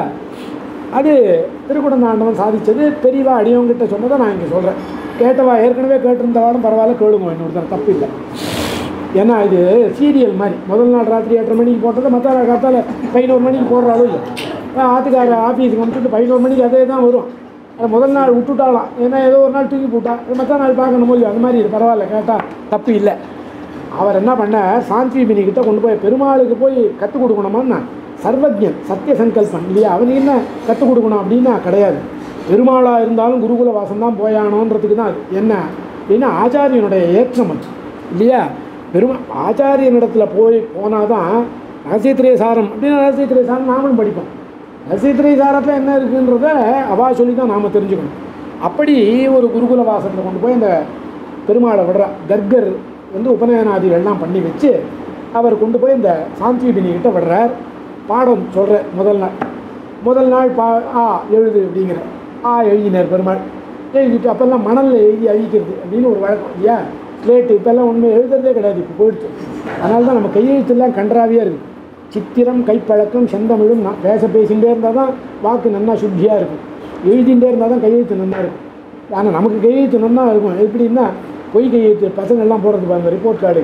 அது திருக்குடந்த ஆண்டவன் சாதித்தது பெரியவா அடியவங்கிட்ட சொன்னதை நான் இங்கே சொல்கிறேன் கேட்டவா ஏற்கனவே கேட்டிருந்தவாடும் பரவாயில்ல கேளுங்க இன்னொருத்தர் தப்பு இல்லை ஏன்னா இது சீரியல் மாதிரி முதல் நாள் ராத்திரி எட்டரை மணிக்கு போட்டதை மற்ற நாள் காத்தால பதினோரு மணிக்கு போடுறாலும் இல்லை ஆற்றுக்கார ஆஃபீஸுக்கு அனுப்பிச்சுட்டு பதினோரு மணிக்கு அதே தான் வரும் அது முதல் நாள் விட்டுட்டாலாம் ஏன்னா ஏதோ ஒரு நாள் தூக்கி போட்டா மற்ற நாள் பார்க்கணும் இல்லையோ அது மாதிரி இது பரவாயில்ல கேட்டால் தப்பு இல்லை அவர் என்ன பண்ணார் சாந்திபினி கிட்ட கொண்டு போய் பெருமாளுக்கு போய் கற்றுக் கொடுக்கணுமான்னா சர்வஜன் சத்திய சங்கல்பம் இல்லையா அவனுக்கு என்ன கற்றுக் கொடுக்கணும் அப்படின்னா கிடையாது பெருமாளாக இருந்தாலும் குருகுல வாசம் தான் போயானோன்றதுக்கு தான் அது என்ன அப்படின்னா ஆச்சாரியனுடைய ஏற்றம் அது இல்லையா பெருமா ஆச்சாரியனிடத்தில் போய் போனால் தான் ரகசியத்திரை சாரம் அப்படின்னா ரகசியத்திரை சாரம் நாமளும் படிப்போம் ரகசியத்திரை சாரத்தில் என்ன இருக்குன்றத அவா சொல்லி தான் நாம் தெரிஞ்சுக்கணும் அப்படி ஒரு குருகுல வாசத்தில் கொண்டு போய் அந்த பெருமாளை விடுறா கர்கர் வந்து உபநயனாதிகள்லாம் பண்ணி வச்சு அவர் கொண்டு போய் இந்த சாந்திபினி கிட்ட விடுறார் பாடம் சொல்கிற முதல் நாள் முதல் நாள் பா ஆ எழுது அப்படிங்கிற ஆ எழுதினார் பெருமாள் எழுதிட்டு அப்போல்லாம் மணலில் எழுதி அழிக்கிறது அப்படின்னு ஒரு வழக்கம் இல்லையா ஸ்லேட்டு இப்போல்லாம் உண்மை எழுதுறதே கிடையாது இப்போ போயிடுச்சு அதனால தான் நம்ம கையெழுத்துலாம் கன்றாவியாக இருக்குது சித்திரம் கைப்பழக்கம் செந்தமிழும் நான் பேச பேசிகிட்டே இருந்தால் தான் வாக்கு நன்னா சுத்தியாக இருக்கும் எழுதிகிட்டே இருந்தால் தான் கையெழுத்து நன்னா இருக்கும் ஆனால் நமக்கு கையெழுத்து நன்னா இருக்கும் எப்படின்னா பொய் கையெழுத்து பசங்கள்லாம் போடுறது பாருங்க ரிப்போர்ட் கார்டு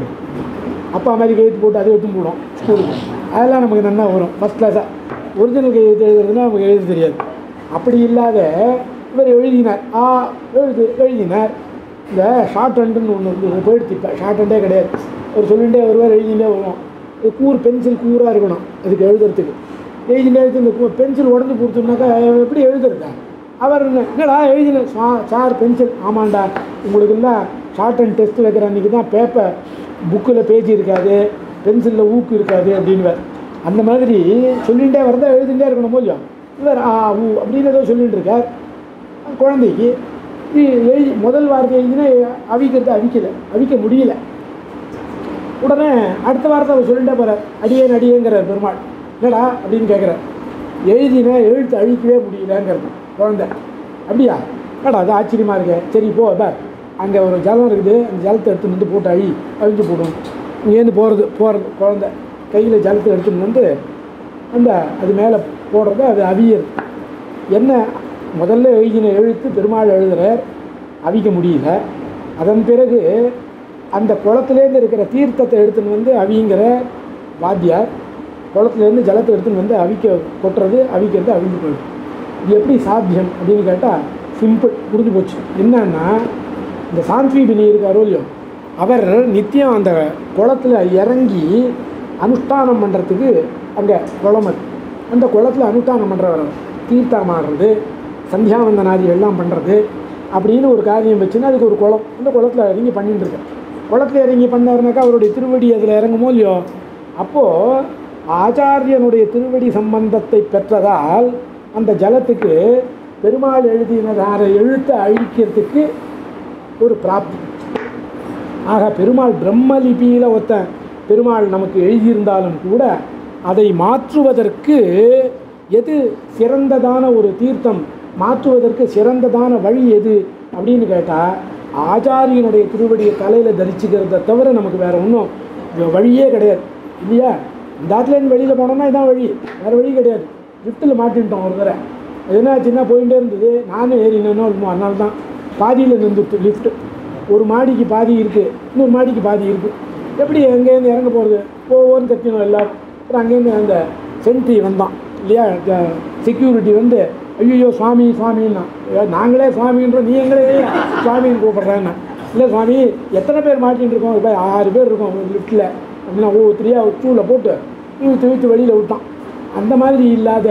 அப்பா மாதிரி கையெழுத்து போட்டு அதை எடுத்து போடும் ஸ்கூலுக்கு அதெல்லாம் நமக்கு நல்லா வரும் ஃபஸ்ட் கிளாஸாக ஒரிஜினல் கையெழுத்து எழுதுறதுன்னா நமக்கு எழுத தெரியாது அப்படி இல்லாத இவர் எழுதினார் ஆ எழுது எழுதினார் இந்த ஷார்ட் ஹண்டுன்னு ஒன்று இருக்குது போயிடுச்சு இப்போ ஷார்ட் ஹண்டே கிடையாது ஒரு சொல்லிகிட்டே வருவார் எழுதிட்டே வருவோம் இது கூர் பென்சில் கூராக இருக்கணும் அதுக்கு எழுதுறதுக்கு எழுதிட்டே இருக்கு இந்த பென்சில் உடஞ்சி கொடுத்தோம்னாக்கா எப்படி எழுதுறதா அவர் என்ன, என்னடா எழுதின சா சார் பென்சில் ஆமாண்டா உங்களுக்கு எல்லாம் ஷார்ட் அண்ட் டெஸ்ட் வைக்கிற அன்றைக்கி தான் பேப்பர் புக்கில் பேஜ் இருக்காது பென்சிலில் ஊக்கு இருக்காது அப்படின்வார் அந்த மாதிரி சொல்லிகிட்டே வரதா எழுதிட்டே இருக்கணும் இல்லையோ இவர் ஆ ஊ அப்படின்னு ஏதோ சொல்லிட்டு இருக்கார் குழந்தைக்கு இது எழுதி முதல் வார்த்தை எழுதினா அவிக்கிறது அவிக்கலை அவிக்க முடியல உடனே அடுத்த வாரத்தை அவர் சொல்லிட்டே போகிறார் அடியேன் அடியேங்கிறார் பெருமாள் என்னடா அப்படின்னு கேட்குறார் எழுதின எழுத்து அழிக்கவே முடியலங்கிறது குழந்தை அப்படியா ஏடா அது ஆச்சரியமாக இருக்கு சரி போ பார் அங்கே ஒரு ஜலம் இருக்குது அந்த ஜலத்தை எடுத்துன்னு வந்து போட்டு அழி அழிஞ்சு போடும் இங்கேருந்து போகிறது போகிறது குழந்தை கையில் ஜலத்தை எடுத்துன்னு வந்து அந்த அது மேலே போடுறது அது அவியல் என்ன முதல்ல எழுதின எழுத்து பெருமாள் எழுதுகிறார் அவிக்க முடியல அதன் பிறகு அந்த குளத்துலேருந்து இருக்கிற தீர்த்தத்தை எடுத்துன்னு வந்து அவிங்கிற வாத்தியார் குளத்துலேருந்து ஜலத்தை எடுத்துன்னு வந்து அவிக்க கொட்டுறது அவிக்கிறது அவிஞ்சு போயிடும் இது எப்படி சாத்தியம் அப்படின்னு கேட்டால் சிம்பிள் முடிஞ்சு போச்சு என்னன்னா இந்த சாந்த்வீபினி இருக்காரோ இல்லையோ அவர் நித்தியம் அந்த குளத்துல இறங்கி அனுஷ்டானம் பண்ணுறதுக்கு அங்கே குளம் அது அந்த குளத்தில் அனுஷ்டானம் பண்ணுறவர் தீர்த்தம் ஆடுறது சந்தியாவந்தனாதி எல்லாம் பண்ணுறது அப்படின்னு ஒரு காரியம் வச்சுன்னா அதுக்கு ஒரு குளம் அந்த குளத்தில் இறங்கி பண்ணிட்டு இருக்கேன் குளத்தில் இறங்கி பண்ணாருனாக்கா அவருடைய திருவடி அதில் இறங்குமோ இல்லையோ அப்போது ஆச்சாரியனுடைய திருவடி சம்பந்தத்தை பெற்றதால் அந்த ஜலத்துக்கு பெருமாள் எழுதினதான எழுத்தை அழிக்கிறதுக்கு ஒரு பிராப்தி ஆக பெருமாள் பிரம்மலிபியில் ஒத்த பெருமாள் நமக்கு எழுதியிருந்தாலும் கூட அதை மாற்றுவதற்கு எது சிறந்ததான ஒரு தீர்த்தம் மாற்றுவதற்கு சிறந்ததான வழி எது அப்படின்னு கேட்டால் ஆச்சாரியனுடைய திருவடியை தலையில் தரிச்சுக்கிறத தவிர நமக்கு வேறு ஒன்றும் வழியே கிடையாது இல்லையா இந்த ஆத்துலேருந்து வெளியில் போனோம்னா இதான் வழி வேறு வழி கிடையாது லிஃப்ட்டில் மாட்டின்ட்டோம் ஒரு தடவை அது என்னாச்சுன்னா போயிட்டே இருந்தது நானும் ஏறினேனோ இல்லமோ அதனால தான் பாதியில் நின்றுட்டு லிஃப்ட்டு ஒரு மாடிக்கு பாதி இருக்குது இன்னொரு மாடிக்கு பாதி இருக்குது எப்படி எங்கேருந்து இறங்க போகிறது போவோன்னு கத்தினோம் எல்லாரும் அப்புறம் அங்கேருந்து அந்த சென்ட்ரி வந்தான் இல்லையா செக்யூரிட்டி வந்து ஐயோ சுவாமி சுவாமின்னா ஐயோ, நாங்களே சுவாமின்றோம் நீ எங்களே சுவாமின்னு கூப்பிட்றேன்னா இல்லை சுவாமி எத்தனை பேர் மாட்டின்னு இருக்கோம் இப்போ ஆறு பேர் இருக்கோம் லிஃப்ட்டில் அப்படின்னா ஒவ்வொருத்தரையாக ஷூவில் போட்டு இழுத்து இழுத்து வெளியில் விட்டான் அந்த மாதிரி இல்லாத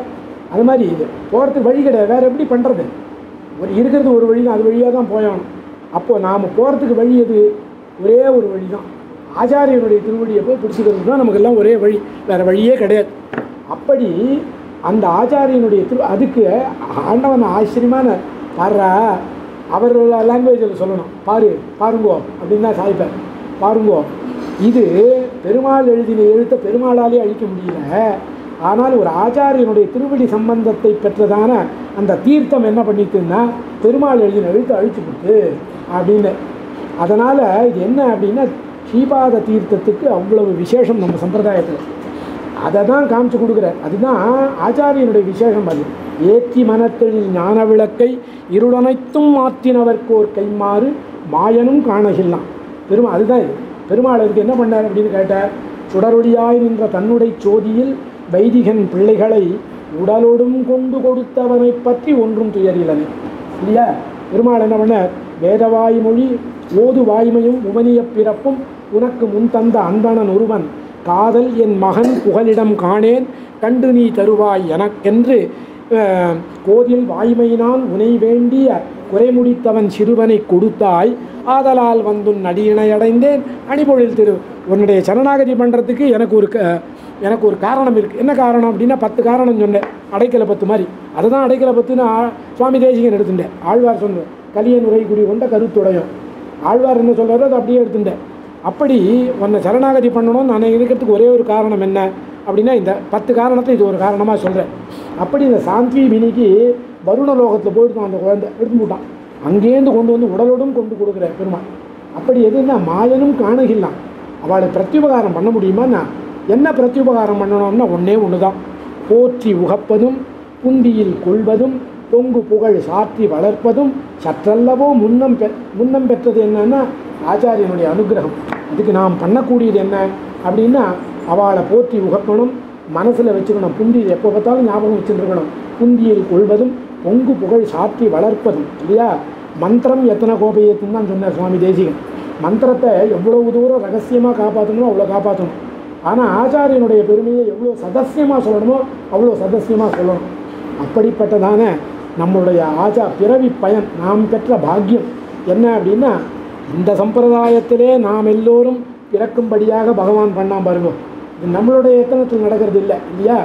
அது மாதிரி இது போகிறதுக்கு வழி கிடையாது வேறு எப்படி பண்ணுறது ஒரு இருக்கிறது ஒரு வழி தான் அது வழியாக தான் போயாகணும் அப்போது நாம் போகிறதுக்கு வழி எது ஒரே ஒரு வழி தான் ஆச்சாரியனுடைய திருவடியை போய் பிடிச்சிக்கிறது தான் நமக்கெல்லாம் ஒரே வழி வேறு வழியே கிடையாது அப்படி அந்த ஆச்சாரியனுடைய திரு அதுக்கு ஆண்டவன் ஆச்சரியமான பாடுறா அவர் லாங்குவேஜில் சொல்லணும் பாரு பாருங்கோ அப்படின்னு தான் சாய்ப்பார் பாருங்கோ இது பெருமாள் எழுதின எழுத்தை பெருமாளாலே அழிக்க முடியல ஆனால் ஒரு ஆச்சாரியனுடைய திருவடி சம்பந்தத்தை பெற்றதான அந்த தீர்த்தம் என்ன பண்ணிட்டுன்னா பெருமாள் எழுதின எழுத்து அழிச்சு கொடுத்து அப்படின்னு அதனால் இது என்ன அப்படின்னா ஸ்ரீபாத தீர்த்தத்துக்கு அவ்வளவு விசேஷம் நம்ம சம்பிரதாயத்தில் அதை தான் காமிச்சு கொடுக்குறார் அதுதான் ஆச்சாரியனுடைய விசேஷம் அது ஏற்றி மனத்தெழில் ஞான விளக்கை இருளனைத்தும் மாற்றினவர்க்கோர் கைமாறு மாயனும் காணகில்லாம் பெருமா அதுதான் இது பெருமாள் அதுக்கு என்ன பண்ணார் அப்படின்னு கேட்டார் சுடரொளியாய் நின்ற தன்னுடைய சோதியில் வைதிகன் பிள்ளைகளை உடலோடும் கொண்டு கொடுத்தவனை பற்றி ஒன்றும் துயரிலனே இல்லையா பெருமாள் என்ன பண்ணார் வேதவாய் மொழி ஓது வாய்மையும் உமனிய பிறப்பும் உனக்கு முன் தந்த அந்தணன் ஒருவன் காதல் என் மகன் புகலிடம் காணேன் கண்டு நீ தருவாய் எனக்கென்று அஹ், கோதில் வாய்மையினால் உனை வேண்டிய குறைமுடித்தவன் சிறுவனை கொடுத்தாய் ஆதலால் வந்துன் நடியினை அடைந்தேன் அணிபொழில் திரு உன்னுடைய சரணாகதி பண்ணுறதுக்கு எனக்கு ஒரு க எனக்கு ஒரு காரணம் இருக்குது என்ன காரணம் அப்படின்னா பத்து காரணம் சொன்னேன் அடைக்கல பத்து மாதிரி அதை தான் அடைக்கல பத்துன்னு ஆ- சுவாமி தேசிகன் எடுத்துட்டேன் ஆழ்வார் சொன்னேன் கலியன் உரை குடி கொண்ட கருத்துடையும் ஆழ்வார் என்ன சொல்கிறாரோ அதை அப்படியே எடுத்துட்டேன் அப்படி உன்னை சரணாகதி பண்ணணும்னு நான் இருக்கிறதுக்கு ஒரே ஒரு காரணம் என்ன அப்படின்னா இந்த பத்து காரணத்தை இது ஒரு காரணமாக சொல்கிறேன் அப்படி இந்த சாந்தி மினிக்கு வருண லோகத்தில் போயிட்டு அந்த குழந்தை எடுத்து போட்டான் அங்கேருந்து கொண்டு வந்து உடலோடும் கொண்டு கொடுக்குற பெருமாள் அப்படி எதுன்னா மாயனும் காணுகில்லாம் அவளை பிரத்யுபகாரம் பண்ண முடியுமான்னா என்ன பிரத்யுபகாரம் பண்ணணும்னா ஒன்றே ஒன்று தான் போற்றி உகப்பதும் புந்தியில் கொள்வதும் பொங்கு புகழ் சாற்றி வளர்ப்பதும் சற்றல்லவோ முன்னம் பெ முன்னம் பெற்றது என்னன்னா ஆச்சாரியனுடைய அனுகிரகம் அதுக்கு நாம் பண்ணக்கூடியது என்ன அப்படின்னா அவளை போற்றி உகப்பணும் மனசில் வச்சுக்கணும் புந்தி எப்போ பார்த்தாலும் ஞாபகம் வச்சுருக்கணும் புந்தியில் கொள்வதும் பொங்கு புகழ் சாற்றி வளர்ப்பதும் இல்லையா மந்திரம் எத்தனை கோபையத்துன்னு தான் சொன்னார் சுவாமி தேசிகன் மந்திரத்தை எவ்வளவு தூரம் ரகசியமாக காப்பாற்றணுமோ அவ்வளோ காப்பாற்றணும் ஆனால் ஆச்சாரியனுடைய பெருமையை எவ்வளோ சதஸ்யமாக சொல்லணுமோ அவ்வளோ சதஸ்யமாக சொல்லணும் அப்படிப்பட்டதான நம்மளுடைய ஆச்சா பிறவி பயன் நாம் பெற்ற பாக்கியம் என்ன அப்படின்னா இந்த சம்பிரதாயத்திலே நாம் எல்லோரும் பிறக்கும்படியாக பகவான் பண்ணாம பாருங்க இது நம்மளுடைய எத்தனத்தில் நடக்கிறது இல்லை இல்லையா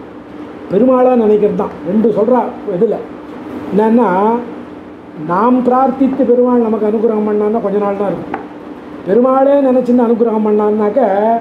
பெருமாளாக நினைக்கிறது தான் ரெண்டு சொல்கிறா இதில் என்னன்னா நாம் பிரார்த்தித்து பெருமாள் நமக்கு அனுகிரகம் பண்ணான்னா கொஞ்ச நாள் தான் இருக்கும் பெருமாளே நினச்சின்னு அனுகிரகம் பண்ணான்னாக்க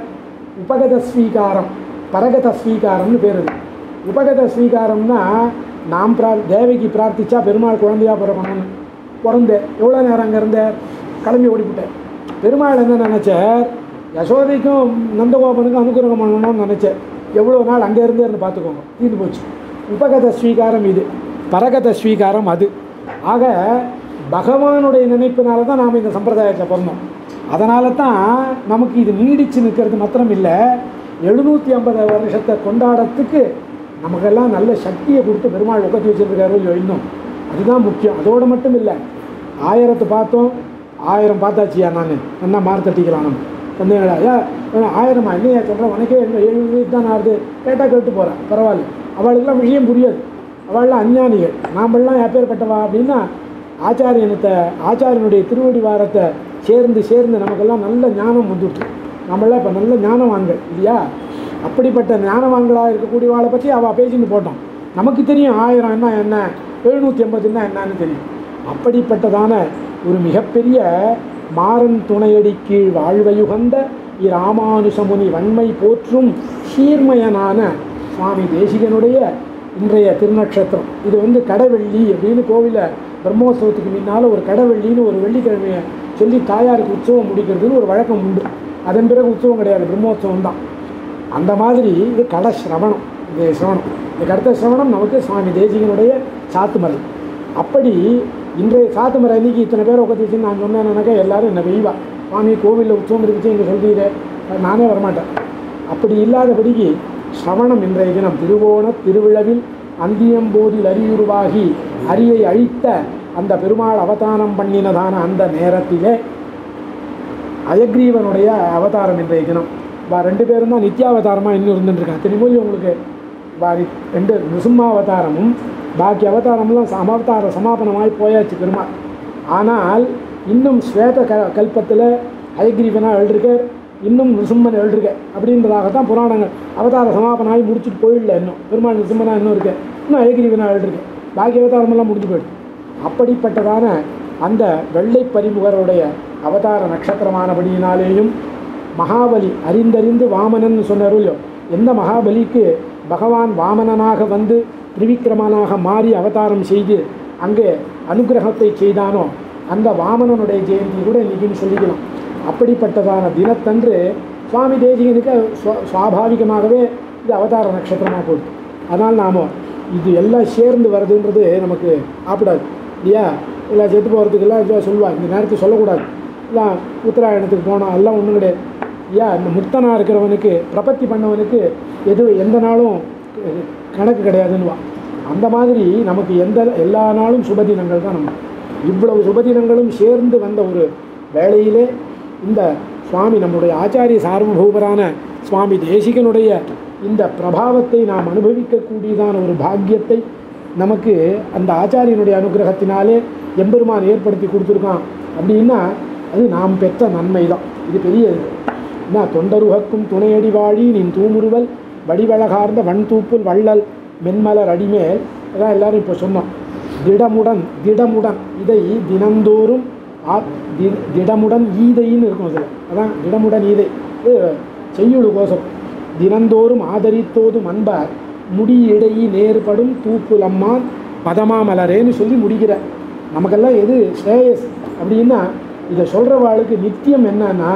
உபகத ஸ்வீகாரம் பரகத ஸ்வீகாரம்னு பேர் இருக்கு உபகத ஸ்வீகாரம்னா நாம் பிரா தேவிக்கு பிரார்த்திச்சா பெருமாள் குழந்தையா பிறக்கணும்னு பிறந்தேன் எவ்வளோ நேரம் அங்கே இருந்தேன் கிளம்பி ஓடிவிட்டேன் பெருமாள் என்ன நினச்சார் யசோதைக்கும் நந்தகோபனுக்கும் அனுகிரகம் பண்ணணும்னு நினச்சேன் எவ்வளோ நாள் அங்கே இருந்தே இருந்து பார்த்துக்கோங்க தீர்ந்து போச்சு உபகத ஸ்வீகாரம் இது பரகத ஸ்வீகாரம் அது ஆக பகவானுடைய நினைப்பினால தான் நாம் இந்த சம்பிரதாயத்தில் பிறந்தோம் அதனால தான் நமக்கு இது நீடிச்சு நிற்கிறது மாத்திரம் இல்லை எழுநூற்றி ஐம்பது வருஷத்தை கொண்டாடத்துக்கு நமக்கெல்லாம் நல்ல சக்தியை கொடுத்து பெருமாள் உட்காந்து வச்சுருக்காரு இல்லையோ இன்னும் அதுதான் முக்கியம் அதோடு மட்டும் இல்லை ஆயிரத்தை பார்த்தோம் ஆயிரம் பார்த்தாச்சியா நான் என்ன மாறு தட்டிக்கலாம் நம்ம சந்தேகம் ஐயா ஆயிரமா என்னையா சொல்கிறேன் உனக்கே என்ன எழுபது வயசு தான் ஆகுது கேட்டால் கேட்டு போகிறேன் பரவாயில்ல அவளுக்கெல்லாம் விஷயம் புரியாது அவள்லாம் அஞ்ஞானிகள் நாமெல்லாம் எப்பேற்பட்டவா அப்படின்னா ஆச்சாரியனத்தை ஆச்சாரியனுடைய திருவடி வாரத்தை சேர்ந்து சேர்ந்து நமக்கெல்லாம் நல்ல ஞானம் வந்துட்டு நம்மளாம் இப்போ நல்ல ஞானவான்கள் இல்லையா அப்படிப்பட்ட ஞானவான்களாக இருக்கக்கூடியவாளை பற்றி அவள் பேசின்னு போட்டோம் நமக்கு தெரியும் ஆயிரம் என்ன என்ன எழுநூற்றி எண்பதுன்னா என்னன்னு தெரியும் அப்படிப்பட்டதான ஒரு மிகப்பெரிய மாறன் துணையடி கீழ் வாழ்வையுகந்த இராமானுசமுனி வன்மை போற்றும் சீர்மயனான சுவாமி தேசிகனுடைய இன்றைய திருநட்சத்திரம் இது வந்து கடவெள்ளி அப்படின்னு கோவிலில் பிரம்மோற்சவத்துக்கு முன்னால் ஒரு கடவெள்ளின்னு ஒரு வெள்ளிக்கிழமையை சொல்லி தாயாருக்கு உற்சவம் முடிக்கிறதுன்னு ஒரு வழக்கம் உண்டு அதன் பிறகு உற்சவம் கிடையாது பிரம்மோற்சவம் தான் அந்த மாதிரி இது கட சிரவணம் இது சிரவணம் இதுக்கு அடுத்த சிரவணம் நமக்கு சுவாமி தேசிகனுடைய சாத்துமலை அப்படி இன்றைய சாத்துமலை அன்னைக்கு இத்தனை பேர் உட்காந்துச்சுன்னு நான் சொன்னேன்னாக்கா எல்லாரும் என்ன வெய்வா சுவாமி கோவிலில் உற்சவம் இருந்துச்சு இங்கே சொல்கிறீரே நானே வரமாட்டேன் அப்படி இல்லாதபடிக்கு சிரவணம் இன்றைய தினம் திருவோண திருவிழவில் அந்தியம்போதில் அரியுருவாகி அரியை அழித்த அந்த பெருமாள் அவதாரம் பண்ணினதான அந்த நேரத்திலே அயக்ரீவனுடைய அவதாரம் இன்றைய தினம் வா ரெண்டு பேரும் தான் நித்யாவதாரமாக இன்னும் இருந்துட்டுருக்காங்க திருமொழி உங்களுக்கு வா நி- ரெண்டு நிருசிம்மாவதாரமும் பாக்கி அவதாரம்லாம் ச- அவதார சமாபனமாய் போயாச்சு பெருமாள் ஆனால் இன்னும் ஸ்வேத க கல்பத்தில் அயக்ரீவனா எழுதிருக்கார் இன்னும் நிருசிம்மன் எழுதிருக்க அப்படின்றதாகத்தான் புராணங்கள் அவதார சமாபனாகி முடிச்சுட்டு போயிடல இன்னும் பெருமாள் நிருசிம்மனா இன்னும் இருக்கு இன்னும் அயக்ரீவனா எழுதிருக்க பாக்கி அவதாரமெல்லாம் முடிஞ்சு போயிடுது அப்படிப்பட்டதான அந்த வெள்ளை பரிமுகருடைய அவதார நட்சத்திரமானபடியினாலேயும் மகாபலி அறிந்தறிந்து வாமனன் சொன்னார் இல்லையோ எந்த மகாபலிக்கு பகவான் வாமனனாக வந்து திரிவிக்ரமனாக மாறி அவதாரம் செய்து அங்கே அனுக்கிரகத்தை செய்தானோ அந்த வாமனனுடைய ஜெயந்தி கூட இன்னைக்குன்னு சொல்லிக்கலாம் அப்படிப்பட்டதான தினத்தன்று சுவாமி தேசிகனுக்கு சுவா- சுவாபாவிகமாகவே இது அவதார நட்சத்திரமாக போகுது அதனால் நாம் இது எல்லாம் சேர்ந்து வருதுன்றது நமக்கு ஆப்பிடாது இல்லையா இல்லை செத்து போகிறதுக்கெல்லாம் இதை சொல்லுவா இந்த நேரத்துக்கு சொல்லக்கூடாது இல்லை உத்தராயணத்துக்கு போனோம் எல்லாம் ஒன்றும் கிடையாது ஐயா இந்த முக்தனாக இருக்கிறவனுக்கு பிரபத்தி பண்ணவனுக்கு எது எந்த நாளும் அஹ், கணக்கு கிடையாதுன்னுவா அந்த மாதிரி நமக்கு எந்த எல்லா நாளும் சுபதினங்கள் தான் நம்ம இவ்வளவு சுபதினங்களும் சேர்ந்து வந்த ஒரு வேளையிலே இந்த சுவாமி நம்முடைய ஆச்சாரிய சார்வபௌமரான சுவாமி தேசிகனுடைய இந்த பிரபாவத்தை நாம் அனுபவிக்கக்கூடியதான ஒரு பாக்கியத்தை நமக்கு அந்த ஆச்சாரியனுடைய அனுகிரகத்தினாலே எம்பெருமான் ஏற்படுத்தி கொடுத்துருக்கான் அப்படின்னா அது நாம் பெற்ற நன்மை தான் இது பெரிய இது என்ன தொண்டருகக்கும் துணையடி வாழி நின் தூமுருவல் வடிவழகார்ந்த வன்தூப்புல் வள்ளல் மென்மலர் அடிமேல் அதான் எல்லாரும் இப்போ சொன்னோம் திடமுடன் திடமுடன் இதை தினந்தோறும் ஆ தி- திடமுடன் ஈதைன்னு இருக்கும் அதில் அதான் திடமுடன் ஈதை இது செய்யுள் கோசம் தினந்தோறும் ஆதரித்தோதும் அன்பார் முடி இடையி நேர்படும் தூப்புலம்மான் பதமாமலரேன்னு சொல்லி முடிக்கிற நமக்கெல்லாம் எது ஸ்ரேயஸ் அப்படின்னா இதை சொல்கிறவாளுக்கு நித்தியம் என்னன்னா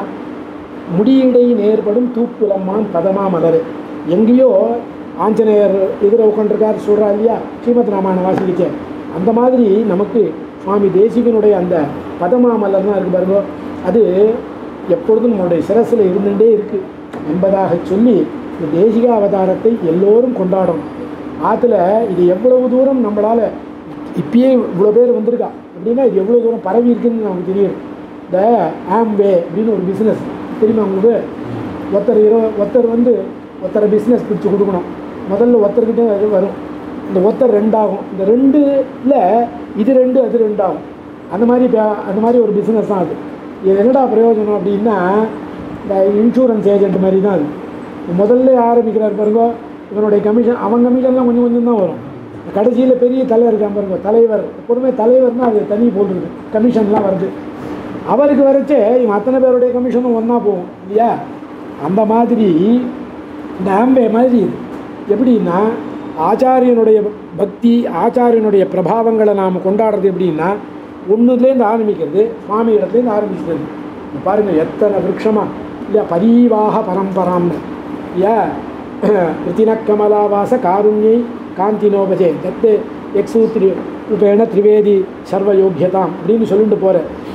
முடியிடை நேர்படும் தூப்புலம்மான் பதமாமலர் எங்கேயோ ஆஞ்சநேயர் எதிர உட்காந்துருக்கார் சொல்கிறா இல்லையா ஸ்ரீமத் ராமாயணம் வாசிக்கிச்சே அந்த மாதிரி நமக்கு சுவாமி தேசிகனுடைய அந்த பதமாமலர் தான் இருக்கு பாருங்க அது எப்பொழுதும் நம்மளுடைய சிரசில் இருந்துகிட்டே இருக்குது என்பதாக சொல்லி இந்த தேசிக அவதாரத்தை எல்லோரும் கொண்டாடணும் ஆற்றுல இது எவ்வளவு தூரம் நம்மளால் இப்பயே இவ்வளோ பேர் வந்திருக்கா அப்படின்னா இது எவ்வளோ தூரம் பரவி இருக்குன்னு நமக்கு தெரியும் இந்த ஆம்வே அப்படின்னு ஒரு பிஸ்னஸ் தெரியுமா உங்களுக்கு ஒருத்தர் இரு ஒருத்தர் வந்து ஒருத்தரை பிஸ்னஸ் பிடிச்சு கொடுக்கணும் முதல்ல ஒருத்தர்கிட்ட அது வரும் இந்த ஒருத்தர் ரெண்டாகும் இந்த ரெண்டுல இது ரெண்டு அது ரெண்டாகும் அந்த மாதிரி பே- அந்த மாதிரி ஒரு பிஸ்னஸ் தான் அது இது என்னடா பிரயோஜனம் அப்படின்னா இந்த இன்சூரன்ஸ் ஏஜென்ட் மாதிரி தான் அது முதல்ல ஆரம்பிக்கிறார் பாருங்க இவனுடைய கமிஷன் அவன் கமிஷன்லாம் கொஞ்சம் கொஞ்சம் தான் வரும் கடைசியில் பெரிய தலைவர் இருக்கான் பாருங்க தலைவர் எப்போதுமே தலைவர்னா அது தனி போட்டுருக்கு கமிஷன்லாம் வருது அவருக்கு வரைச்சே இவன் அத்தனை பேருடைய கமிஷனும் ஒன்றா போகும் இல்லையா அந்த மாதிரி இந்த ஆம்பே மாதிரி இது எப்படின்னா ஆச்சாரியனுடைய பக்தி ஆச்சாரியனுடைய பிரபாவங்களை நாம் கொண்டாடுறது எப்படின்னா ஒன்றுலேருந்து ஆரம்பிக்கிறது சுவாமி இடத்துலேருந்து ஆரம்பிக்கிறது இங்க பாருங்க எத்தனை விருட்சமாக இல்லையா பரீவாக பரம்பராம்னு இல்லையா ரித்தினக்கமலாவாச காருண்யை காந்தினோபஜே தத்து எக்ஸூத்ரி ரூபேண திரிவேதி சர்வயோக்கியதாம் அப்படின்னு சொல்லிட்டு போகிற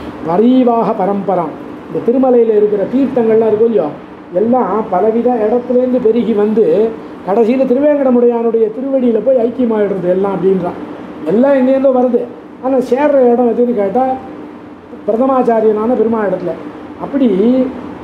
பரீவாக பரம்பராம் இந்த திருமலையில் இருக்கிற தீர்த்தங்கள்லாம் இருக்கும் இல்லையோ எல்லாம் பலவித இடத்துலேருந்து பெருகி வந்து கடைசியில் திருவேங்கடமுடையானுடைய திருவடியில் போய் ஐக்கியமாயிடுறது எல்லாம் அப்படின்றான் எல்லாம் எங்கேருந்தோ வருது ஆனால் சேர்ற இடம் எதுன்னு கேட்டால் பிரதமாச்சாரியனான பெருமா இடத்துல அப்படி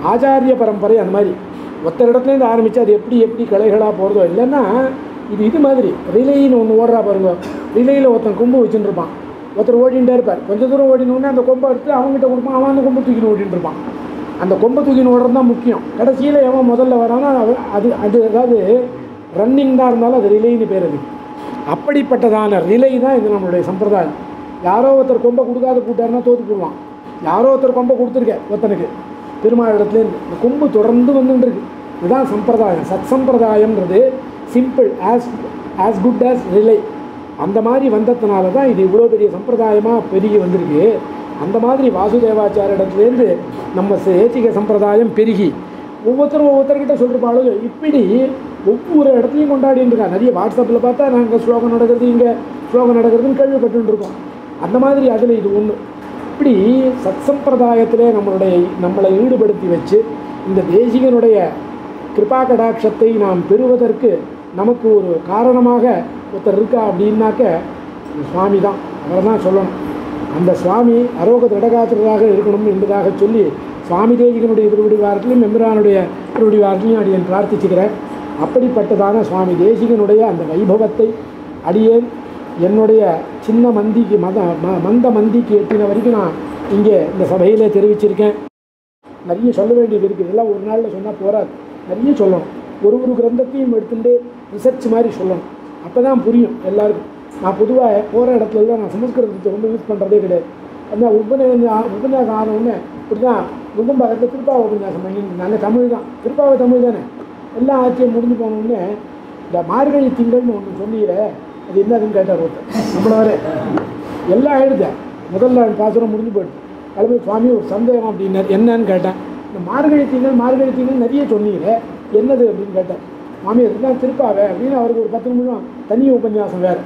ஆச்சாரிய பரம்பரை அந்த மாதிரி ஒருத்தர் இடத்துலேருந்து ஆரம்பித்து அது எப்படி எப்படி கிளைகளாக போகிறதோ இல்லைன்னா இது இது மாதிரி ரிலேன்னு ஒன்று ஓடுறா பாருங்க ரிலேயில் ஒருத்தன் கொம்பு வச்சுட்டு இருப்பான் ஒருத்தர் ஓடிட்டே இருப்பார் கொஞ்ச தூரம் ஓடினோடனே அந்த கொம்பை எடுத்து அவங்ககிட்ட கொடுப்பான் அவன் அந்த கொம்பை தூக்கின்னு ஓடிட்டு இருப்பான் அந்த கொம்பை தூக்கின்னு ஓடுறது தான் முக்கியம் கடைசியில் எவன் முதல்ல வரானோ அவன் அது அது அதாவது ரன்னிங் தான் இருந்தாலும் அது ரிலேன்னு பேர் அது அப்படிப்பட்டதான ரிலை தான் இது நம்மளுடைய சம்பிரதாயம் யாரோ ஒருத்தர் கொம்பை கொடுக்காத கூட்டாருன்னா தோத்து போடுவான் யாரோ ஒருத்தர் கொம்பை கொடுத்துருக்க ஒருத்தனுக்கு பெருமாள் இடத்துலேருந்து இந்த கொம்பு தொடர்ந்து வந்துட்டு இருக்கு இதுதான் சம்பிரதாயம் சத் சம்பிரதாயம்ன்றது simple as as good as ரிலை அந்த மாதிரி வந்ததுனால தான் இது இவ்வளோ பெரிய சம்பிரதாயமாக பெருகி வந்திருக்கு அந்த மாதிரி வாசுதேவாச்சார இடத்துலேருந்து நம்ம ஏச்சிக சம்பிரதாயம் பெருகி ஒவ்வொருத்தரும் ஒவ்வொருத்தர்கிட்ட சொல்லிருப்பாளோ இப்படி ஒவ்வொரு இடத்துலையும் கொண்டாடிட்டு இருக்கா நிறைய வாட்ஸ்அப்பில் பார்த்தா நாங்கள் ஸ்லோகம் நடக்கிறது இங்கே ஸ்லோகம் நடக்கிறதுன்னு கேள்விப்பட்டு இருக்கோம் அந்த மாதிரி அதில் இது ஒன்று இப்படி சத் சம்பிரதாயத்திலே நம்மளுடைய நம்மளை ஈடுபடுத்தி வச்சு இந்த தேசிகனுடைய கிருபா கடாட்சத்தை நாம் பெறுவதற்கு நமக்கு ஒரு காரணமாக ஒருத்தர் இருக்கா அப்படின்னாக்க இந்த சுவாமி தான் அவரை தான் சொல்லணும் அந்த சுவாமி அரோக திடகாத்திரராக இருக்கணும் என்பதாக சொல்லி சுவாமி தேசிகனுடைய திருவடிவாரத்திலையும் எம்பிரானுடைய திருவடிவாரத்திலையும் அடியேன் பிரார்த்திச்சுக்கிறேன் அப்படிப்பட்டதான சுவாமி தேசிகனுடைய அந்த வைபவத்தை அடியேன் என்னுடைய சின்ன மந்திக்கு மத ம மந்த மந்திக்கு எட்டின வரைக்கும் நான் இங்கே இந்த சபையிலே தெரிவிச்சிருக்கேன் நிறைய சொல்ல வேண்டியது இருக்குது இதெல்லாம் ஒரு நாளில் சொன்னால் போகாது நிறைய சொல்லணும் ஒரு ஒரு கிரந்தத்தையும் எடுத்துட்டு ரிசர்ச் மாதிரி சொல்லணும் அப்போ தான் புரியும் எல்லாருக்கும் நான் பொதுவாக போகிற இடத்துலலாம் நான் சமஸ்கிருதத்தை ரொம்ப யூஸ் பண்ணுறதே கிடையாது அந்த உபநேசம் உபன்யாசம் ஆன உடனே இப்படி தான் முகம் பக்கத்தில் திருப்பாவை உபன்யாசம் பண்ணி நாங்கள் தமிழ் தான் திருப்பாவை தமிழ் தானே எல்லாம் ஆட்சியும் முடிஞ்சு போன உடனே இந்த மார்கழி திங்கள்னு ஒன்று சொன்னீங்களே அது என்னதுன்னு கேட்டார் ஒருத்தர் நம்மள வர எல்லாம் ஆயிடுது முதல்ல பாசுரம் முடிஞ்சு போயிடுது கிளம்பி சுவாமி ஒரு சந்தேகம் அப்படின்னார் என்னன்னு கேட்டேன் இந்த மார்கழி திங்கள் மார்கழி திங்கள் நிறைய சொன்னீங்களே என்னது அப்படின்னு கேட்டேன் சுவாமி இதுதான் திருப்பாவே அப்படின்னு அவருக்கு ஒரு பத்து நிமிஷம் தனி உபன்யாசம் வேறு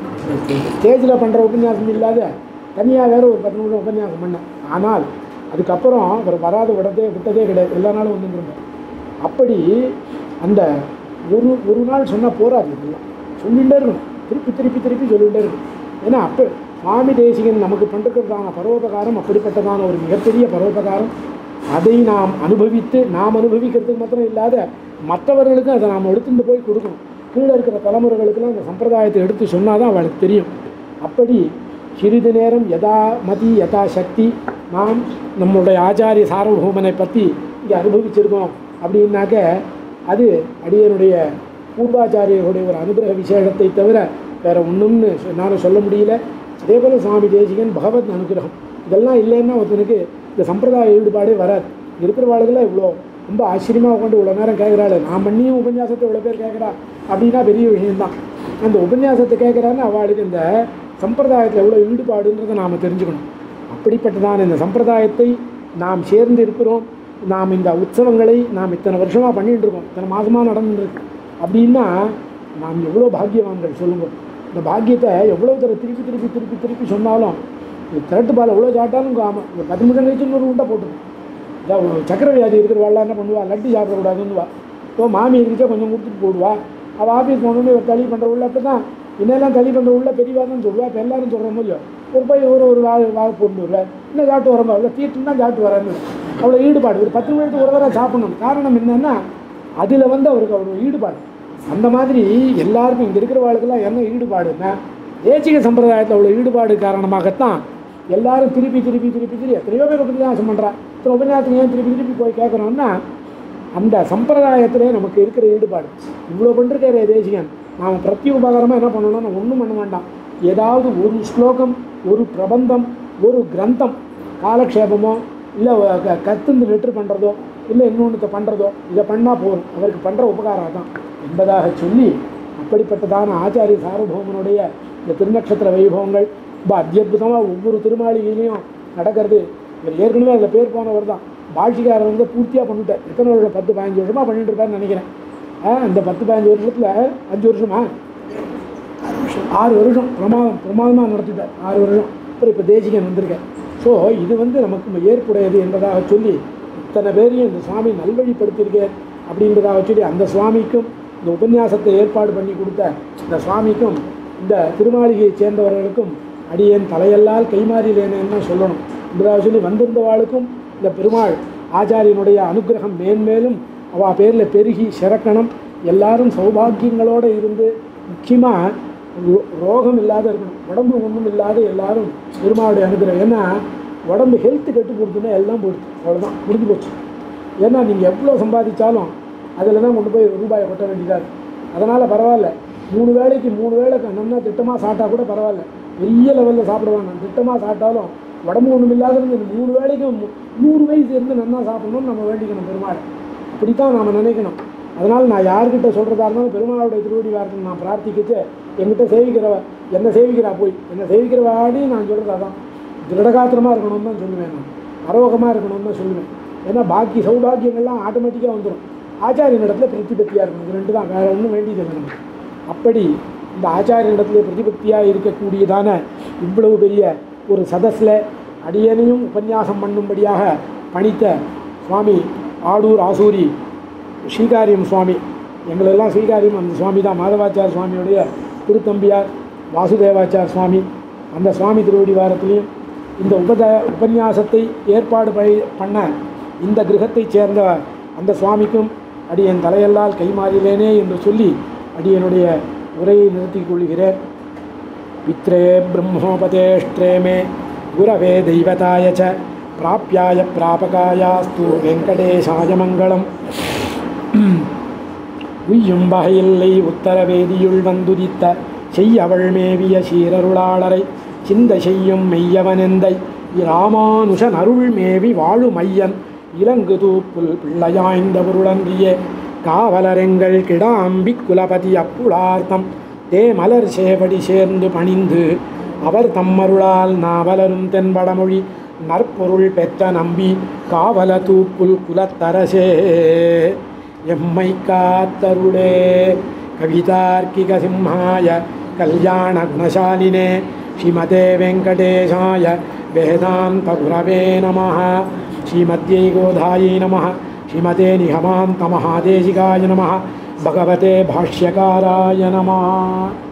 ஸ்டேஜில் பண்ணுற உபன்யாசம் இல்லாத தனியாக வேறு ஒரு பத்து நிமிஷம் உபன்யாசம் பண்ணேன் ஆனால் அதுக்கப்புறம் அவர் வராத விடதே விட்டதே கிடையாது எல்லா நாளும் வந்துருந்தேன் அப்படி அந்த ஒரு ஒரு நாள் சொன்னால் போராது இதெல்லாம் சொல்லிகிட்டே இருக்கணும் திருப்பி திருப்பி திருப்பி சொல்லிகிட்டே இருக்கணும் ஏன்னா அப்போ சுவாமி தேசிகன் நமக்கு பண்ணிருக்கிறதான பரோபகாரம் அப்படிப்பட்டதான ஒரு மிகப்பெரிய பரோபகாரம் அதை நாம் அனுபவித்து நாம் அனுபவிக்கிறதுக்கு மாத்திரம் இல்லாத மற்றவர்களுக்கும் அதை நாம் எடுத்துட்டு போய் கொடுக்கணும் கீழே இருக்கிற தலைமுறைகளுக்கெல்லாம் அந்த சம்பிரதாயத்தை எடுத்து சொன்னால் தான் அவளுக்கு தெரியும் அப்படி சிறிது நேரம் யதா மதி யதா சக்தி நாம் நம்மளுடைய ஆச்சாரிய சார்வபௌமனை பற்றி இங்கே அனுபவிச்சிருக்கோம் அப்படின்னாக்க அது அடியனுடைய பூர்வாச்சாரியர்களுடைய ஒரு அனுகிரக விசேஷத்தை தவிர வேறு ஒன்றும்னு என்னால் சொல்ல முடியல அதே போல் சுவாமி தேசிகன் பகவத் அனுகிரகம் இதெல்லாம் இல்லைன்னா ஒருத்தனுக்கு இந்த சம்பிரதாய ஈடுபாடே வராது இருக்கிறவாளுகளாம் இவ்வளோ ரொம்ப ஆச்சரியமாக உட்காந்து இவ்வளோ நேரம் கேட்குறாள் நான் பண்ணியும் உபன்யாசத்தை இவ்வளோ பேர் கேட்குறா அப்படின்னா பெரிய விஷயம்தான் அந்த உபன்யாசத்தை கேட்குறான்னு அவளுக்கு இந்த சம்பிரதாயத்தில் எவ்வளோ ஈடுபாடுன்றதை நாம் தெரிஞ்சுக்கணும் அப்படிப்பட்டதான இந்த சம்பிரதாயத்தை நாம் சேர்ந்து இருக்கிறோம் நாம் இந்த உற்சவங்களை நாம் இத்தனை வருஷமாக பண்ணிட்டு இருக்கோம் இத்தனை மாதமாக நடந்துருக்கு அப்படின்னா நாம் எவ்வளோ பாக்கியவான்கள் சொல்லுங்க இந்த பாக்கியத்தை எவ்வளோ தடவை திருப்பி திருப்பி திருப்பி திருப்பி சொன்னாலும் இது திரட்டு பால் எவ்வளோ சாப்பிட்டாலும் காம ஒரு பத்து நிமிஷம் கழிச்சு இன்னொரு உண்டை போட்டுரும் இதான் ஒரு சக்கரை வியாதி இருக்கிறவாள்லாம் என்ன பண்ணுவா லட்டு சாப்பிடக்கூடாதுன்னுவா இப்போ மாமி இருந்துச்சா கொஞ்சம் கொடுத்துட்டு போடுவா அவள் ஆஃபீஸ் போனோடனே ஒரு களி பண்ணுற உள்ள அப்போ தான் என்னெல்லாம் களி பண்ணுற உள்ள பெரியவா தான் சொல்லுவா இப்போ எல்லாரும் சொல்கிற முடியோ ஒரு பையன் ஒரு ஒரு வா வா போட்டு வருவார் இன்னும் சாப்பிட்டு வரமா அவ்வளோ தீட்டு தான் சாப்பிட்டு வரேன்னு அவ்வளோ ஈடுபாடு ஒரு பத்து நிமிஷத்துக்கு ஒரு தடவை சாப்பிடணும் காரணம் என்னென்னா அதில் வந்து அவருக்கு அவ்வளோ ஈடுபாடு அந்த மாதிரி எல்லாருக்கும் இங்கே இருக்கிறவாளுக்கெல்லாம் என்ன ஈடுபாடுன்னா தேசிக சம்பிரதாயத்தில் அவ்வளோ ஈடுபாடு காரணமாகத்தான் எல்லாரும் திருப்பி திருப்பி திருப்பி திருப்பி எத்தனையோ பேர் உபன்யாசம் பண்ணுறா இத்தனை உபன்யாசத்துக்கு ஏன் திருப்பி திருப்பி போய் கேட்குறோம்னா அந்த சம்பிரதாயத்திலே நமக்கு இருக்கிற ஈடுபாடு இவ்வளோ பண்ணிருக்காரு தேசிகன் நாம் பிரத்தி உபகாரமாக என்ன பண்ணணும்னா ஒன்றும் பண்ண வேண்டாம் ஏதாவது ஒரு ஸ்லோகம் ஒரு பிரபந்தம் ஒரு கிரந்தம் காலக்ஷேபமோ இல்லை கத்துந்து லெட்ரு பண்ணுறதோ இல்லை இன்னொன்றுத்த பண்ணுறதோ இதை பண்ணால் போதும் அவருக்கு பண்ணுற உபகாரம் தான் என்பதாக சொல்லி அப்படிப்பட்டதான ஆச்சாரிய சார்வபௌமனுடைய இந்த திருநக்ஷத்திர வைபவங்கள் ரொம்ப அத்தியுதமாக ஒவ்வொரு திருமாளிகையிலையும் நடக்கிறது இவர் ஏற்கனவே அதில் பேர் போனவர் தான் பாஷிகாரர் வந்து பூர்த்தியாக பண்ணிட்டார் எத்தனை வருஷம் பத்து பதினஞ்சு வருஷமாக பண்ணிட்டு இருப்பாருன்னு நினைக்கிறேன் ஆ, இந்த பத்து பதினஞ்சு வருஷத்தில் அஞ்சு வருஷமா ஆறு வருஷம் பிரமாதம் பிரமாதமாக நடத்திட்டார் ஆறு வருஷம் அப்புறம் இப்போ தேசிகன் வந்திருக்கார் ஸோ இது வந்து நமக்கு ஏற்புடையது என்பதாக சொல்லி இத்தனை பேரையும் இந்த சுவாமி நல்வழிப்படுத்தியிருக்கார் அப்படின்றதாக சொல்லி அந்த சுவாமிக்கும் இந்த உபன்யாசத்தை ஏற்பாடு பண்ணி கொடுத்த இந்த சுவாமிக்கும் இந்த திருமாளிகையை சேர்ந்தவர்களுக்கும் அடியேன் தலையெல்லால் கைமாறிலேன்னு சொல்லணும் என்பதாக சொல்லி வந்திருந்தவாளுக்கும் இந்த பெருமாள் ஆச்சாரியனுடைய அனுகிரகம் மேன்மேலும் அவள் பேரில் பெருகி சிறக்கணும் எல்லாரும் சௌபாக்கியங்களோடு இருந்து முக்கியமாக ரோகம் இல்லாத இருக்கணும் உடம்பு ஒன்றும் இல்லாத எல்லாரும் பெருமாளுடைய அனுகிரகம் ஏன்னா உடம்பு ஹெல்த் கெட்டு கொடுத்துன்னா எல்லாம் போயிடுச்சு அவ்வளோதான் முடிஞ்சு போச்சு ஏன்னா நீங்கள் எவ்வளோ சம்பாதிச்சாலும் அதில் தான் கொண்டு போய் ரூபாயை கொட்ட வேண்டியதாக இருக்குது அதனால் பரவாயில்ல மூணு வேளைக்கு மூணு வேளை நல்லா திட்டமாக சாப்பிட்டா கூட பரவாயில்ல பெரிய லெவலில் சாப்பிடுவாங்க திட்டமாக சாப்பிட்டாலும் உடம்பு ஒன்றும் இல்லாத இருந்து இந்த மூணு வேளைக்கும் மு- நூறு வயசு இருந்து நல்லா சாப்பிடணும்னு நம்ம வேண்டிக்கணும் பெருமாள் அப்படித்தான் நாம் நினைக்கணும் அதனால் நான் யார்கிட்ட சொல்கிறதா இருந்தாலும் பெருமாளுடைய திருவடி வாரத்தில் நான் பிரார்த்திக்கிச்சு என்கிட்ட சேவிக்கிறவ என்ன சேவிக்கிறா போய் என்ன சேவிக்கிறவாடி நான் சொல்கிறது அதான் திருடகாத்திரமாக இருக்கணும்னு தான் சொல்லுவேன் நான் அரோகமாக இருக்கணும்னு தான் சொல்லுவேன் ஏன்னா பாக்கி சௌபாகியங்கள்லாம் ஆட்டோமேட்டிக்காக வந்துடும் ஆச்சாரியனிடத்துல பிரதிபத்தியாக இருக்கணும் இது ரெண்டு தான் வேறு ஒன்றும் வேண்டியது இல்லை நமக்கு அப்படி இந்த ஆச்சாரியனிடத்துல பிரதிபத்தியாக இருக்கக்கூடியதான இவ்வளவு பெரிய ஒரு சதஸில் அடியனையும் உபன்யாசம் பண்ணும்படியாக பணித்த சுவாமி ஆடூர் ஆசூரி ஸ்ரீகாரியம் சுவாமி எங்களெல்லாம் ஸ்ரீகாரியம் அந்த சுவாமி தான் மாதவாச்சார் சுவாமியுடைய திருத்தம்பியார் வாசுதேவாச்சார் சுவாமி அந்த சுவாமி திருவடி வாரத்திலையும் இந்த உபத உபன்யாசத்தை ஏற்பாடு பை- பண்ண இந்த கிரகத்தைச் சேர்ந்த அந்த சுவாமிக்கும் அடியன் தலையல்லால் கைமாறிலேனே என்று சொல்லி அடியனுடைய உரையை நிறுத்திக் கொள்கிறேன் पित्रे ब्रह्मोपदेष्ट्रे मे गुरवे दैवताय च प्राप्याय प्रापकायास्तु வெங்கடேசாய மங்களம் உய்யும் வகையில்லை உத்தரவேதியுள் வந்துதித்த செய்யவள் மேவிய சீரருளாளரை சிந்த செய்யும் மெய்யவனெந்தை இராமானுஷன் அருள் மேவி வாழு மையன் இலங்கு தூப்புல் பிள்ளையாய்ந்த பொருளன்றியே காவலரெங்கள் கிடாம்பி குலபதி அப்புளார்த்தம் தே மலர் சேவடி சேர்ந்து பணிந்து அவர் தம்மருளால் நாவலரும் தென்படமொழி நற்பொருள் பெற்ற நம்பி காவல தூப்புல் குலத்தரசே எம்மை காத்தருளே கவிதார்க்கிக சிம்ஹாய கல்யாண குணசாலினே ஸ்ரீமதே வெங்கடேஷாய வேதாந்த குரவே நம ஸ்ரீமத்யை கோதாயை நம ஸ்ரீமதே நிகமாந்த மகாதேசிகாய நம பகவதே பாஷ்யகாராய நம